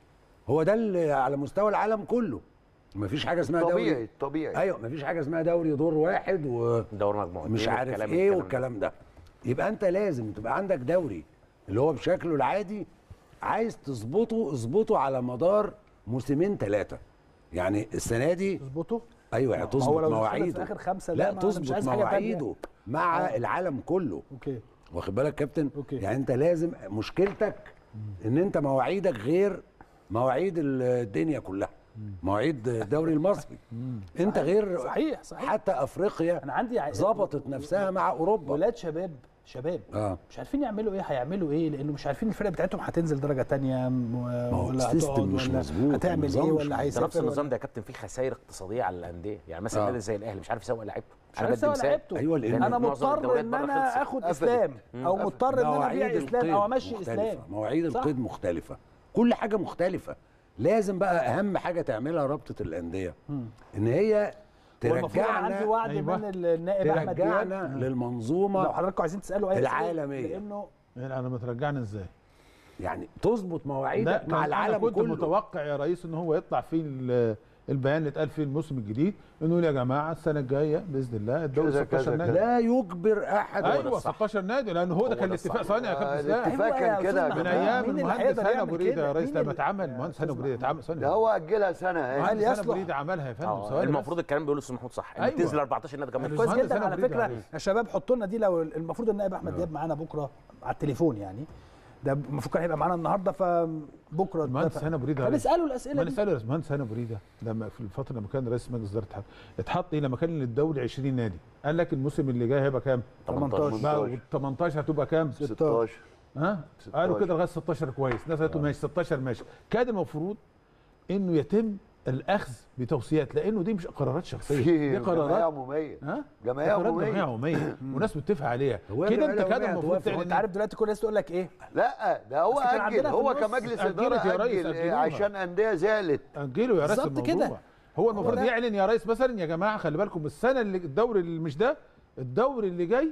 هو ده اللي على مستوى العالم كله مفيش حاجه اسمها طبيعي دوري طبيعي ايوه مفيش حاجه اسمها دوري دور واحد و... دوري مجموعتين مش عارف والكلام- ايه الكلام ده. والكلام ده يبقى انت لازم تبقى عندك دوري اللي هو بشكله العادي عايز تظبطه اظبطه على مدار موسمين ثلاثه يعني السنه دي تظبطه ايوه يعني هو تظبط لو دخلت مواعيده في آخر خمسة، لا لا، ما أنا مش تظبط عايز حاجة تانية. مواعيده مع العالم كله اوكي واخد بالك كابتن أوكي. يعني انت لازم مشكلتك ان انت مواعيدك غير مواعيد الدنيا كلها مواعيد الدوري المصري انت غير صحيح صحيح حتى افريقيا انا عندي ع- ظبطت نفسها مع اوروبا ولاد شباب شباب اه مش عارفين يعملوا ايه هيعملوا ايه لانه مش عارفين الفرقه بتاعتهم هتنزل درجه تانية م- هو ولا السيستم هتقعد مش ولا مظبوط، هتعمل النظام ايه مش ولا مظبوط. ده هيسافر نفس النظام ولا- ده يا كابتن فيه خسائر اقتصاديه على الانديه يعني مثلا آه. نادي زي الاهلي مش عارف يسوق لعيبته مش عارف عارف ادي سوا مثال لعبته أيوة، لأن انا معظم مضطر الدوريات ان بره انا خلصت. اخد قفلت. اسلام او قفل. مضطر ان انا ابيع مواعيد اسلام القيد او امشي مختلفة. اسلام مواعيد صح. القيد مختلفة كل حاجة مختلفة لازم بقى أهم حاجة تعملها رابطة الأندية إن هي هو المفروض أنا عندي ترجعنا وعد أيوة. من النائب احمد دياب ترجعنا للمنظومة لو حضراتكم عايزين تسالوا اي أسئلة، العالمية. لانه يعني انا مترجعنا ازاي يعني تظبط مواعيدك لا مع كان العالم انا كنت كله متوقع يا ريس ان هو يطلع فيه ال- البيان اللي اتقال فيه الموسم الجديد انه يقول يا جماعه السنه الجايه باذن الله الدوري كذا 16 كذا نادي لا يجبر أحد ده ايوه الصح. 16 نادي لان هو ده هو كان ده الاتفاق الصح. ثانيه يا كابتن آه، اسلام الاتفاق أيوة يا كان كده أستاذ من محمد. ايام مين اللي المهندس هيقدر هاني يعمل ابو ريده كده؟ يا ريس مين لما اللي- اتعمل يا المهندس أستاذ هاني ابو ريده اتعمل ثانيه ده هو اجلها سنه هل المهندس هاني ابو يصلح؟ ريده عملها يا فندم آه، ثواني بس. المفروض الكلام بيقول الاستاذ محمود صح ان أيوة. تنزل 14 نادي كمان كويس المهندس جدا هاني على أبو ريدة فكره عليه. يا شباب حطوا لنا دي لو المفروض النائب احمد دياب معانا بكره على التليفون يعني ده المفروض كان هيبقى معانا النهارده فبكره المهندس اتفق. هاني ابو ريده عليه. هنساله الاسئله ما دي نساله المهندس هاني ابو ريده لما في الفتره لما كان رئيس مجلس اداره الاتحاد اتحط ايه لما كان الدوري 20 نادي قال لك الموسم اللي جاي هيبقى كام؟ 18 بقى وال 18 هتبقى كام؟ 16 ها؟ 16. قالوا كده لغايه 16 كويس الناس قالت له ماشي 16 ماشي كان المفروض انه يتم الاخذ بتوصيات لانه دي مش قرارات شخصيه في دي جمعيه قرارات عموميه ها؟ جمعيه قرارات جمعيه عموميه عموميه وناس متفق عليها هو كده الجمعية انت كان العمومية المفروض هتوافق. تعلن انت عارف دلوقتي كل الناس تقول لك ايه لا ده هو بس كان اجل عندنا في هو النص كمجلس أجلت اداره يا ريس، اجل أجلوها. عشان انديه زعلت اجلوا يا ريس بالظبط الموضوع كده. هو المفروض ده. يعلن يا ريس مثلا يا جماعه خلي بالكم السنه اللي الدوري اللي مش ده الدوري اللي جاي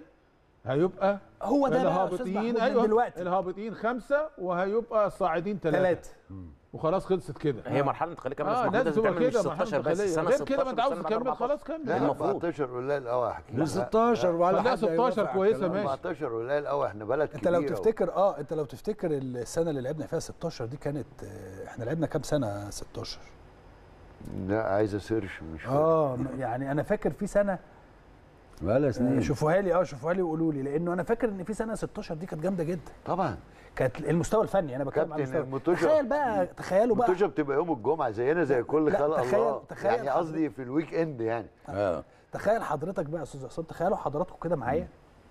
هيبقى هو ده بقى يا أستاذ الهابطين محمود من ايوه دلوقتي. الهابطين خمسه وهيبقى الصاعدين ثلاثه ثلاثه وخلاص خلصت كده هي مرحله انتقاليه كمان اه بس المفروض لازم لازم تبقى تعمل مش كده مرحله 16 بس انتقاليه السنه غير كده ما انت عاوز 16 تكمل سنة خلاص كمل لا المفروض. 14 قليل قوي ل 16 ولا خليها حد 16 هيوافق على كويسة الكلام ده. ماشي. 14 قليل قوي احنا بلد انت لو كبيرة تفتكر اه انت لو تفتكر السنه اللي لعبنا فيها 16 دي كانت آه، احنا لعبنا كام سنه 16 لا عايز اسيرش مش فاكر. اه يعني انا فاكر في سنه بقالها سنين شوفوها لي اه شوفوها لي وقولوا لي لانه انا فاكر ان في سنه 16 دي كانت جامده جدا طبعا كانت المستوى الفني انا بتكلم على كابتن المستوى المنتوجة- تخيل بقى تخيلوا بقى المنتوجه بتبقى يوم الجمعه زينا زي كل لا، خلق تخيل- الله تخيل يعني حضرتك- قصدي في الويك اند يعني اه تخيل حضرتك بقى يا استاذ عصام تخيلوا حضراتكم كده معايا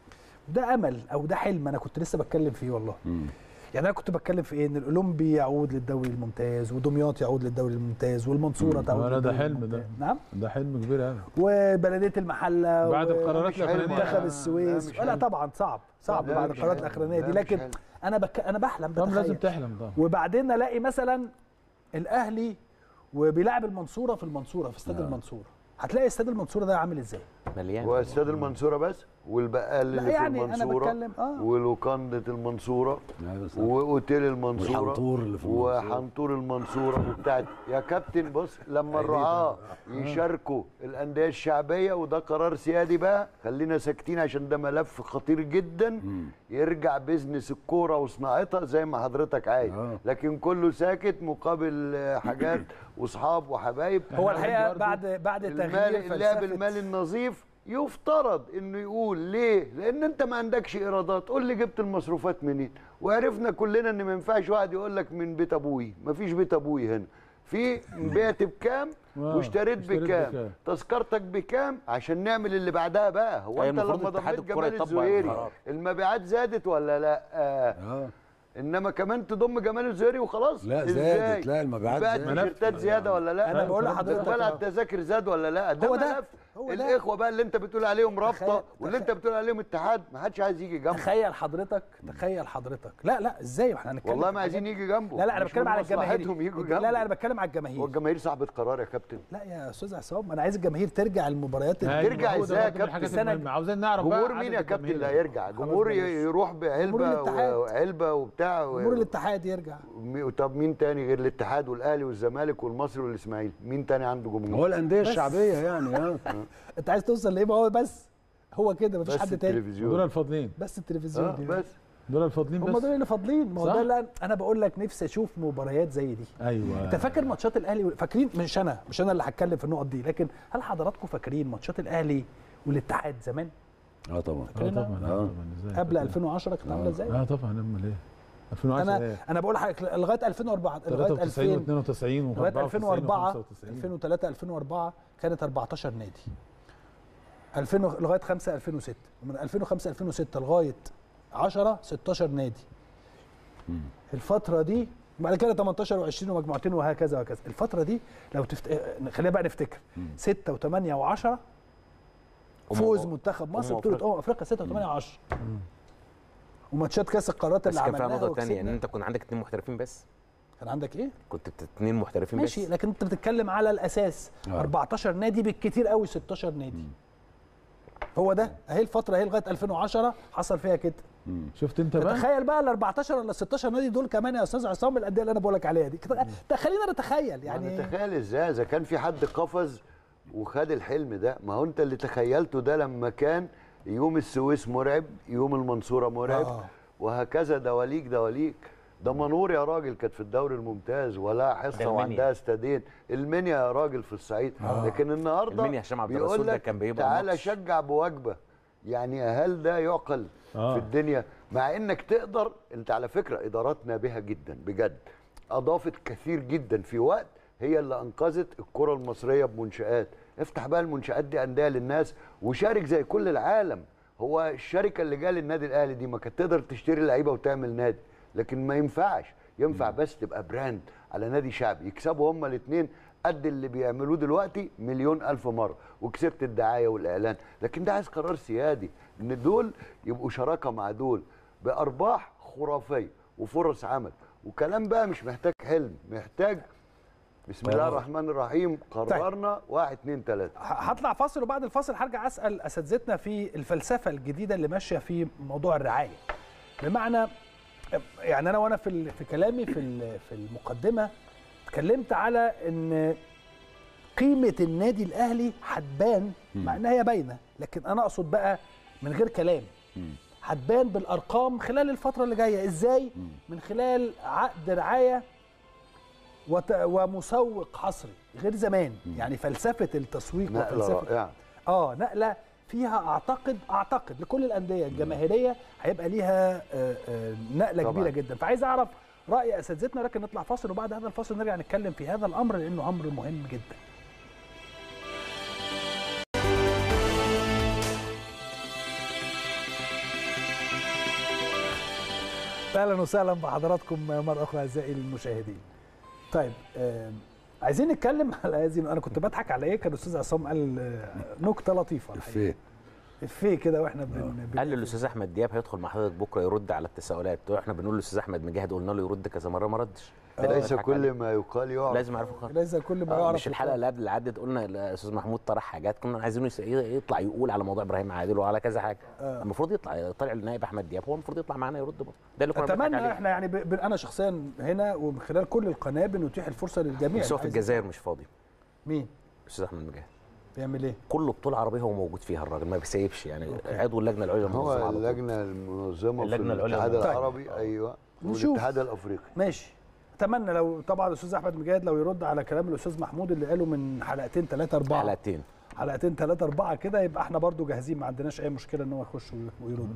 ده امل او ده حلم انا كنت لسه بتكلم فيه والله يعني انا كنت بتكلم في ايه ان الاولمبي يعود للدوري الممتاز ودمياط يعود للدوري الممتاز والمنصوره تعود ولا ده للدوري حلم ده. الممتاز. نعم ده حلم كبير قوي وبلديه المحله بعد و- القرارات مش حلم الاخرانيه ولا- منتخب لا، السويس مش لا حلم. طبعا صعب صعب لا، بعد مش القرارات حلم. الاخرانيه دي لا، مش لكن حلم. انا بك... انا بحلم طب لازم بتخيل تحلم طبعا وبعدين الاقي مثلا الاهلي وبيلعب المنصوره في المنصوره في استاد المنصوره هتلاقي استاد المنصوره ده عامل ازاي مليان واستاد المنصوره بس والبقال لا اللي يعني في أنا المنصوره بتكلم- آه. ولوكانده المنصوره أيوة صح. واوتيل المنصوره والحنطور اللي في المنصورة. وحنطور المنصوره وبتاعت يا كابتن بص لما الرعاه يشاركوا الانديه الشعبيه وده قرار سيادي بقى خلينا ساكتين عشان ده ملف خطير جدا يرجع بيزنس الكوره وصناعتها زي ما حضرتك عايز آه. لكن كله ساكت مقابل آه، حاجات واصحاب وحبايب هو إحنا الحقيقه برضو بعد بعد المال تغيير اللعب فلسفة- المالي النظيف يفترض انه يقول ليه؟ لان انت ما عندكش ايرادات، قول لي جبت المصروفات منين؟ وعرفنا كلنا ان ما ينفعش واحد يقول لك من بيت ابوي، ما فيش بيت ابوي هنا. في بعت بكام آه، واشتريت اشتريت بكام بكام. تذكرتك بكام عشان نعمل اللي بعدها بقى هو أيوة، انت المفروض لما اتحاد ضميت الكرة جمال يطبق الزهيري القرار. المبيعات زادت ولا لا آه. اه انما كمان تضم جمال الزهيري وخلاص لا، إزاي؟ زادت. لا، المبيعات بقت زادت. تيشيرتات زياده ولا لا أنا بقول لا، لحضرتك اقبال على أهو. التذاكر زاد ولا لا ده هو ده. ملف هو ده. الاخوه بقى اللي انت بتقول عليهم رابطه تخيل- واللي انت تخيل. بتقول عليهم اتحاد ما حدش عايز يجي جنبه تخيل حضرتك تخيل حضرتك لا لا ازاي احنا هنتكلم والله في ما عايزين يجي جنبه لا لا انا مش بتكلم من على الجماهير مصلحتهم يجوا جنبه لا لا انا بتكلم على الجماهير والجماهير صاحبه قرار يا كابتن لا يا استاذ عصام انا عايز الجماهير ترجع المباريات أيوة، ترجع هو ده إزاي يا برضه من كابتن؟ الحاجات السنة المهمة. عاوزين نعرف بقى جمهور عدد مين يا كابتن اللي الجماهير. هيرجع جمهور بلاش. يروح بعلبه الاتحاد. وعلبه وبتاع و- جمهور الاتحاد يرجع مي- طب مين تاني غير الاتحاد والاهلي والزمالك والمصري والاسماعيلي مين تاني عنده هو جمهور الانديه الشعبيه يعني اه انت عايز توصل لايه ما هو بس هو كده مفيش بس حد تاني دول التلفزيون الفاضلين بس التلفزيون اه دي بس دول الفاضلين هم بس دول اللي فاضلين ما هو صح. ده اللي أنا- انا بقول لك نفسي اشوف مباريات زي دي ايوه انت فاكر ماتشات الاهلي فاكرين مش انا مش انا اللي هتكلم في النقط دي لكن هل حضراتكم فاكرين ماتشات الاهلي والاتحاد زمان اه طبعا اه طبعا اه آه. طبعا ازاي قبل 2010 كانت عامله ازاي اه طبعا امال ايه 2010 انا ايه انا بقول لحضرتك لغايه 2004 لغايه 93 2000 و92 و لغايه 2004 2003 2003 2004 كانت 14 نادي 2000 و- لغايه 5 2006 من 2005 2006 لغايه 10 16 نادي الفتره دي بعد كده 18 و20 ومجموعتين وهكذا وهكذا الفتره دي لو تفت... خلينا بقى نفتكر 6 و8 و10 فوز أمم منتخب مصر أمم بطوله أفريقيا. امم افريقيا 6 و8 و10 وماتشات كاس القارات بس اللي كان فيها عملناها نقطه ثانيه ان وكسبنا. انت كنت عندك اثنين محترفين بس كان عندك ايه؟ كنت اثنين محترفين ماشي بس لكن انت بتتكلم على الاساس آه. 14 نادي بالكتير قوي 16 نادي هو ده اهي الفتره اهي لغايه 2010 حصل فيها كده شفت انت بقى تخيل بقى ال 14 ولا 16 نادي دول كمان يا استاذ عصام الانديه اللي انا بقول لك عليها دي كده- ده خلينا نتخيل يعني يعني تخيل ازاي اذا كان في حد قفز وخد الحلم ده ما هو انت اللي تخيلته ده لما كان يوم السويس مرعب يوم المنصوره مرعب آه. وهكذا دواليك دواليك ده منور يا راجل كانت في الدوري الممتاز ولا حصه المنيا. وعندها استادين المنيا يا راجل في الصعيد لكن النهارده المنيا هشام عبد الرسول بيقول ده لك كان بيبقى تعالى ماتش. شجع بوجبه يعني هل ده يعقل آه. في الدنيا مع انك تقدر انت على فكره ادارات نابهه جدا بجد اضافت كثير جدا في وقت هي اللي انقذت الكره المصريه بمنشات افتح بقى المنشات دي انديه للناس وشارك زي كل العالم هو الشركه اللي جايه للنادي الاهلي دي ما كانت تقدر تشتري لعيبه وتعمل نادي لكن ما ينفعش ينفع بس تبقى براند على نادي شعبي يكسبوا هما الاثنين قد اللي بيعملوه دلوقتي مليون الف مره وكسبت الدعايه والاعلان لكن ده عايز قرار سيادي ان دول يبقوا شراكه مع دول بارباح خرافيه وفرص عمل وكلام بقى مش محتاج حلم محتاج بسم الله الرحمن الرحيم قررنا واحد اتنين تلاته ه- هطلع فاصل وبعد الفاصل هرجع اسال اساتذتنا في الفلسفه الجديده اللي ماشيه في موضوع الرعايه بمعنى يعني انا وانا في ال- في كلامي في ال- في المقدمه اتكلمت على ان قيمه النادي الاهلي هتبان مع انها هي باينه لكن انا اقصد بقى من غير كلام هتبان بالارقام خلال الفتره اللي جايه ازاي من خلال عقد رعايه وت- ومسوق حصري غير زمان يعني فلسفه التسويق نقله وفلسفه رائعه اه نقله فيها اعتقد اعتقد لكل الانديه الجماهيريه هيبقى ليها آه، آه، نقله طبعاً. كبيره جدا فعايز اعرف راي اساتذتنا لكن نطلع فاصل وبعد هذا الفاصل نرجع نتكلم في هذا الامر لانه امر مهم جدا اهلا وسهلا بحضراتكم مره اخرى اعزائي المشاهدين. طيب آه عايزين نتكلم على هذه انا كنت بضحك على ايه كان الاستاذ عصام قال آه، نكته لطيفه الحقيقة. افيه افيه كده واحنا بن بن- قال للاستاذ احمد دياب هيدخل مع حضرتك بكره يرد على التساؤلات احنا بنقول للاستاذ احمد مجاهد قلنا له يرد كذا مره ما ردش ليس بنضحك كل عليه. ما يقال يعرف لازم يعرفوا خالص ليس كل ما آه، يعرف مش الحلقه اللي قبل اللي عدت قلنا الاستاذ محمود طرح حاجات كنا عايزينه يس- يطلع يقول على موضوع ابراهيم عادل وعلى كذا حاجه آه. المفروض يطلع طلع النائب احمد دياب هو المفروض يطلع معانا يرد برضه ده اللي كنا بنضحك اتمنى عليه احنا يعني ب... ب... انا شخصيا هنا ومن خلال كل القناه بنتيح الفرصه للجميع بس هو في عايز- الجزائر مش فاضي مين الاستاذ احمد مجاهد بيعمل ايه؟ كل بطوله عربيه هو موجود فيها الراجل ما بيسيبش يعني عضو اللجنه العليا للمنظمه هو على طول. اللجنه المنظمه في اللجنة العليا الاتحاد للمنظمة. العربي ايوه نشوف. والاتحاد الافريقي ماشي اتمنى لو طبعا الاستاذ احمد مجاهد لو يرد على كلام الاستاذ محمود اللي قاله من حلقتين ثلاثه اربعه حلقتين حلقتين ثلاثه اربعه كده يبقى احنا برضو جاهزين ما عندناش اي مشكله ان هو يخش وي- ويرد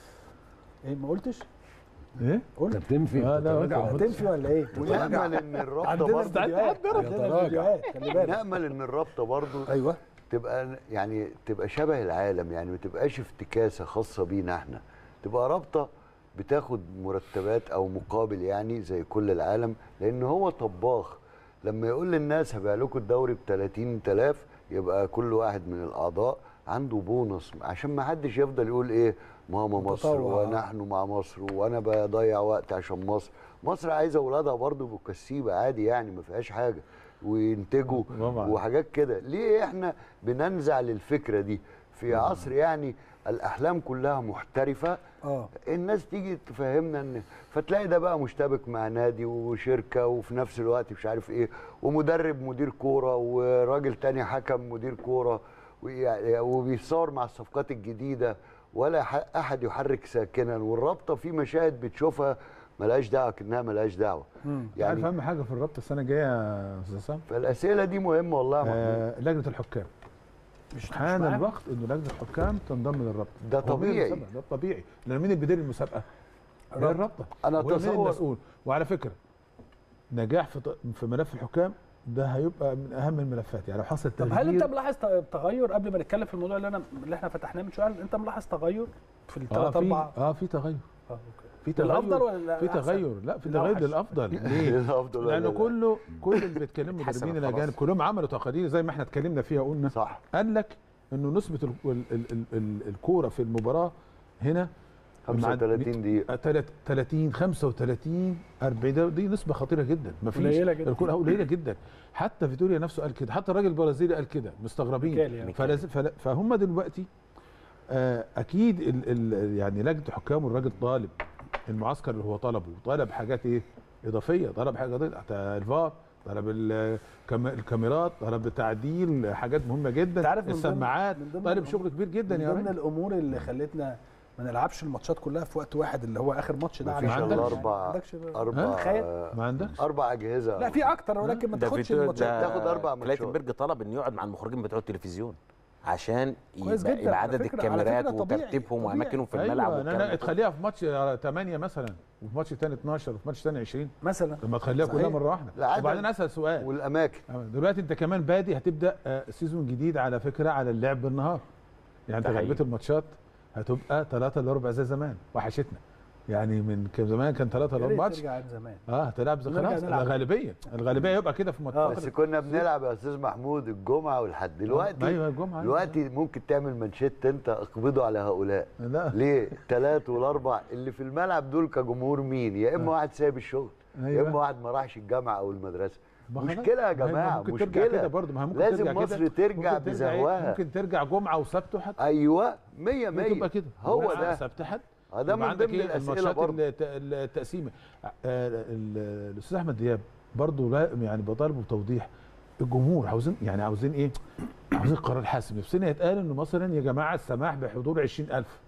ايه ما قلتش؟ ايه انت قلت بتنفي آه، لا، بتراجع. قلت. هتنفي ولا ايه؟ ونامل ان الرابطه عندنا برضه فيديوهات عندنا فيديوهات خلي بالك نامل ان الرابطه برضه ايوه تبقى يعني تبقى شبه العالم يعني ما تبقاش افتكاسه خاصه بينا احنا تبقى رابطه بتاخد مرتبات او مقابل يعني زي كل العالم لان هو طباخ لما يقول للناس هبيع لكم الدوري ب 30000 يبقى كل واحد من الاعضاء عنده بونص عشان ما حدش يفضل يقول ايه ماما مصر متطوع. ونحن مع مصر وانا بضيع وقت عشان مصر مصر عايزه اولادها برضه يبقوا كسيبه عادي يعني ما فيهاش حاجه وينتجوا طبعاً. وحاجات كده ليه احنا بننزع للفكره دي في عصر يعني الاحلام كلها محترفه اه الناس تيجي تفهمنا ان فتلاقي ده بقى مشتبك مع نادي وشركه وفي نفس الوقت مش عارف ايه ومدرب مدير كوره وراجل تاني حكم مدير كوره ويعني- وبيصور مع الصفقات الجديده ولا ح- احد يحرك ساكنا والرابطه في مشاهد بتشوفها ملهاش دعوه كانها ملهاش دعوه يعني يعني اهم حاجه في الرابطه السنه الجايه يا استاذ حسام فالاسئله دي مهمه والله يا محمود آه لجنه الحكام مش حان معاهم؟ الوقت انه لجنه الحكام تنضم للرابطه ده هو مين طبيعي. المسابقة؟ ده طبيعي لان مين اللي بيدير المسابقه؟ هي الرابطة. الرابطه أنا وهي مين أتصور- المسؤول وعلى فكره نجاح في ط- في ملف الحكام ده هيبقى من اهم الملفات يعني لو حصل طب تغيير هل انت ملاحظ ت- تغير قبل ما نتكلم في الموضوع اللي انا اللي احنا فتحناه من شويه انت ملاحظ تغير في اه الثلاث في اربع اه في تغير آه، أوكي. في تغير للأفضل ولا في للأحسن؟ تغير لا في تغير للأوحش. للافضل ليه؟ الافضل ولا لانه لا؟ كله كل اللي بيتكلموا حسن المدربين خلاص. الاجانب كلهم عملوا تقارير زي ما احنا اتكلمنا فيها قلنا صح قال لك انه نسبه ال- ال- ال- ال- ال- الكوره في المباراه هنا 35 دقيقه 30 35 40 ده- دي نسبه خطيره جدا ما فيش قليلة جدا. الكوره قليله جدا حتى فيتوريا نفسه قال كده حتى الراجل البرازيلي قال كده ميكالي مستغربين يعني. فلاز- فلا- فهم دلوقتي آه، اكيد ال ال يعني لجنه الحكام والراجل طالب المعسكر اللي هو طلبه طلب حاجات ايه اضافيه طلب حاجات حتى الفار طلب الكام- الكاميرات طلب تعديل حاجات مهمه جدا انت عارف من ضمن- السماعات من ضمن طالب الأمور- شغل كبير جدا من يا ضمن راجل الامور اللي خلتنا ما نلعبش الماتشات كلها في وقت واحد اللي هو اخر ماتش ده مفيش على عندكش- الا يعني اربع عندكش اربع تخيل. ما عندكش اربع اجهزه لا في اكتر ولكن ما ده تاخدش فيتو الماتشات ده تاخد أربع ماتشات. كلايتنبرج طلب انه يقعد مع المخرجين بتوع التلفزيون عشان كويس يبقى, جدا. يبقى على عدد فكرة- على الكاميرات فكرة طبيعي، وترتيبهم طبيعي. واماكنهم في الملعب ايوه والكلام انا ده كله. تخليها في ماتش 8 مثلا وفي ماتش تاني 12 وفي ماتش تاني 20 مثلا لما تخليها صحيح. كلها مره واحده العدد وبعدين اسال سؤال والاماكن دلوقتي انت كمان بادي هتبدا آه، سيزون جديد على فكره على اللعب بالنهار يعني انت ده حقيقي. غالبيه الماتشات هتبقى 3 الا ربع زي زمان وحشتنا يعني من كان زمان كان 3 يا الا ريت ربع ماتش ترجع عن زمان اه هتلعب زي نرجع خلاص نلعب. الغالبيه الغالبيه يبقى كده في بس ماتشات كنا بنلعب يا استاذ محمود الجمعه والحد دلوقتي ايوه الجمعه دلوقتي ممكن تعمل منشيت انت اقبضوا على هؤلاء لا ليه الثلاث والاربع اللي في الملعب دول كجمهور مين يا اما واحد سايب الشغل يا أيوة. اما واحد ما راحش الجامعه او المدرسه ما خلاص. مشكله يا ما هي جماعه ممكن ترجع كده مشكله برضه ما هي ممكن لازم ترجع كده. مصر ترجع ممكن ترجع إيه؟ بزهواها. ممكن ترجع جمعه وسبت وحد ايوه 100 100 تبقى كده هو جمعة، ده سبت حد آه، ده يبقى من عندك ضمن إيه؟ الاسئله الماتشات برضه الت- التقسيمه آه، ال- الاستاذ احمد دياب برضه لا يعني بطالبه بتوضيح الجمهور عاوزين يعني عاوزين ايه؟ عاوزين قرار حاسم نفسنا يتقال انه مثلا يا جماعه السماح بحضور 20000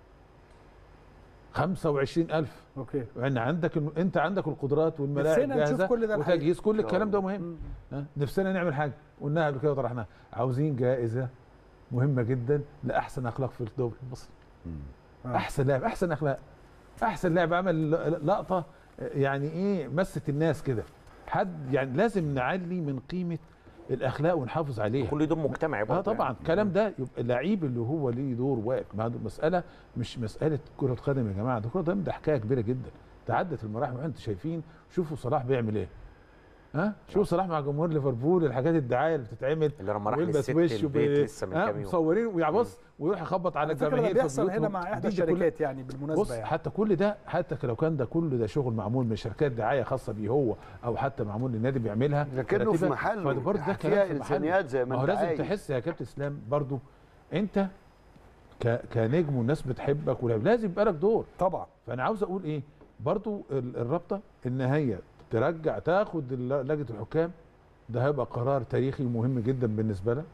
25000 اوكي يعني عندك الم- انت عندك القدرات والملاعب نفسنا نشوف جاهزه كل ده الحقيقة. وتجهيز كل إن شاء الكلام ده الله. مهم ها؟ نفسنا نعمل حاجه قلناها قبل كده وطرحناها عاوزين جائزه مهمه جدا لاحسن اخلاق في الدوري المصري آه. احسن لاعب احسن اخلاق احسن لاعب عمل لقطه يعني ايه مست الناس كده حد يعني لازم نعلي من قيمه الاخلاق ونحافظ عليها كل دول مجتمعي اه برضه طبعا يعني. الكلام ده يبقى اللعيب اللي هو ليه دور واقف مع مساله مش مساله كره قدم يا جماعه ده كره قدم ده حكايه كبيره جدا تعدت المراحل وانتم شايفين شوفوا صلاح بيعمل ايه ها شوفوا صلاح مع جمهور ليفربول الحاجات الدعايه اللي بتتعمل اللي لما راح ويلبس للست وش البيت وبي- لسه من ها، كام يوم مصورين ويبص ويروح يخبط على على فكره ده الجماهير في بيحصل هنا بيوتهم. مع احدى دي- دي كل- الشركات يعني بص بالمناسبه يعني حتى كل ده حتى لو كان ده كله ده شغل معمول من شركات دعايه خاصه بيه هو او حتى معمول للنادي بيعملها لكنه في ترتيباً. محله فده برضه ده فيها كلام في محله. إنسانيات زي ما ما هو أنت لازم عايز. تحس يا كابتن اسلام برضه انت ك... كنجم والناس بتحبك ولا- لازم يبقى لك دور طبعا فانا عاوز اقول ايه برضو ال- الرابطه ان هي ترجع تاخد ال- لجنه الحكام ده هيبقى قرار تاريخي مهم جدا بالنسبه لها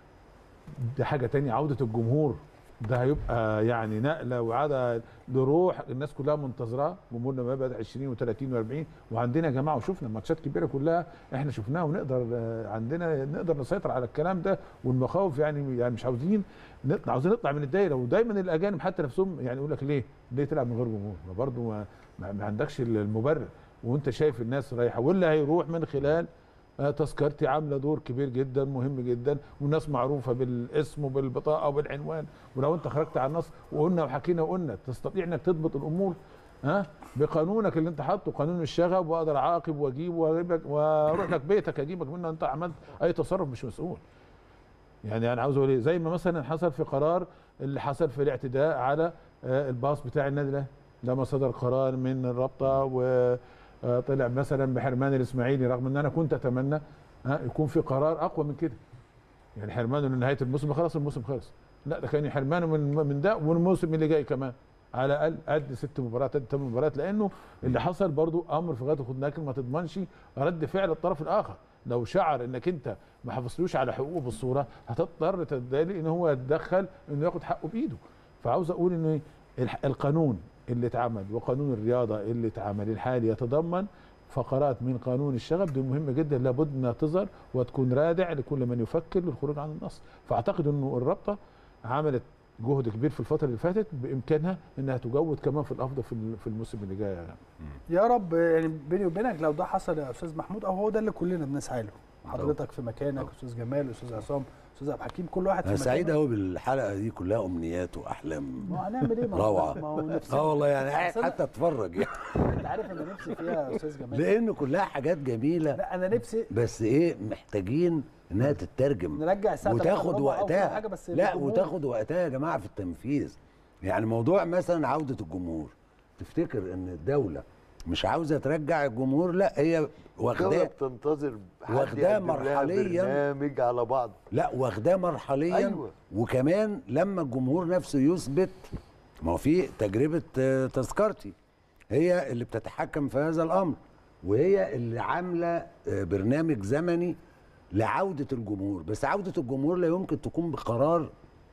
دي حاجه تانية عوده الجمهور ده هيبقى يعني نقله وعاده لروح الناس كلها منتظراه جمهورنا ما بدا 20 و30 و40 وعندنا يا جماعه وشفنا ماتشات كبيره كلها احنا شفناها ونقدر آه، عندنا نقدر نسيطر على الكلام ده والمخاوف يعني يعني مش عاوزين نطلع عاوزين نطلع من الدايره ودايما الاجانب حتى نفسهم يعني يقول لك ليه؟ ليه تلعب من غير جمهور؟ ما برضه ما, ما, ما عندكش المبرر وانت شايف الناس رايحه واللي هيروح من خلال آه، تذكرتي عامله دور كبير جدا مهم جدا والناس معروفه بالاسم وبالبطاقه وبالعنوان ولو انت خرجت على النص وقلنا وحكينا وقلنا تستطيع انك تضبط الامور ها بقانونك اللي انت حاطه قانون الشغب واقدر اعاقب واجيب واجيبك واروح لك بيتك اجيبك منه انت عملت اي تصرف مش مسؤول يعني انا عاوز اقول ايه زي ما مثلا حصل في قرار اللي حصل في الاعتداء على آه، الباص بتاع النادي الاهلي لما صدر قرار من الرابطه وطلع مثلا بحرمان الاسماعيلي رغم ان انا كنت اتمنى ها يكون في قرار اقوى من كده يعني حرمانه لنهايه الموسم خلاص الموسم خلص لا ده كان حرمانه من من ده والموسم اللي جاي كمان على الاقل قد ست مباريات قد ثمان مباريات لانه اللي حصل برضو امر في غايه الخطوره لكن ما تضمنش رد فعل الطرف الاخر لو شعر انك انت ما حافظتلوش على حقوقه بالصوره هتضطر تدالي ان هو يتدخل انه ياخد حقه بايده فعاوز اقول ان الح- القانون اللي اتعمل وقانون الرياضه اللي اتعمل الحالي يتضمن فقرات من قانون الشغب دي مهمه جدا لابد انها تظهر وتكون رادع لكل من يفكر للخروج عن النص فاعتقد انه الرابطه عملت جهد كبير في الفتره اللي فاتت بامكانها انها تجود كمان في الافضل في ال- في الموسم اللي جاي يعني. يا رب يعني بيني وبينك لو ده حصل يا استاذ محمود او هو ده اللي كلنا بنسعى له حضرتك في مكانك استاذ جمال استاذ عصام استاذ عبد الحكيم كل واحد في انا مكانه سعيد قوي بالحلقه دي كلها امنيات واحلام ما هو هنعمل ايه ما هو- روعة. ما هو نفسنا اه والله يعني قاعد أصل أنا- حتى اتفرج يعني انت عارف انا نفسي فيها يا استاذ جمال لان كلها حاجات جميله لا انا نفسي بس ايه محتاجين انها تترجم نرجع الساعه وتاخد 3 وربع أو كل وقتها حاجه بس لا للجمهور. وتاخد وقتها يا جماعه في التنفيذ يعني موضوع مثلا عوده الجمهور تفتكر ان الدوله مش عاوزه ترجع الجمهور لا هي الدولة واخداه بتنتظر حد واخداه يقدم لها مرحلياً. برنامج على بعض لا واخداه مرحليا أيوة. وكمان لما الجمهور نفسه يثبت ما هو في تجربه آه، تذكرتي هي اللي بتتحكم في هذا الامر وهي اللي عامله آه، برنامج زمني لعوده الجمهور بس عوده الجمهور لا يمكن تكون بقرار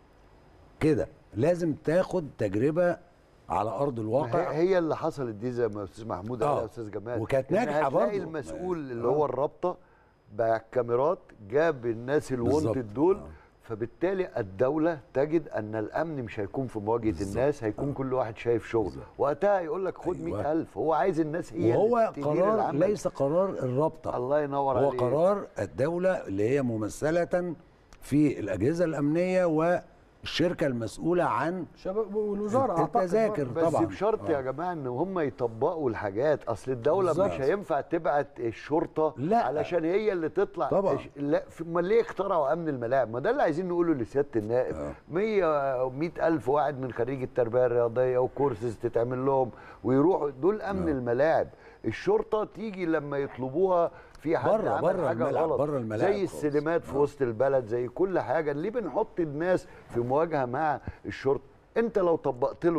كده لازم تاخد تجربه على ارض هي, الواقع هي اللي حصلت دي زي ما استاذ محمود قال آه. يا استاذ جمال وكانت إن ناجحة هتلاقي برضه. المسؤول اللي آه. هو الرابطه بالكاميرات جاب الناس بالظبط. الونتد دول آه. فبالتالي الدولة تجد أن الأمن مش هيكون في مواجهة بالظبط. الناس هيكون كل واحد شايف شغله بالظبط. وقتها يقول لك خد أيوة. مئة ألف هو عايز الناس هي وهو اللي تدير قرار العمل. ليس قرار الرابطه الله ينور هو عليك قرار الدولة اللي هي ممثلة في الأجهزة الأمنية والشركة المسؤولة عن شباب والوزاره أعتقد التذاكر برضه. بس طبعا بشرط يا جماعه ان هم يطبقوا الحاجات اصل الدوله بالظبط. مش هينفع تبعت الشرطه لا. علشان هي اللي تطلع طبعا. إيش- لا في- امال ليه اخترعوا امن الملاعب ما ده اللي عايزين نقوله لسياده النائب آه. 100 100 الف واحد من خريج التربيه الرياضيه وكورسز تتعمل لهم ويروحوا دول امن آه. الملاعب الشرطه تيجي لما يطلبوها في حد بره- عمل بره حاجه الملعب- غلط بره الملاعب زي خالص. السينمات في وسط البلد زي كل حاجه ليه بنحط الناس في مواجهه مع الشرطه انت لو طبقت له ده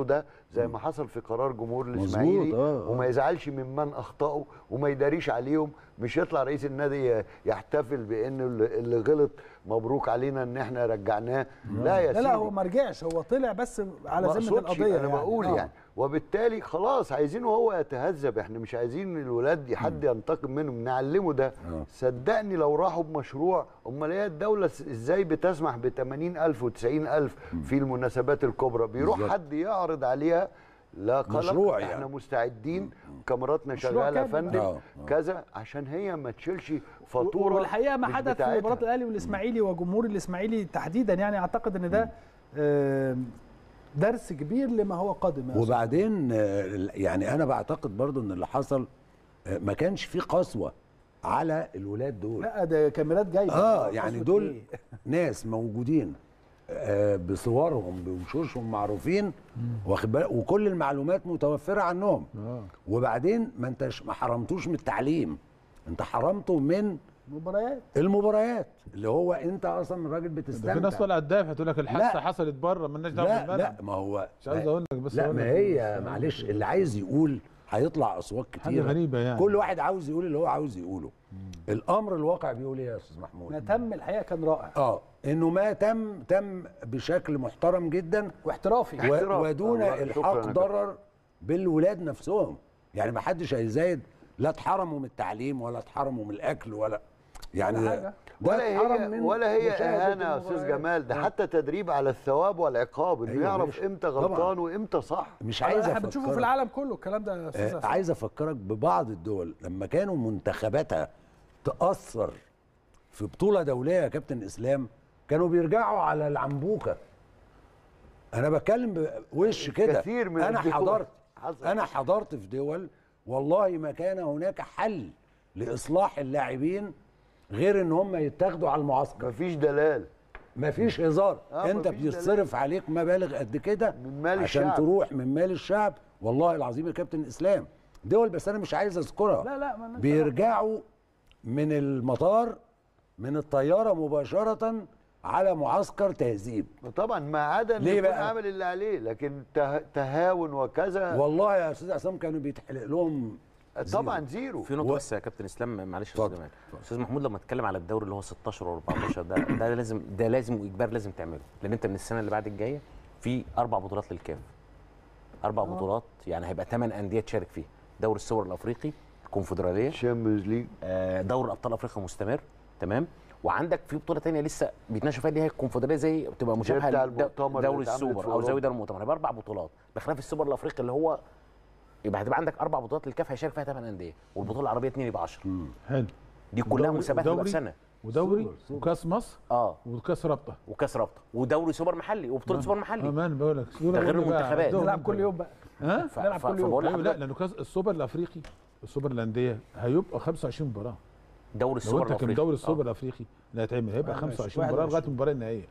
زي ما حصل في قرار جمهور مظبوط، الاسماعيلي آه، آه. وما يزعلش ممن اخطاوا وما يداريش عليهم مش يطلع رئيس النادي يحتفل بان اللي اللي غلط مبروك علينا ان احنا رجعناه لا يا لا سيدي لا هو ما رجعش هو طلع بس على ما ذمه أقصدش، القضيه انا بقول آه. يعني وبالتالي خلاص عايزينه هو يتهذب احنا مش عايزين الولاد حد ينتقم منهم نعلمه ده آه. صدقني لو راحوا بمشروع امال هي الدوله س- ازاي بتسمح ب 80000 و90000 في المناسبات الكبرى بيروح بالظبط. حد يعرض عليها لا قلق مشروع احنا يعني. مستعدين كاميراتنا مشروع شغاله يا كامل. فندم آه، آه. كذا عشان هي ما تشيلش و- فاتوره والحقيقه ما مش حدث في بتاعتها. مباراه الاهلي والاسماعيلي وجمهور الاسماعيلي تحديدا يعني اعتقد ان ده آم، درس كبير لما هو قادم يا أستاذ. وبعدين آه، يعني انا بعتقد برضو ان اللي حصل آه، ما كانش فيه قسوه على الولاد دول لا ده كاميرات جايه اه يعني قسوة دول إيه؟ ناس موجودين آه بصورهم بوشوشهم معروفين واخد بالك وكل المعلومات متوفره عنهم آه. وبعدين ما انتش ما حرمتوش من التعليم انت حرمته من مباريات المباريات اللي هو انت اصلا الراجل ده بتستمتع في ناس طالعه تدافع تقول لك الحادثه لا. حصلت بره مالناش دعوه لا بالملعب لا ما هو مش عايز اقول لك بس لا أقول ما لك هي بس. معلش اللي عايز يقول هيطلع اصوات حاجه كتير غريبه يعني كل واحد عاوز يقول اللي هو عاوز يقوله الامر الواقع بيقول ايه يا استاذ محمود ما تم الحقيقه كان رائع اه انه ما تم تم بشكل محترم جدا واحترافي و- احتراف. ودون الله، شكراً الحاق يا كابتن. ضرر بالولاد نفسهم يعني ما حدش هيزايد لا اتحرموا من التعليم ولا اتحرموا من الاكل ولا يعني ولا ده- حاجة. ده ولا اتحرم هي من ولا هي مشاهدة اهانه يا استاذ المباريات. جمال ده آه. حتى تدريب على الثواب والعقاب انه أيوة يعرف ماشي. امتى طبعاً. غلطان وامتى صح مش عايز احنا بنشوفه في افكرك العالم كله الكلام ده يا استاذ آه، أسامة. عايز افكرك ببعض الدول لما كانوا منتخباتها تاثر في بطوله دوليه يا كابتن اسلام كانوا بيرجعوا على العنبوكه انا بتكلم بوش كده كثير من انا الدول. حضرت حصل. انا حضرت في دول والله ما كان هناك حل لاصلاح اللاعبين غير ان هم يتاخدوا على المعسكر مفيش دلال مفيش هزار آه، انت مفيش بيتصرف عليك مبالغ قد كده من مال عشان الشعب. تروح من مال الشعب والله العظيم يا كابتن اسلام دول بس انا مش عايز اذكرها لا لا ما لناش بيرجعوا من المطار من الطياره مباشره على معسكر تهذيب طبعا ما عدا انه ليه يكون بقى؟ عامل اللي عليه لكن ته- تهاون وكذا والله يا استاذ عصام كانوا بيتحلق لهم طبعا زيرو في نقطه و- بس يا كابتن اسلام معلش يا اتفضل، استاذ جمال استاذ محمود لما اتكلم على الدوري اللي هو 16 و14 ده ده لازم ده لازم واجبار لازم تعمله لان انت من السنه اللي بعد الجايه في اربع بطولات للكاف اربع بطولات يعني هيبقى ثمان انديه تشارك فيها دوري السوبر الافريقي الكونفدراليه الشامبيونز ليج آه، دوري ابطال افريقيا مستمر تمام وعندك في بطوله تانية لسه بيتناقشوا فيها اللي هي الكونفدراليه زي بتبقى مشابهه بتاع لدو- المؤتمر اللي دوري اتعملت السوبر في او زي أوروبا. دوري المؤتمر يبقى اربع بطولات بخلاف السوبر الافريقي اللي هو يبقى هتبقى عندك اربع بطولات للكاف هيشارك فيها ثمان انديه والبطوله العربيه اثنين يبقى 10 حلو دي كلها ودوري- مسابقات تبقى ودوري- في سنه ودوري سوبر- سوبر. وكاس مصر اه وكاس رابطه وكاس رابطه ودوري سوبر محلي وبطوله سوبر محلي امان بقول لك دول ده غير قول لي بقى المنتخبات. عندهم نلعب انت. كل يوم بقى ها ف- نلعب ف- كل يوم. فبقول ايوه لا لحضرتك لانه كاس السوبر الافريقي السوبر الانديه هيبقى 25 مباراه دوري لو السوبر انت كان الافريقي دوري آه. السوبر الافريقي اللي هيتعمل هيبقى واحد 25 وعشرين. مباراه لغايه المباراه النهائيه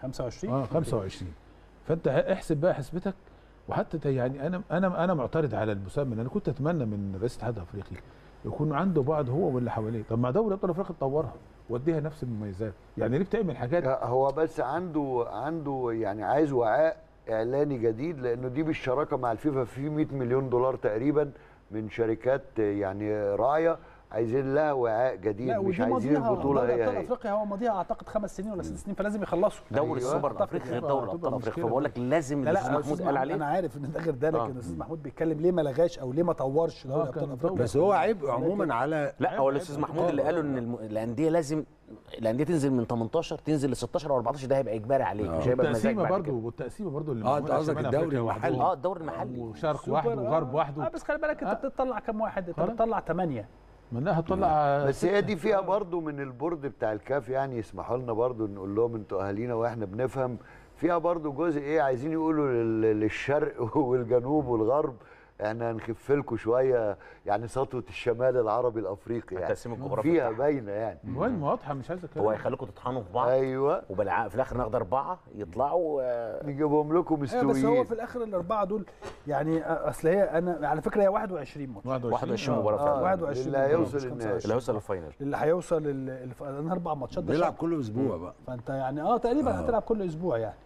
25 اه 25 فانت احسب بقى حسبتك وحتى ت- يعني انا انا انا معترض على المسمى انا كنت اتمنى من رئيس الاتحاد الافريقي يكون عنده بعد هو واللي حواليه طب ما دوري ابطال افريقيا تطورها وديها نفس المميزات يعني ليه بتعمل حاجات هو بس عنده عنده يعني عايز وعاء اعلاني جديد لانه دي بالشراكه مع الفيفا في 100 مليون دولار تقريبا من شركات يعني راعيه عايزين لها وعاء جديد لا مش ودي عايزين ماضيها البطوله دوري هي ابطال هي افريقيا هو ماضيها اعتقد خمس سنين ولا ست سنين فلازم يخلصوا دوري أيوة. السوبر أعتقد الافريقي غير هتبقى- دوري هتبقى ابطال افريقيا مشكلة فبقول لك لازم لا اللي لا الاستاذ أستاذ محمود قال عليه انا عارف ان ده غير ده لكن آه. الاستاذ محمود بيتكلم ليه ما لغاش او ليه ما طورش دوري آه، ابطال كان افريقيا بس هو عبء عموما على لا هو الاستاذ محمود اللي قاله ان الم- الانديه لازم الانديه تنزل من 18 تنزل ل 16 او 14 ده هيبقى اجباري عليك مش هيبقى بمزاج والتقسيمه بعد برضه كده. والتقسيمه برضه اللي آه، معمولة أنت على قصدك شمال الدوري أفريقيا المحلي. لوحدهم. اه الدوري المحلي وشرق سوبر، واحد آه. وغرب واحده اه بس خلي بالك انت آه. بتطلع كام واحد انت خلاص. بتطلع ثمانيه منها هتطلع بس هي دي فيها برضو من البورد بتاع الكاف يعني يسمحوا لنا برضو نقول لهم انتوا اهالينا واحنا بنفهم فيها برضو جزء ايه عايزين يقولوا لل- للشرق والجنوب والغرب احنا هنخف لكم شويه يعني سطوه الشمال العربي الافريقي يعني التقسيم الجغرافي فيها بتاعها. باينه يعني وين واضحه مش عايز هو اتكلم هيخليكم تطحنوا في بعض ايوه وبالع... في الاخر ناخد اربعه يطلعوا آه، نجيبهم لكم ايه بس مستويين هو في الاخر الاربعه دول يعني آه، اصل هي انا على فكره هي 21 ماتش 21 آه. مباراه فعلا 21 اللي مباراة، هيوصل مش النهائي. 25. اللي هيوصل للفاينل اللي هيوصل ال- الف- لان اربع ماتشات ده بيلعب شهر. كل اسبوع بقى فانت يعني اه تقريبا هتلعب كل اسبوع يعني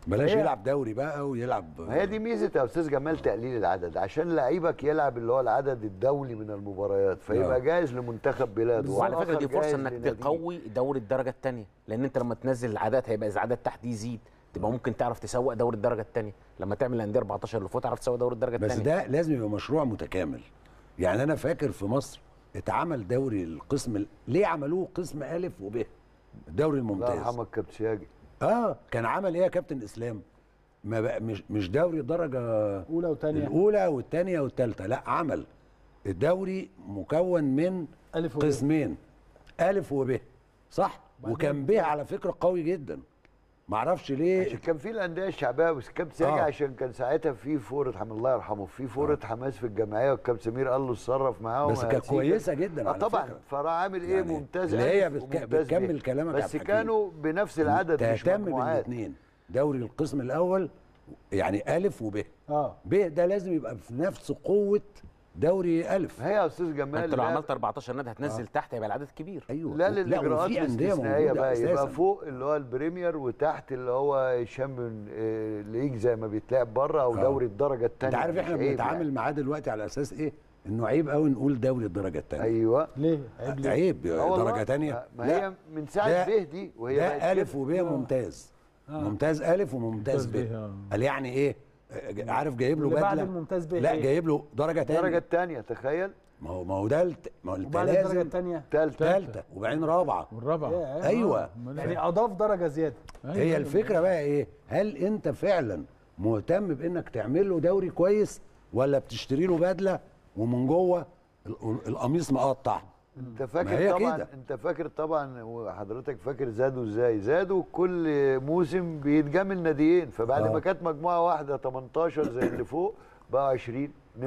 بلاش هي- يلعب دوري بقى ويلعب ما هي دي ميزه يا استاذ جمال تقليل العدد عشان لعيبك يلعب اللي هو العدد الدولي من المباريات آه. فيبقى جاهز لمنتخب بلاده وعلى فكره دي والآخر فرصه جاهز انك لناديه. تقوي دوري الدرجه الثانيه لان انت لما تنزل العدد هيبقى اذا عدد تحت يزيد تبقى ممكن تعرف تسوق دوري الدرجه الثانيه لما تعمل الانديه 14 اللي فوق تعرف تسوق دوري الدرجه بس الثانيه ده لازم يبقى مشروع متكامل يعني انا فاكر في مصر اتعمل دوري القسم ال- ليه عملوه قسم الف وب الدوري الله الممتاز يرحمك كابتن سياجي اه كان عمل ايه يا كابتن اسلام ما بقى مش مش دوري درجه اولى وثانيه الاولى والثانيه والثالثه لا عمل الدوري مكون من الف وب. قسمين الف وب صح وكان ب على فكره قوي جدا معرفش ليه عشان كان في الانديه الشعبيه بس كابتن سياجي آه. عشان كان ساعتها في فوره حم الله يرحمه في فوره حماس في الجمعيه والكابتن سمير قال له اتصرف معاهم بس كانت هتسيبك. كويسه جدا اه على طبعا فكرة. فراح عامل ايه يعني ممتاز اللي هي ألف بتك- وممتاز ب. بتكمل كلامك يا بس عبد الحكيم. كانوا بنفس العدد مش تهتم مجموعات بالاثنين دوري القسم الاول يعني الف وب اه ب ده لازم يبقى في نفس قوه دوري الف هي يا استاذ جمال انت لو لا- عملت 14 نادي هتنزل تحت هيبقى العدد كبير ايوه لا للاجراءات وفي أندية الاستثنائيه موجودة بقى يبقى أساساً. فوق اللي هو البريمير وتحت اللي هو الشامبيون آه، ليج زي ما بيتلعب بره او آه. دوري الدرجه الثانيه انت عارف احنا بنتعامل معاه دلوقتي على اساس ايه؟ انه عيب قوي نقول دوري الدرجه الثانيه ايوه ليه عيب ليه عيب آه والله. درجه ثانيه ما هي من ساعه ده- ب دي وهي بقت ده كده. الف وب ممتاز ممتاز الف وممتاز ممتاز ب، ب آه. قال يعني ايه آه، عارف جايب له واللي بعد بدله الممتاز ب لا إيه؟ جايب له درجه الدرجه ثانيه الثانيه تخيل ما هو ما هو ده الت... ما هو انت وبعد الدرجه لازم الثانيه ثالثه ثالثه وبعدين رابعه والرابعه ياه. ايوه أمال يعني إيه؟ اضاف درجه زياده هي الفكره بقى ايه هل انت فعلا مهتم بانك تعمل له دوري كويس ولا بتشتري له بدله ومن جوه ال- القميص مقطع انت ما فاكر هي طبعا كده. انت فاكر طبعا وحضرتك فاكر زادوا ازاي زادوا كل موسم بيتجامل ناديين فبعد آه. ما كانت مجموعه واحده 18 زي اللي فوق بقى 20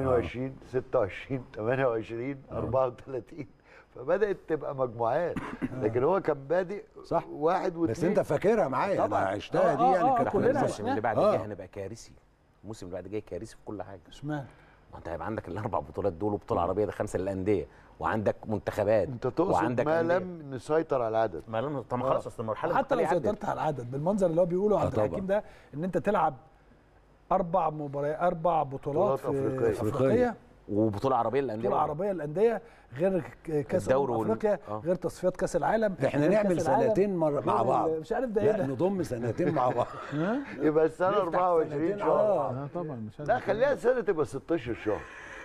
22 26 28 34 فبدات تبقى مجموعات لكن هو كان بادئ صح. واحد واثنين بس انت فاكرها معايا انا طبعاً. عشتها آه، دي آه، يعني آه، كانت كلنا كويسة. الموسم اللي بعد آه. الجاي هنبقى كارثي الموسم اللي بعد جاي كارثي في كل حاجه اشمعنى ما انت هيبقى عندك الاربع بطولات دول وبطوله عربيه ده خمسه للانديه وعندك منتخبات انت تقصد وعندك ما أندية. لم نسيطر على العدد ما لم طب ما خلاص اصل المرحله حتى لو الانتقالية سيطرت عدت. على العدد بالمنظر اللي هو بيقوله عبد طبعاً. الحكيم ده ان انت تلعب اربع مباريات اربع بطولات بطولات في أفريقية. افريقيه أفريقية. وبطوله عربيه للانديه بطوله عربيه للانديه غير ك- كاس الدوري أمم وال- افريقيا آه. غير تصفيات كاس العالم احنا غير نعمل كأس العالم، سنتين مر... مع غير بعض ال- مش عارف ده ايه لا ده نضم سنتين مع بعض يبقى السنه نفتح 24 سنتين، شهر آه. اه طبعا مش لا خليها السنه تبقى 16 شهر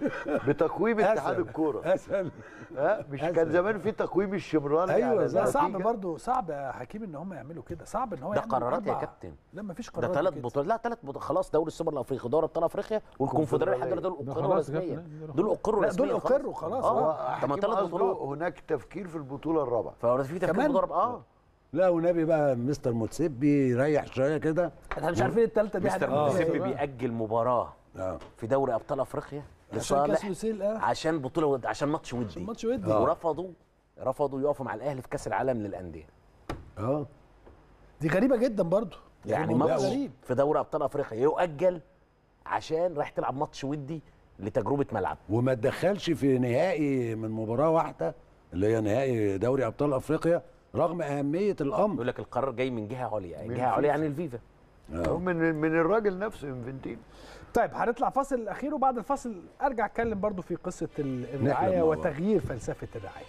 بتقويم اتحاد أسهل. الكوره اسهل ها مش كان أسهل. زمان في تقويم الشمراني أيوة، على لا، لا صعب النتيجة؟ برضو صعب يا حكيم ان هم يعملوا كده صعب ان هو ده يعمل قرارات يا أربعة. كابتن. لا مفيش ده قرارات ثلاث كده. بطولات لا ثلاث بطولات خلاص دوري السوبر الافريقي دوري ابطال افريقيا والكونفدراليه لحد دلوقتي دول ده اقروا خلاص رسميا كده. دول اقروا لا رسميا دول اقروا خلاص اه اه طب ما حكيم ثلاث قصده بطولات هناك تفكير في البطوله الرابعه ففي تفكير كمان؟ مضارب اه لا ونبي بقى مستر متسبي يريح شويه كده احنا مش عارفين الثالثه دي مستر هتعمل فيها موسيبي إيه. بيأجل مباراه اه في دوري ابطال افريقيا عشان كاس لصالح لوسيل اه عشان بطوله ود... عشان ماتش ودي ماتش ودي ورفضوا رفضوا يقفوا مع الاهلي في كاس العالم للانديه اه دي غريبه جدا برضو يعني موضوع ماتش غريب في دوري ابطال افريقيا يؤجل عشان رايح تلعب ماتش ودي لتجربه ملعب وما تدخلش في نهائي من مباراه واحده اللي هي نهائي دوري ابطال افريقيا رغم اهميه الامر يقول لك القرار جاي من جهه عليا من جهه عليا فيفا. يعني الفيفا هو من من الراجل نفسه انفنتين طيب هنطلع فاصل اخير وبعد الفاصل ارجع اتكلم برضو في قصه ال- الرعايه مع بعض. وتغيير فلسفه الرعايه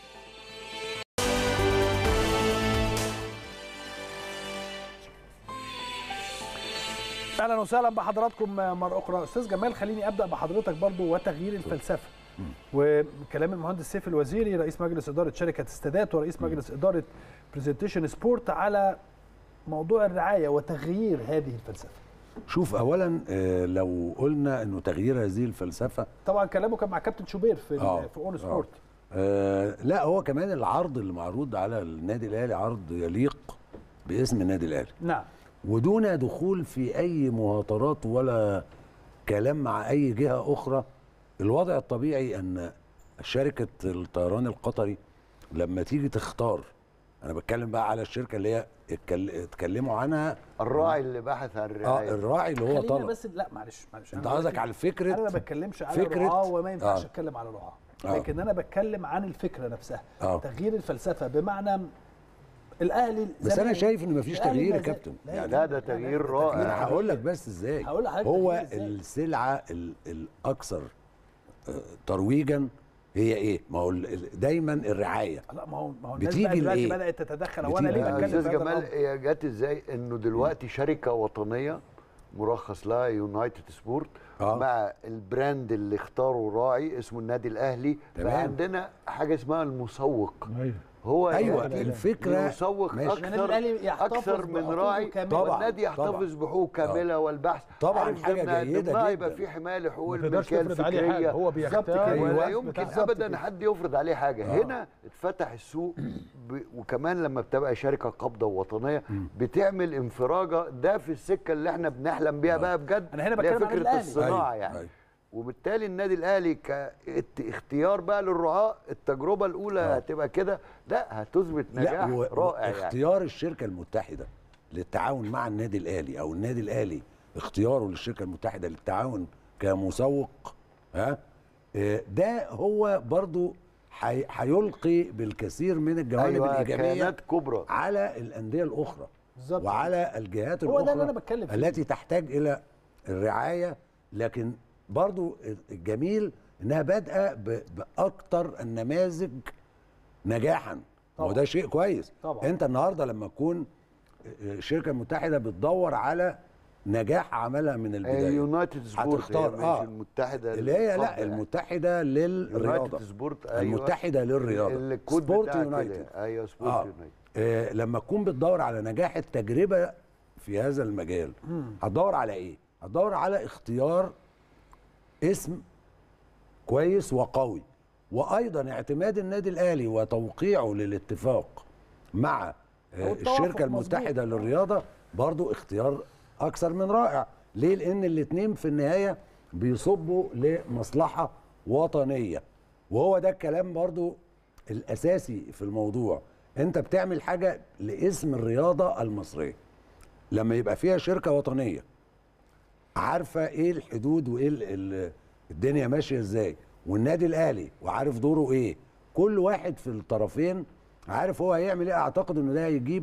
اهلا وسهلا بحضراتكم مره اخرى استاذ جمال خليني ابدا بحضرتك برضو وتغيير الفلسفه وكلام المهندس سيف الوزيري رئيس مجلس اداره شركه السادات ورئيس مجلس اداره برزنتيشن سبورت على موضوع الرعايه وتغيير هذه الفلسفه شوف اولا آه، لو قلنا انه تغيير هذه الفلسفه طبعا كلامه كان مع كابتن شوبير في آه، في اون آه. سبورت آه لا هو كمان العرض اللي معروض على النادي الاهلي عرض يليق باسم النادي الاهلي نعم ودون دخول في اي مهاترات ولا كلام مع اي جهه اخرى الوضع الطبيعي ان شركه الطيران القطري لما تيجي تختار انا بتكلم بقى على الشركه اللي هي اتكل- اتكلموا عنها الراعي اللي بحث عن اه الرعايه الراعي اللي هو خلينا طلب بس لا معلش معلش انت أنا قصدك دلوقتي- على فكره انا ما بتكلمش على فكرة- رعاه وما ينفعش آه. اتكلم على رعاه آه. لكن انا بتكلم عن الفكره نفسها آه. تغيير الفلسفه بمعنى الاهلي بس انا زمان- شايف ان مفيش الأهلي تغيير ما يا زال- كابتن لا، يعني لا ده لا، تغيير لا، رائع. انا هقول لك بس ازاي هقول لحضرتك هو تغيير إزاي. السلعه ال- الاكثر آه، ترويجا هي ايه ما هو ال- دايما الرعايه لا ما هو ما هو الناس بتيجي بقى دلوقتي لإيه؟ بدات تتدخل هو انا بتيجي ليه يا بتكلم استاذ في هذا جمال الأمر؟ هي جت ازاي انه دلوقتي شركه وطنيه مرخص لها يونايتد سبورت آه. مع البراند اللي اختاره راعي اسمه النادي الاهلي تمام. فعندنا حاجه اسمها المسوق ايوه هو أيوة، يأتي الفكرة يسوق ماشي. النادي اكثر الأهلي يحتفظ اكثر من بحقوقه راعي كاملة. طبعاً، والنادي يحتفظ طبعاً. بحقوقه كامله والبحث طبعاً عارف حاجة ضمن- جيدة ضمنها يبقى جداً. في حمايه حقوق ما تقدرش الملكيه تفرض عليه حاجه الفكريه هو بيختار ولا والناس يمكن بتاعته. ابدا حد يفرض عليه حاجه آه. هنا اتفتح السوق ب... وكمان لما بتبقى شركه قابضه ووطنيه بتعمل انفراجه ده في السكه اللي احنا بنحلم بيها بقى بجد أنا هنا اللي هي بتكلم عن فكره الأهلي. الصناعه أيوة، يعني أيوة. وبالتالي النادي الاهلي كاختيار بقى للرعاة التجربه الاولى آه. هتبقى كده لا هتثبت نجاح لا و- رائع يعني اختيار الشركه المتحده للتعاون مع النادي الاهلي او النادي الاهلي اختياره للشركه المتحده للتعاون كمسوق ها آه، ده هو برضو حي- هيلقي بالكثير من الجوانب ايوه الايجابيه كيانات كبرى على الانديه الاخرى بالظبط. وعلى الجهات هو الاخرى ده اللي أنا بتكلم فيه. التي تحتاج الى الرعايه لكن برضو الجميل انها بادئه ب- باكتر النماذج نجاحا طبعاً. وده شيء كويس طبعاً. انت النهارده لما تكون الشركه المتحده بتدور على نجاح عملها من البدايه اليونايتد سبورت هتختار هي اه مش المتحده اللي هي الفضة لا يعني. المتحده للرياضه يونايتد سبورت ايوه المتحده للرياضه الكود سبورت بتاعها يونايتد كده. ايوه سبورت آه. يونايتد آه لما تكون بتدور على نجاح التجربه في هذا المجال هتدور على ايه هتدور على اختيار اسم كويس وقوي وايضا اعتماد النادي الاهلي وتوقيعه للاتفاق مع آه، هو التوافق الشركه المتحده مظبوط. للرياضه برضو اختيار اكثر من رائع ليه لان الاثنين في النهايه بيصبوا لمصلحه وطنيه وهو ده الكلام برضو الاساسي في الموضوع انت بتعمل حاجه لاسم الرياضه المصريه لما يبقى فيها شركه وطنيه عارفه ايه الحدود وايه ال- ال- الدنيا ماشيه ازاي والنادي الاهلي وعارف دوره ايه كل واحد في الطرفين عارف هو هيعمل ايه اعتقد انه ده هيجيب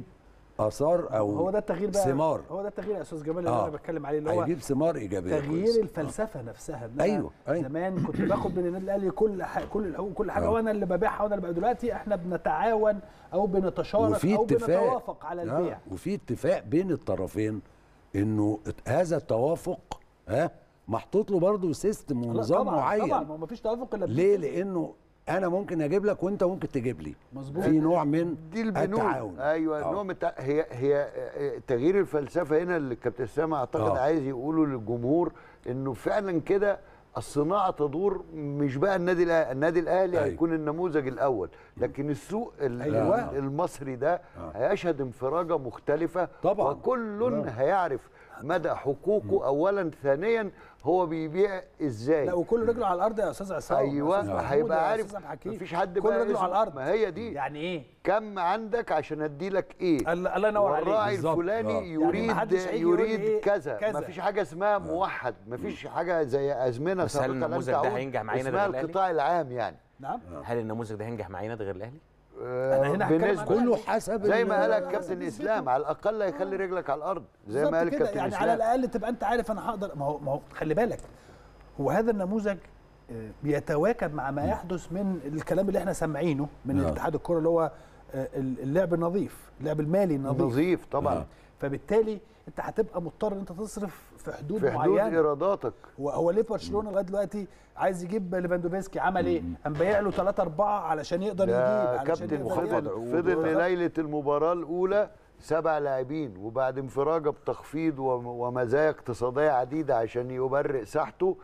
اثار او هو ده التغيير بقى ثمار هو ده التغيير يا استاذ جمال اللي آه. انا بتكلم عليه اللي هو هيجيب ثمار ايجابيه تغيير كويسة. الفلسفه نفسها إن أنا أيوة، أيوة. زمان كنت باخد من النادي الاهلي كل ح... كل الحقوق كل حاجه آه. وانا اللي ببيعها وانا اللي ببيع دلوقتي احنا بنتعاون او بنتشارك وفي او اتفاق بنتوافق على آه، البيع وفي اتفاق بين الطرفين انه هذا التوافق ها محطوط له برضه سيستم لا، ونظام طبعا معين طبعا ما فيش توافق الا ليه بال- لانه انا ممكن اجيب لك وانت ممكن تجيب لي مظبوط. في نوع من دي البنود التعاون ايوه آه. نوع من التع... هي هي آه، تغيير الفلسفه هنا اللي كابتن اسلام اعتقد آه. عايز يقوله للجمهور انه فعلا كده الصناعه تدور مش بقى النادي الاهلي النادي الاهلي أيوة. هيكون النموذج الاول لكن السوق ال- أيوة. ال- المصري ده هيشهد انفراجه مختلفه طبعاً. وكل هيعرف مدى حقوقه اولا ثانيا هو بيبيع ازاي لا وكل رجله على الارض يا استاذ عصام يا ايوه أستاذ محمود، هيبقى يا عارف أستاذ عبد الحكيم. مفيش حد كل بقى رجله على اسمه- الارض ما هي دي يعني ايه كم عندك عشان اديلك ايه الله الله ينور عليك والراعي بالظبط. الفلاني آه. يريد محدش هيجي يقول لي يريد إيه كذا, كذا. ما فيش حاجه اسمها موحد ما فيش حاجه زي ازمنه بس هل سابقه لن النموذج ده تعود هينجح معانا اسمها غير الأهلي؟ القطاع العام يعني نعم هل النموذج ده هينجح معانا غير الاهلي؟ آه، أنا هنا هتكلم عن بنسبه كله حسب زي ال- ما قالك حسب كابتن نسبته. اسلام على الاقل هيخلي رجلك على الارض زي ما بالظبط قال كده، كابتن يعني على اسلام الاقل تبقى انت عارف انا هقدر ما هو ما هو خلي بالك هو هذا النموذج آه، بيتواكب مع ما يحدث من الكلام اللي احنا سامعينه من نعم. اتحاد الكره اللي هو آه، اللعب النظيف اللعب المالي النظيف نظيف طبعا آه. فبالتالي انت هتبقى مضطر ان انت تصرف في حدود, في حدود معينه ايراداتك هو هو ليه برشلونه لغايه دلوقتي عايز يجيب ليفاندوفسكي عمل ايه؟ قام بايع له 3 4 علشان يقدر يجيب ده علشان كابتن يقدر فضل يعمل. فضل ليله المباراه الاولى سبع لاعبين وبعد انفراجه بتخفيض وم- ومزايا اقتصاديه عديده عشان يبرئ ساحته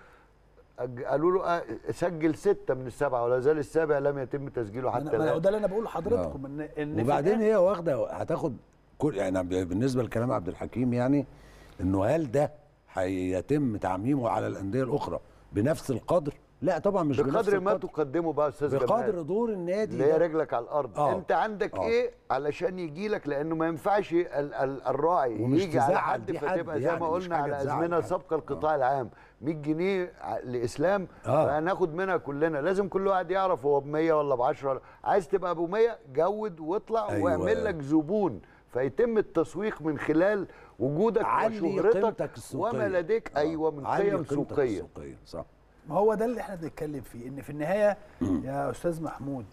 أج- قالوا له آه، سجل سته من السبعه ولا زال السابع لم يتم تسجيله ما حتى أنا- ما أنا- الان ده اللي انا بقوله لحضراتكم ان ان في وبعدين الآخر- هي واخده هتاخد كل يعني بالنسبه لكلام عبد الحكيم يعني انه هل ده هيتم تعميمه على الانديه الاخرى بنفس القدر لا طبعا مش بنفس بقدر ما القدر. تقدمه بقى يا استاذ بقدر جمال دور النادي اللي هي ده. رجلك على الارض آه. انت عندك آه. ايه علشان يجي لك لانه ما ينفعش ال ال الراعي ومش يجي على تزعل حد دي حد فتبقى زي يعني، ما مش قلنا حاجة على تزعل ازمنه حد. سابقه القطاع العام 100 جنيه ع- لاسلام آه. فهناخد منها كلنا لازم كل واحد يعرف هو ب 100 ولا ب 10 ولا عايز تبقى ب 100 جود واطلع أيوة. واعمل لك زبون فيتم التسويق من خلال وجودك علي وشهرتك قيمتك السوقيه وما لديك آه. ايوه من علي قيم قيمتك سوقيه السوقيه صح ما هو ده اللي احنا بنتكلم فيه ان في النهايه يا استاذ محمود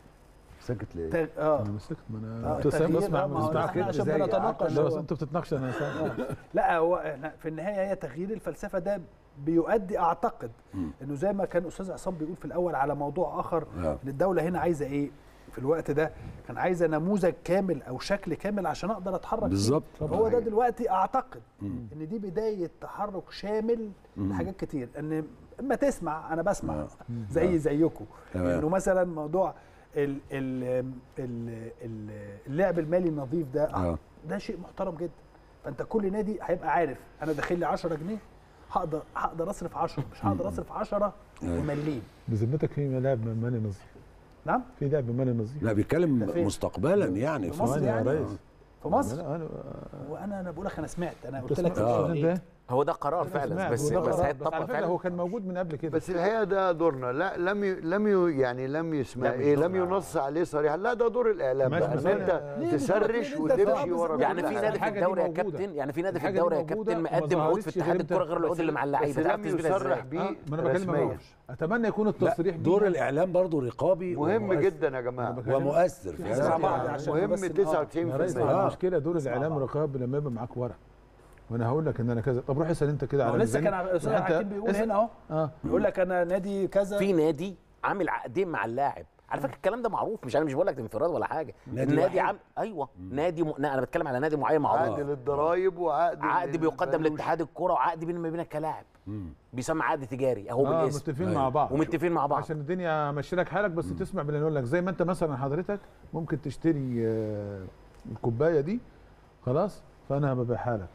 سكت ليه؟ تغ... اه انا مسكت ما آه، انا كنت سامع التغيير، بسمع آه، ما هو بسمع احنا كده عشان زي بنتناقش لا بس هو- انتوا بتتناقشوا انا سامع لا هو احنا في النهايه هي تغيير الفلسفه ده بيؤدي اعتقد انه زي ما كان استاذ عصام بيقول في الاول على موضوع اخر آه. ان الدوله هنا عايزه ايه في الوقت ده كان عايزه نموذج كامل او شكل كامل عشان اقدر اتحرك فيه. بالظبط. هو ده دلوقتي اعتقد ان دي بدايه تحرك شامل لحاجات كتير ان اما تسمع انا بسمع زي زيكم تمام. انه مثلا موضوع ال ال ال ال اللعب المالي النظيف ده آه. ده شيء محترم جدا فانت كل نادي هيبقى عارف انا داخل لي 10 جنيه هقدر هقدر اصرف 10 مش هقدر اصرف 10 ومليم بذمتك في لاعب مالي نظيف نعم في لاعب مالي نظيف لا بيتكلم ده فين؟ مستقبلا يعني في مصر ثواني يا يعني ريس في مصر لا، انا وانا انا بقول لك انا سمعت انا قلت تسمع لك آه. إيه؟ ده هو ده قرار أنا فعلا سمعت، بس وده بس قرار. هيتطبق على فكره فعلا هو كان موجود من قبل كده بس الحقيقه ده دورنا لا لم ي... لم ي... يعني لم يسمع لا، مش ايه لم دورنا. ينص عليه صريحا لا ده دور الاعلام ماشي، بقى بس ان أنا- انت ليه بتقول تسرش لك إن أنت وتمشي تحافظ ورا كل يعني في حاجة. نادي في الحاجة دي الدوري يا موجودة. كابتن يعني في نادي في الحاجة دي الدوري يا موجودة كابتن وما مقدم عقود ظهرتش في اتحاد غير الكوره غير العقود اللي مع اللعيبه بس تعرف لم تثبتها يصرح ازاي بيه آه، ما انا بكلمك رسميا أهو. اتمنى يكون لا التصريح دور بيه- الاعلام برضه رقابي مهم ومؤثر. جدا يا جماعه بكلمك. ومؤثر في مع هذا بعض الكلام. عشان مهم بس- آه. يا ريس 99% آه. المشكله دور نسمع الاعلام بعض. رقابه لما يبقى معاك ورق وانا هقول لك ان انا كذا طب روح اسال انت كده هو على لسه كان ميزانية. استاذ روح أنت حكيم بيقول اسأل. هنا اهو اه يقول لك انا نادي كذا في نادي عامل عقدين مع اللاعب على فكره الكلام ده معروف مش انا مش بقول لك ده انفراد ولا حاجه نادي النادي واحد؟ عام ايوه نادي م... لا، انا بتكلم على نادي معين معروف عقد للضرايب وعقد عقد بيقدم للفلوس. لاتحاد الكوره وعقد بيني وما بينك كلاعب بيسمى عقد تجاري اهو اه بالاسم متفقين أيوة. مع بعض ومتفقين مع بعض عشان الدنيا امشي لك حالك بس تسمع باللي نقول لك زي ما انت مثلا حضرتك ممكن تشتري آه، الكوبايه دي خلاص فانا ببيعها لك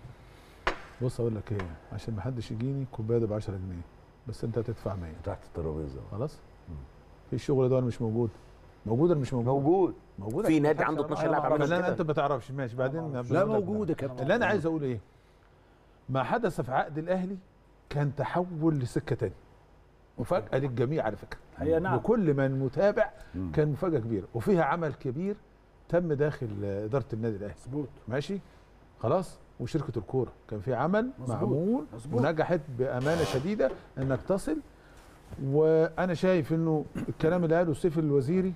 بص اقول لك ايه عشان ما حدش يجيني الكوبايه دي ب 10 جنيه بس انت هتدفع 100 تحت الترابيزه خلاص في الشغل ده ولا مش موجود موجود ولا مش موجود موجود موجود في نادي عنده 12 لاعب عملوا لا كده انت ما تعرفش ماشي بعدين لا بقول لك موجود يا كابتن اللي انا عايز اقول ايه ما حدث في عقد الاهلي كان تحول لسكه تانية مفاجاه للجميع على فكره هي نعم. وكل من متابع مم. كان مفاجاه كبيره وفيها عمل كبير تم داخل آه، اداره النادي الاهلي مظبوط ماشي خلاص وشركه الكوره كان في عمل مظبوط. معمول مظبوط. ونجحت بامانه شديده انك تصل وانا شايف انه الكلام اللي قاله سيف الوزيري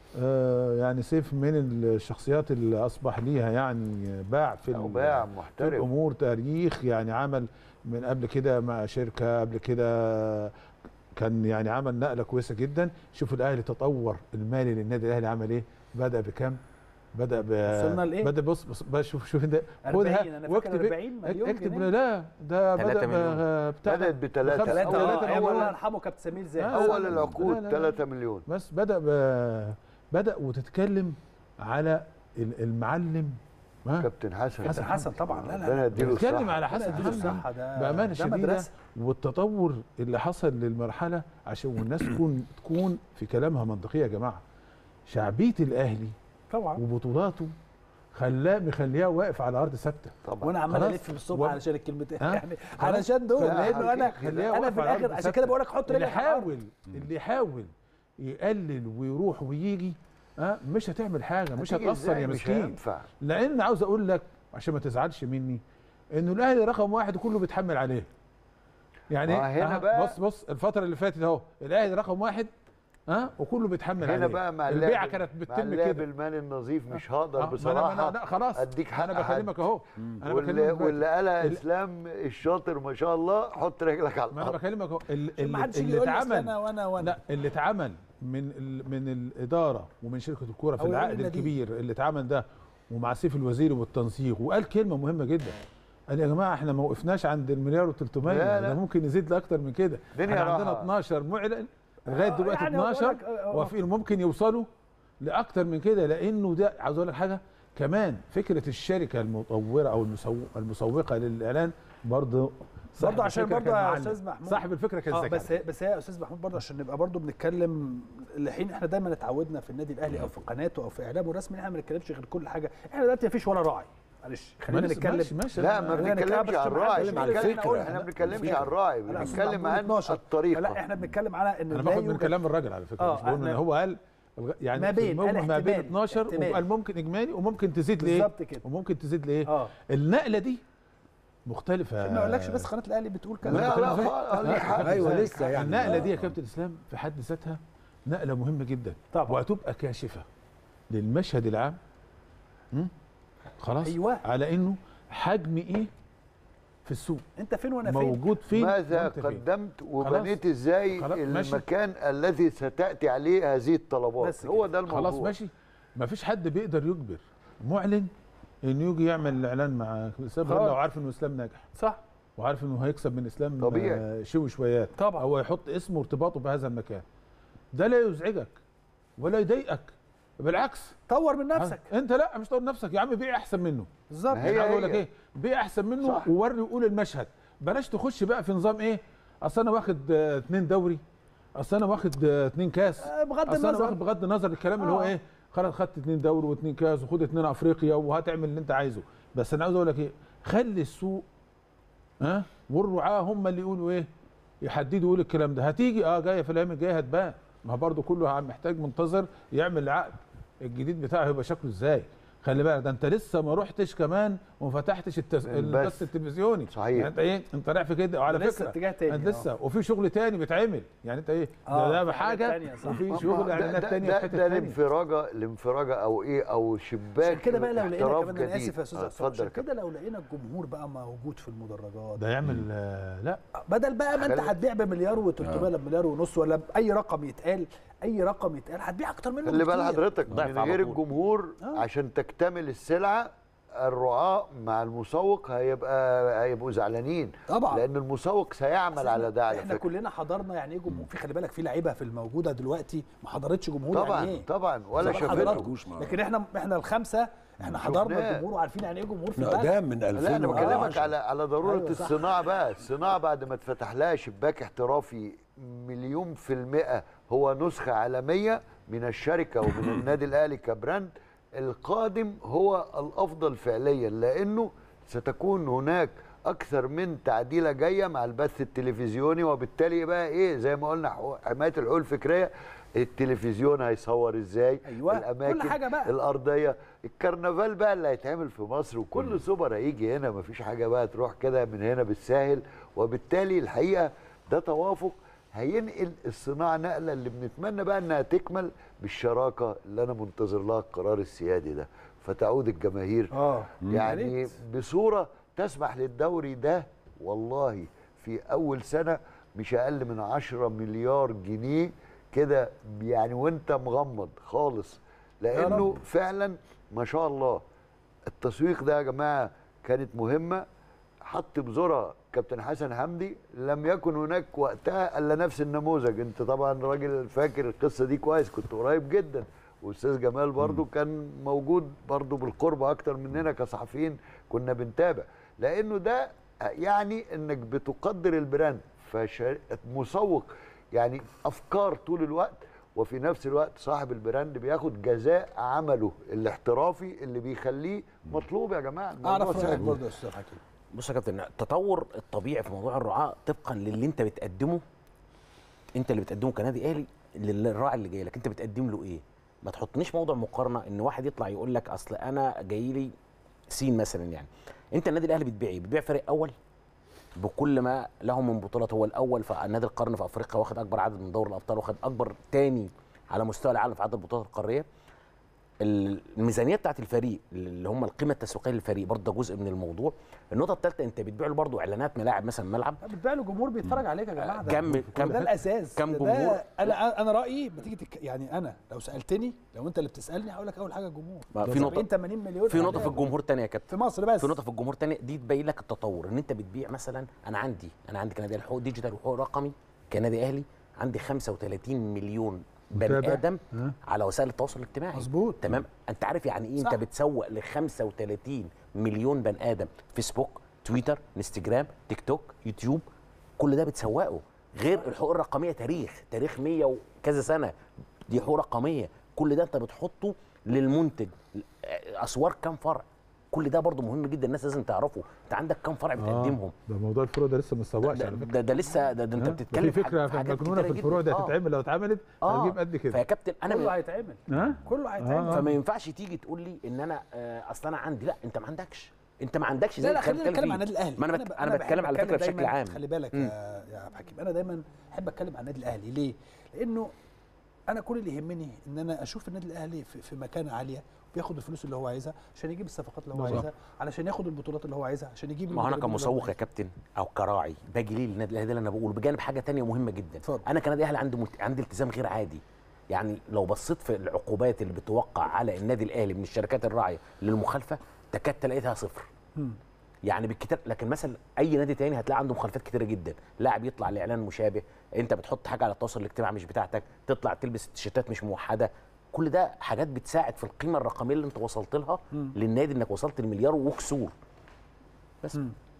آه يعني سيف من الشخصيات اللي اصبح ليها يعني باع في أو ال- باع في محترف الامور تاريخ يعني عمل من قبل كده مع شركه قبل كده كان يعني عمل نقله كويسه جدا شوف الاهلي تطور المالي للنادي الاهلي عمل ايه بدا بكام بدا ب وصلنا لإيه؟ بدا بص بص بقى شوف شوف ده 40 خدها انا فاكر واكتب 40 مليون اكتب جنيه لا ده بدا 3 مليون. ب- بتاع بدات بثلاثه بخمسة ثلاثة أو اه ثلاثة ايوه مليون. الله يرحمه كابتن سمير زاهد آه. اول لا، العقود لا، لا. 3 مليون بس بدا ب... بدا وتتكلم على ال- المعلم ها كابتن حسن حسن حسن طبعا لا لا ربنا يديله بتتكلم الصحه على حسن حسن اديله حسن الصحه ده بامانه ده شديده مدرسه والتطور اللي حصل للمرحله عشان والناس تكون تكون في كلامها منطقيه يا جماعه شعبيه الاهلي طبعا وبطولاته خلاه مخليها واقف على ارض ثابته طبعا وانا عمال خلاص. الف بالصبح و- علشان الكلمتين ها؟ يعني خلاص. علشان دول لا، لانه انا خليها انا واقفة في على الاخر أرض عشان ثابتة. كده بقول لك حط اللي رجلك على الأرض. يحاول اللي يحاول يقلل ويروح ويجي ها مش هتعمل حاجه مش هتيجي هتاثر إزاي؟ يا مش مسكين هينفع لان عاوز اقول لك عشان ما تزعلش مني انه الاهلي رقم واحد وكله بيتحمل عليه يعني ما هنا آه، بقى- بص بص الفتره اللي فاتت اهو الاهلي رقم واحد ها وكله بيتحمل عليه هنا بقى مع البيعه اللعب كانت مع بتتم اللعب كده المالي النظيف مش هقدر آه، ما أنا- ما بصراحه أنا- لا خلاص اديك حق انا بكلمك اهو انا واللي, بكلمك واللي دلوقتي. قالها ال- اسلام الشاطر ما شاء الله حط رجلك على ما انا الارض بكلمك اهو ال- ما اللي, حدش يجي اللي يقول لي أصل اتعمل انا وانا وانا لا اللي اتعمل من ال من الاداره ومن شركه الكوره في أو يقول العقد النادي. الكبير اللي اتعمل ده ومع سيف الوزير والتنسيق وقال كلمه مهمه جدا قال يا جماعه احنا ما وقفناش عند المليار و300 لا، ده لا. ممكن يزيد لاكتر من كده الدنيا احنا عندنا راحة. 12 معلن لغايه آه، دلوقتي يعني بقول 12 لك، آه، آه. وفي ممكن يوصلوا لاكتر من كده لانه ده عاوز اقول لك حاجه كمان فكره الشركه المطوره او المسو- المسوقه للاعلان برضه صاحب برضه عشان الفكرة برضه كان يا معلم. استاذ محمود صاحب الفكره كان اه ذكي بس هي بس هي يا استاذ محمود برضه عشان نبقى برضه بنتكلم لحين احنا دايما اتعودنا في النادي الاهلي او في قناته او في اعلامه الرسمي ان احنا ما بنتكلمش غير كل حاجه احنا دلوقتي مفيش ولا راعي معلش خلينا ماشي- نتكلم ماشي ماشي لا ما خلينا بنتكلمش نتكلم عن بس الراعي بنتكلم احنا على بنتكلم الفكرة. احنا ما بنتكلمش عن الراعي لا، أستاذ بنتكلم محمود عن 12. الطريقه لا احنا بنتكلم على ان انا لا باخد من يوجد- كلام الراجل على فكره آه، مش بقول ان إحنا- هو قال يعني ما بين، في المهم قال ما بين احتمال، 12 احتمال. وقال ممكن اجمالي وممكن تزيد لايه بالظبط كده. وممكن تزيد لايه اه النقله دي مختلفه ما اقولكش بس قناه الاهلي بتقول كذا لا لا بتكلم خالص ليه حق. ايوه لسه يعني النقله دي يا كابتن اسلام في حد ذاتها نقله مهمه جدا طبعا. وهتبقى كاشفه للمشهد العام م? خلاص أيوة. على انه حجم ايه في السوق انت فين وانا فين موجود فين ماذا وأنت فين. قدمت وبنيت ازاي خلاص، ماشي. المكان الذي ستاتي عليه هذه الطلبات بس هو كده. ده الموضوع خلاص ماشي ما فيش حد بيقدر يجبر معلن انه يجي يعمل اعلان مع اسلام غير خلاص. لو عارف انه اسلام ناجح صح وعارف انه هيكسب من اسلام طبيعي. آه، شو شويات طبعا. هو يحط اسمه وارتباطه بهذا المكان ده لا يزعجك ولا يضايقك بالعكس طور من نفسك انت لا مش طور نفسك يا عم بيع احسن منه بالظبط ما يعني هي عايز اقول لك هي. ايه بيع احسن منه صح. ووري وقول المشهد بلاش تخش بقى في نظام ايه اصل انا واخد آه، اتنين دوري اصل انا واخد آه، اتنين كاس آه، بغض اصل انا النظر. واخد بغض النظر الكلام اللي هو آه. ايه خلاص خدت اتنين دوري واتنين كاس وخد اتنين افريقيا وهتعمل اللي انت عايزه بس انا عاوز اقول لك ايه خلي السوق ها والرعاه هم اللي يقولوا ايه يحددوا يقولوا الكلام ده هتيجي اه جايه في الايام الجايه هتبان ما هو برضه كله عم- محتاج منتظر يعمل العقد الجديد بتاعه هيبقى شكله ازاي خلي بالك ده انت لسه ما رحتش كمان وما فتحتش التس... البث. البث التلفزيوني صحيح. يعني انت ايه انت رايح في كده وعلى ده لسه فكره اتجاه تاني، انت لسه وفي شغل تاني بيتعمل يعني انت ايه آه، ده, ده في حاجات بحاجه تانية، صح. وفي ما- شغل ده- اعلانات ده- تانية ده- في حته ده تانية الانفراجه الانفراجه او ايه او شباك عشان كده بقى لو لقينا احتراف كمان انا جديد. اسف يا استاذ آه، عصام اتفضل عشان يا كده لو لقينا الجمهور بقى موجود في المدرجات ده يعمل آه، لا بدل بقى ما انت خلي- هتبيع بمليار و300 ولا بمليار ونص ولا باي رقم يتقال اي رقم يتقال هتبيع اكتر منه خلي بال بكتير. حضرتك ضعف من على غير طول. الجمهور آه. عشان تكتمل السلعه الرعاة مع المسوق هيبقى هيبقوا زعلانين طبعا. لان المسوق سيعمل على ده على احنا فكره كلنا حضرنا يعني ايه جمهور في خلي بالك في لعيبه في الموجوده دلوقتي ما حضرتش جمهور طبعا يعني ايه طبعا ولا طبعاً شافته حضراتكم. لكن احنا احنا الخمسه احنا حضرنا شفناه. الجمهور وعارفين يعني ايه جمهور في لا البلد ده من 2010 لا انا بكلمك على على ضروره أيوة صح. الصناعه بقى الصناعه بعد ما اتفتح لها شباك احترافي مليون في المئه هو نسخه عالميه من الشركه ومن النادي الاهلي كبراند القادم هو الافضل فعليا لانه ستكون هناك اكثر من تعديله جايه مع البث التلفزيوني وبالتالي بقى ايه زي ما قلنا حو- حمايه الحقوق الفكريه التلفزيون هيصور ازاي أيوة، كل الاماكن حاجة بقى. الارضيه الكرنفال بقى اللي هيتعمل في مصر وكل سوبر هيجي هنا مفيش حاجه بقى تروح كده من هنا بالساهل وبالتالي الحقيقه ده توافق هينقل الصناعه نقله اللي بنتمنى بقى انها تكمل بالشراكه اللي انا منتظر لها القرار السيادي ده فتعود الجماهير اه يا يعني ريت. بصوره تسمح للدوري ده والله في اول سنه مش اقل من 10 مليار جنيه كده يعني وانت مغمض خالص لانه رب. فعلا ما شاء الله التسويق ده يا جماعه كانت مهمه حط بذرة كابتن حسن حمدي لم يكن هناك وقتها الا نفس النموذج انت طبعا راجل فاكر القصه دي كويس كنت قريب جدا واستاذ جمال برضو كان موجود برضو بالقرب اكتر مننا كصحفيين كنا بنتابع لانه ده يعني انك بتقدر البراند فمسوق يعني افكار طول الوقت وفي نفس الوقت صاحب البراند بياخد جزاء عمله الاحترافي اللي بيخليه مطلوب يا جماعه الموضوع اعرف رايك سهل. برضه يا استاذ حكيم بص يا كابتن التطور الطبيعي في موضوع الرعاة طبقا للي انت بتقدمه انت اللي بتقدمه كنادي اهلي للراعي اللي جاي لك انت بتقدم له ايه ما تحطنيش موضوع مقارنه ان واحد يطلع يقول لك اصل انا جاي لي سين مثلا يعني انت النادي الاهلي بتبيع ايه بتبيع فريق اول بكل ما له من بطولات هو الاول في نادي القرن في افريقيا واخد اكبر عدد من دوري الابطال واخد اكبر تاني على مستوى العالم في عدد البطولات القاريه الميزانيه بتاعت الفريق اللي هم القيمه التسويقيه للفريق برضه ده جزء من الموضوع النقطه الثالثه انت بتبيع له برضه اعلانات ملاعب مثلا ملعب بتبيع له جمهور بيتفرج عليك يا جماعه ده كم- كم- ده الاساس كم ده- جمهور؟ انا انا رايي بتيجي تك... يعني انا لو سالتني لو انت اللي بتسالني هقول لك اول حاجه الجمهور ما في 70 نقطة- 80 مليون في نقطه في أهلاوي. الجمهور تانية يا كابتن في مصر بس في نقطه في الجمهور تانية دي تبين لك التطور ان انت بتبيع مثلا انا عندي انا عندي كنادي أهلي حقوق ديجيتال وحقوق رقمي كنادي اهلي عندي 35 مليون بني متابع. ادم ها؟ على وسائل التواصل الاجتماعي مظبوط. تمام انت عارف يعني ايه صح. انت بتسوق ل 35 مليون بني ادم فيسبوك تويتر انستجرام تيك توك يوتيوب كل ده بتسوقه غير الحقوق الرقميه تاريخ تاريخ 100 وكذا سنه دي حقوق رقميه كل ده انت بتحطه للمنتج اسوار كام فرع كل ده برضو مهم جدا الناس لازم تعرفه انت عندك كام فرع بتقدمهم ده موضوع الفروع ده لسه ما اتسوقش ده, على فكره ده, ده لسه ده, ده انت ها؟ بتتكلم في فكره حاجات- حاجات مجنونه كتيرة في الفروع دي جداً. آه. هتتعمل لو اتعملت اه هتجيب قد فيا كده كابتن انا كله ما- هيتعمل ها كله هيتعمل فما ينفعش تيجي تقول لي ان انا آه، اصل انا عندي لا انت ما عندكش انت ما عندكش لا لا اللي كان خلينا بيتكلم نتكلم فيه. عن النادي الاهلي ما انا, بت... ب- انا بحب بتكلم على فكره أتكلم بشكل دايماً- عام خلي بالك مم. يا يا عبد الحكيم انا دايما احب اتكلم عن النادي الاهلي ليه؟ لانه انا كل اللي يهمني ان انا اشوف النادي الاهلي في, في مكانه عاليه بياخد الفلوس اللي هو عايزها عشان يجيب الصفقات اللي هو بالظبط. عايزها علشان ياخد البطولات اللي هو عايزها عشان يجيب ما هو انا المدربين اللي هو كمسوق يا كابتن او كراعي باجي ليه للنادي الاهلي ده اللي انا بقوله بجانب حاجه تانية مهمه جدا اتفضل. انا كنادي اهلي عندي ملت... عندي التزام غير عادي يعني لو بصيت في العقوبات اللي بتوقع على النادي الاهلي من الشركات الراعيه للمخالفه تكاد تلاقيها صفر مم. يعني بالكتاب لكن مثلا اي نادي تاني هتلاقي عنده مخالفات كتيره جدا لاعب يطلع لاعلان مشابه انت بتحط حاجه على التواصل الاجتماعي مش بتاعتك تطلع تلبس تيشيرتات مش موحده كل ده حاجات بتساعد في القيمه الرقميه اللي انت وصلت لها للنادي انك وصلت لمليار وكسور بس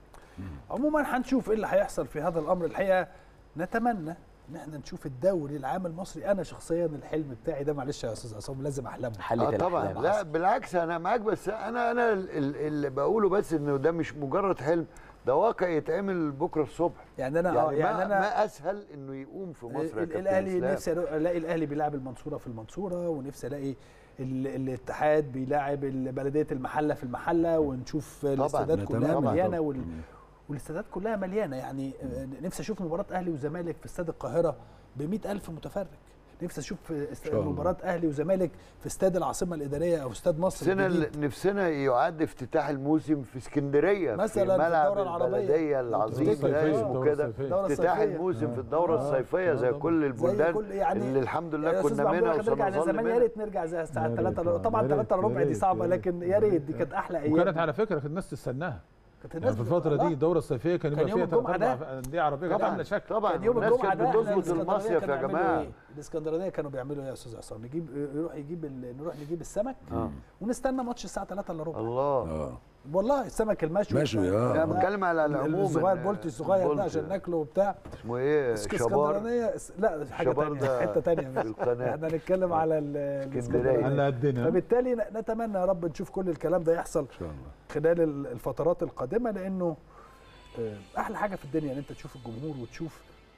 عموما هنشوف ايه اللي هيحصل في هذا الامر الحقيقه نتمنى ان احنا نشوف الدوري العام المصري انا شخصيا الحلم بتاعي ده معلش يا استاذ عصام لازم احلمه حلت اه طبعا الأحلام. لا بالعكس انا معاك بس انا انا ال- ال- اللي بقوله بس انه ده مش مجرد حلم ده واقع يتعمل بكره الصبح يعني انا يعني, اه يعني ما, انا ما اسهل انه يقوم في مصر يا ال- كابتن الاهلي إسلام. نفسي أرو- الاقي الاهلي بيلعب المنصوره في المنصوره ونفسي الاقي ال- الاتحاد بيلاعب ال- بلديه المحله في المحله ونشوف الاستادات نتمنى كلها طبعاً. مليانه وال... والاستادات كلها مليانه يعني آه، نفسي اشوف مباراه اهلي وزمالك في استاد القاهره ب ألف متفرج نفسي اشوف است- شاء الله. مباراه اهلي وزمالك في استاد العاصمه الاداريه او استاد مصر نفسنا الجديد نفسنا يعد افتتاح الموسم في اسكندريه مثلاً في في ملعب الدورة العربية. البلديه لو العظيم تفتكر. ده الصيفية، اسمه الدورة كده الصيفية. الدورة افتتاح الصيفية. الموسم في الدوره آه. الصيفيه زي آه، كل زي البلدان كل يعني اللي الحمد لله يا أستاذ كنا محمود منها احنا نرجع زي وسنظل زمان يا منها ريت نرجع زي الساعه يا 3 ريت، طبعا يا 3 ريت، ربع يا دي ريت، صعبه يا ريت. لكن يا ريت دي كانت احلى ايام وكانت على فكره الناس تستناها كانت يعني الناس في الفتره بتبقى- دي الدوره الصيفيه كان كان يبقى يوم فيها ثلاث الجمعة اربع ده. انديه عربيه كانت طبعا عامله شكل طبعا كان يوم الناس الجمعه كانت ده احنا بتظبط الاسكندرانية المصيف كانوا يا بيعملوا جماعه ايه؟ الاسكندرانيه كانوا بيعملوا ايه يا استاذ عصام نجيب يروح يجيب ال... نروح نجيب السمك آه. ونستنى ماتش الساعه 3 الا ربع الله اه والله السمك المشوي مشوي، بتاع- آه. انا ده- بتكلم على العموم الصغير إن- بولتي الصغير ده بولتي. عشان ناكله وبتاع اسمه ايه شبار اسكندرانيه لا حاجه شبار ثانيه ده حته ثانيه في القناة. احنا هنتكلم على ال- الاسكندرانيه على قدنا فبالتالي ن- نتمنى يا رب نشوف كل الكلام ده يحصل ان شاء الله خلال ال- الفترات القادمه لانه آه، احلى حاجه في الدنيا ان انت تشوف الجمهور وتشوف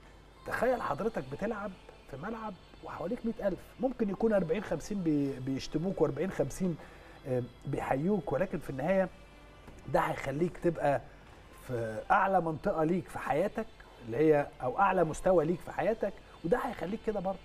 تخيل حضرتك بتلعب في ملعب وحواليك 100000 ممكن يكون 40 50 بي- بيشتموك و40 50 آه، بيحيوك ولكن في النهايه ده هيخليك تبقى في اعلى منطقه ليك في حياتك اللي هي او اعلى مستوى ليك في حياتك وده هيخليك كده برضه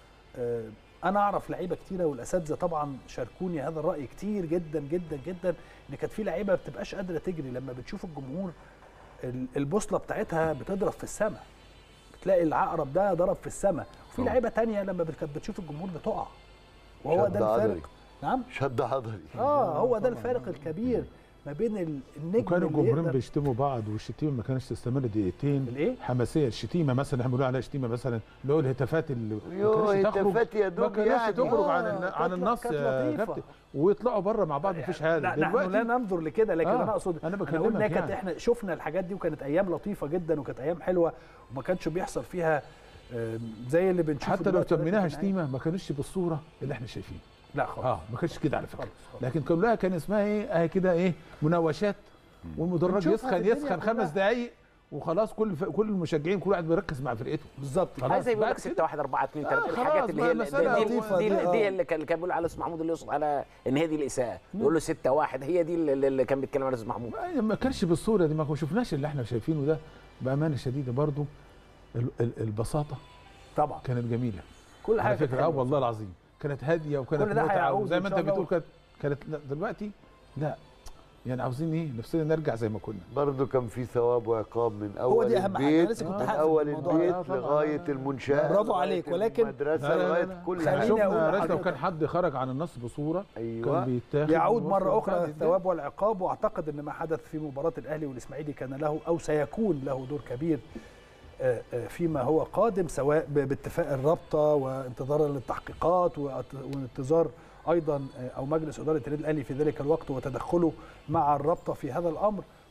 آه، انا اعرف لعيبه كتيره والاساتذه طبعا شاركوني هذا الراي كتير جدا جدا جدا ان كانت في لعيبه ما بتبقاش قادره تجري لما بتشوف الجمهور ال- البوصله بتاعتها بتضرب في السماء بتلاقي العقرب ده ضرب في السماء وفي طبعا. لعيبه تانية لما بت- كانت بتشوف الجمهور بتقع وهو شد ده عضلي. الفارق نعم شد عضلي اه هو ده الفارق الكبير ما بين ال- النجم وكانوا اللي الجمهورين يقدر بيشتموا بعض والشتيمه ما كانتش تستمر دقيقتين الايه حماسيه الشتيمه مثلا احنا بنقول عليها شتيمه مثلا اللي هو الهتافات اللي ما يوه كانتش تخرج- هتافات يا ما دوب كانتش يعني تخرج عن آه، الن- كانت عن ل- النص كانت يا لطيفة. كابتن ويطلعوا بره مع بعض مفيش حاجه لا نحن لا ننظر لكده لكن آه، انا اقصد أنا انا بكلمك اقول إنها كانت يعني. احنا شفنا الحاجات دي وكانت ايام لطيفه جدا وكانت ايام حلوه وما كانش بيحصل فيها آم، زي اللي بنشوفه حتى لو دلوقتي ده سميناها في النهاية. شتيمه ما كانتش بالصوره اللي احنا شايفينها لا خالص اه ما كانتش كده على فكره خالص خالص. لكن كلها كان اسمها ايه اهي كده ايه مناوشات والمدرج بنشوفها يسخن في الدنيا يسخن كلها. خمس دقايق وخلاص كل ف... كل المشجعين كل واحد بيركز مع فرقته بالظبط خلاص. عايز يقول لك بقى كده. 6 1 4 2 آه، 3 خلاص الحاجات اللي بقى هي دي, مسألة دي, لطيفة دي, دي، دي, آه. دي اللي كان اللي كان بيقول على استاذ محمود اللي يقصد على ان هي دي الاساءه يقول له 6 1 هي دي اللي, اللي كان بيتكلم على استاذ محمود ما- ما كانش بالصوره دي ما شفناش اللي احنا شايفينه ده بامانه شديده برضو ال... ال... البساطه طبعا كانت جميله كل حاجه على كانت فكره اه حلوة. والله العظيم كانت هاديه وكانت كل ده متعه هيعود وزي إن ما شاء انت الله. بتقول كانت كانت لا دلوقتي لا يعني عاوزين ايه نفسنا نرجع زي ما كنا برضه كان في ثواب وعقاب من اول دي أهم حاجة. أنا البيت لسه كنت من هقفل اول الموضوع البيت ده. طبعاً. لغايه المنشاه برافو لغاية عليك، ولكن- المدرسه لا، لا، لا، لغايه لا. كل خليني حاجه شفنا أقول رئيس لو لحضرتك. كان حد خرج عن النص بصوره كان ايوه بيتاخد يعود وموصل مرة أخرى وكان الثواب والعقاب وأعتقد أن ما حدث في مباراة الأهلي والإسماعيلي كان له أو سيكون له دور كبير آه، آه، فيما هو قادم سواء ب- باتفاق الرابطة وانتظارا للتحقيقات وأت- وانتظار أيضا آه، أو مجلس إدارة النادي الأهلي في ذلك الوقت وتدخله مع الرابطة في هذا الأمر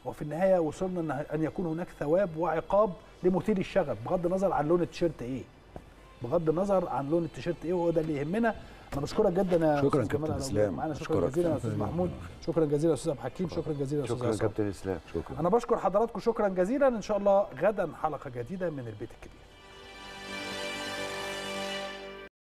وفي النهايه وصلنا ان ان يكون هناك ثواب وعقاب لمثير الشغب بغض النظر عن لون التيشيرت ايه بغض النظر عن لون التيشيرت ايه وهو ده اللي يهمنا انا بشكرك جدا يا شكراً أستاذ كابتن جمال على إسلام. وجودك معانا شكرا أشكرك. جزيلا يا استاذ محمود شكرا جزيلا يا استاذ عبد الحكيم شكرا جزيلا يا استاذ شكرا عصام كابتن اسلام شكرا انا بشكر حضراتكم شكرا جزيلا ان شاء الله غدا حلقه جديده من البيت الكبير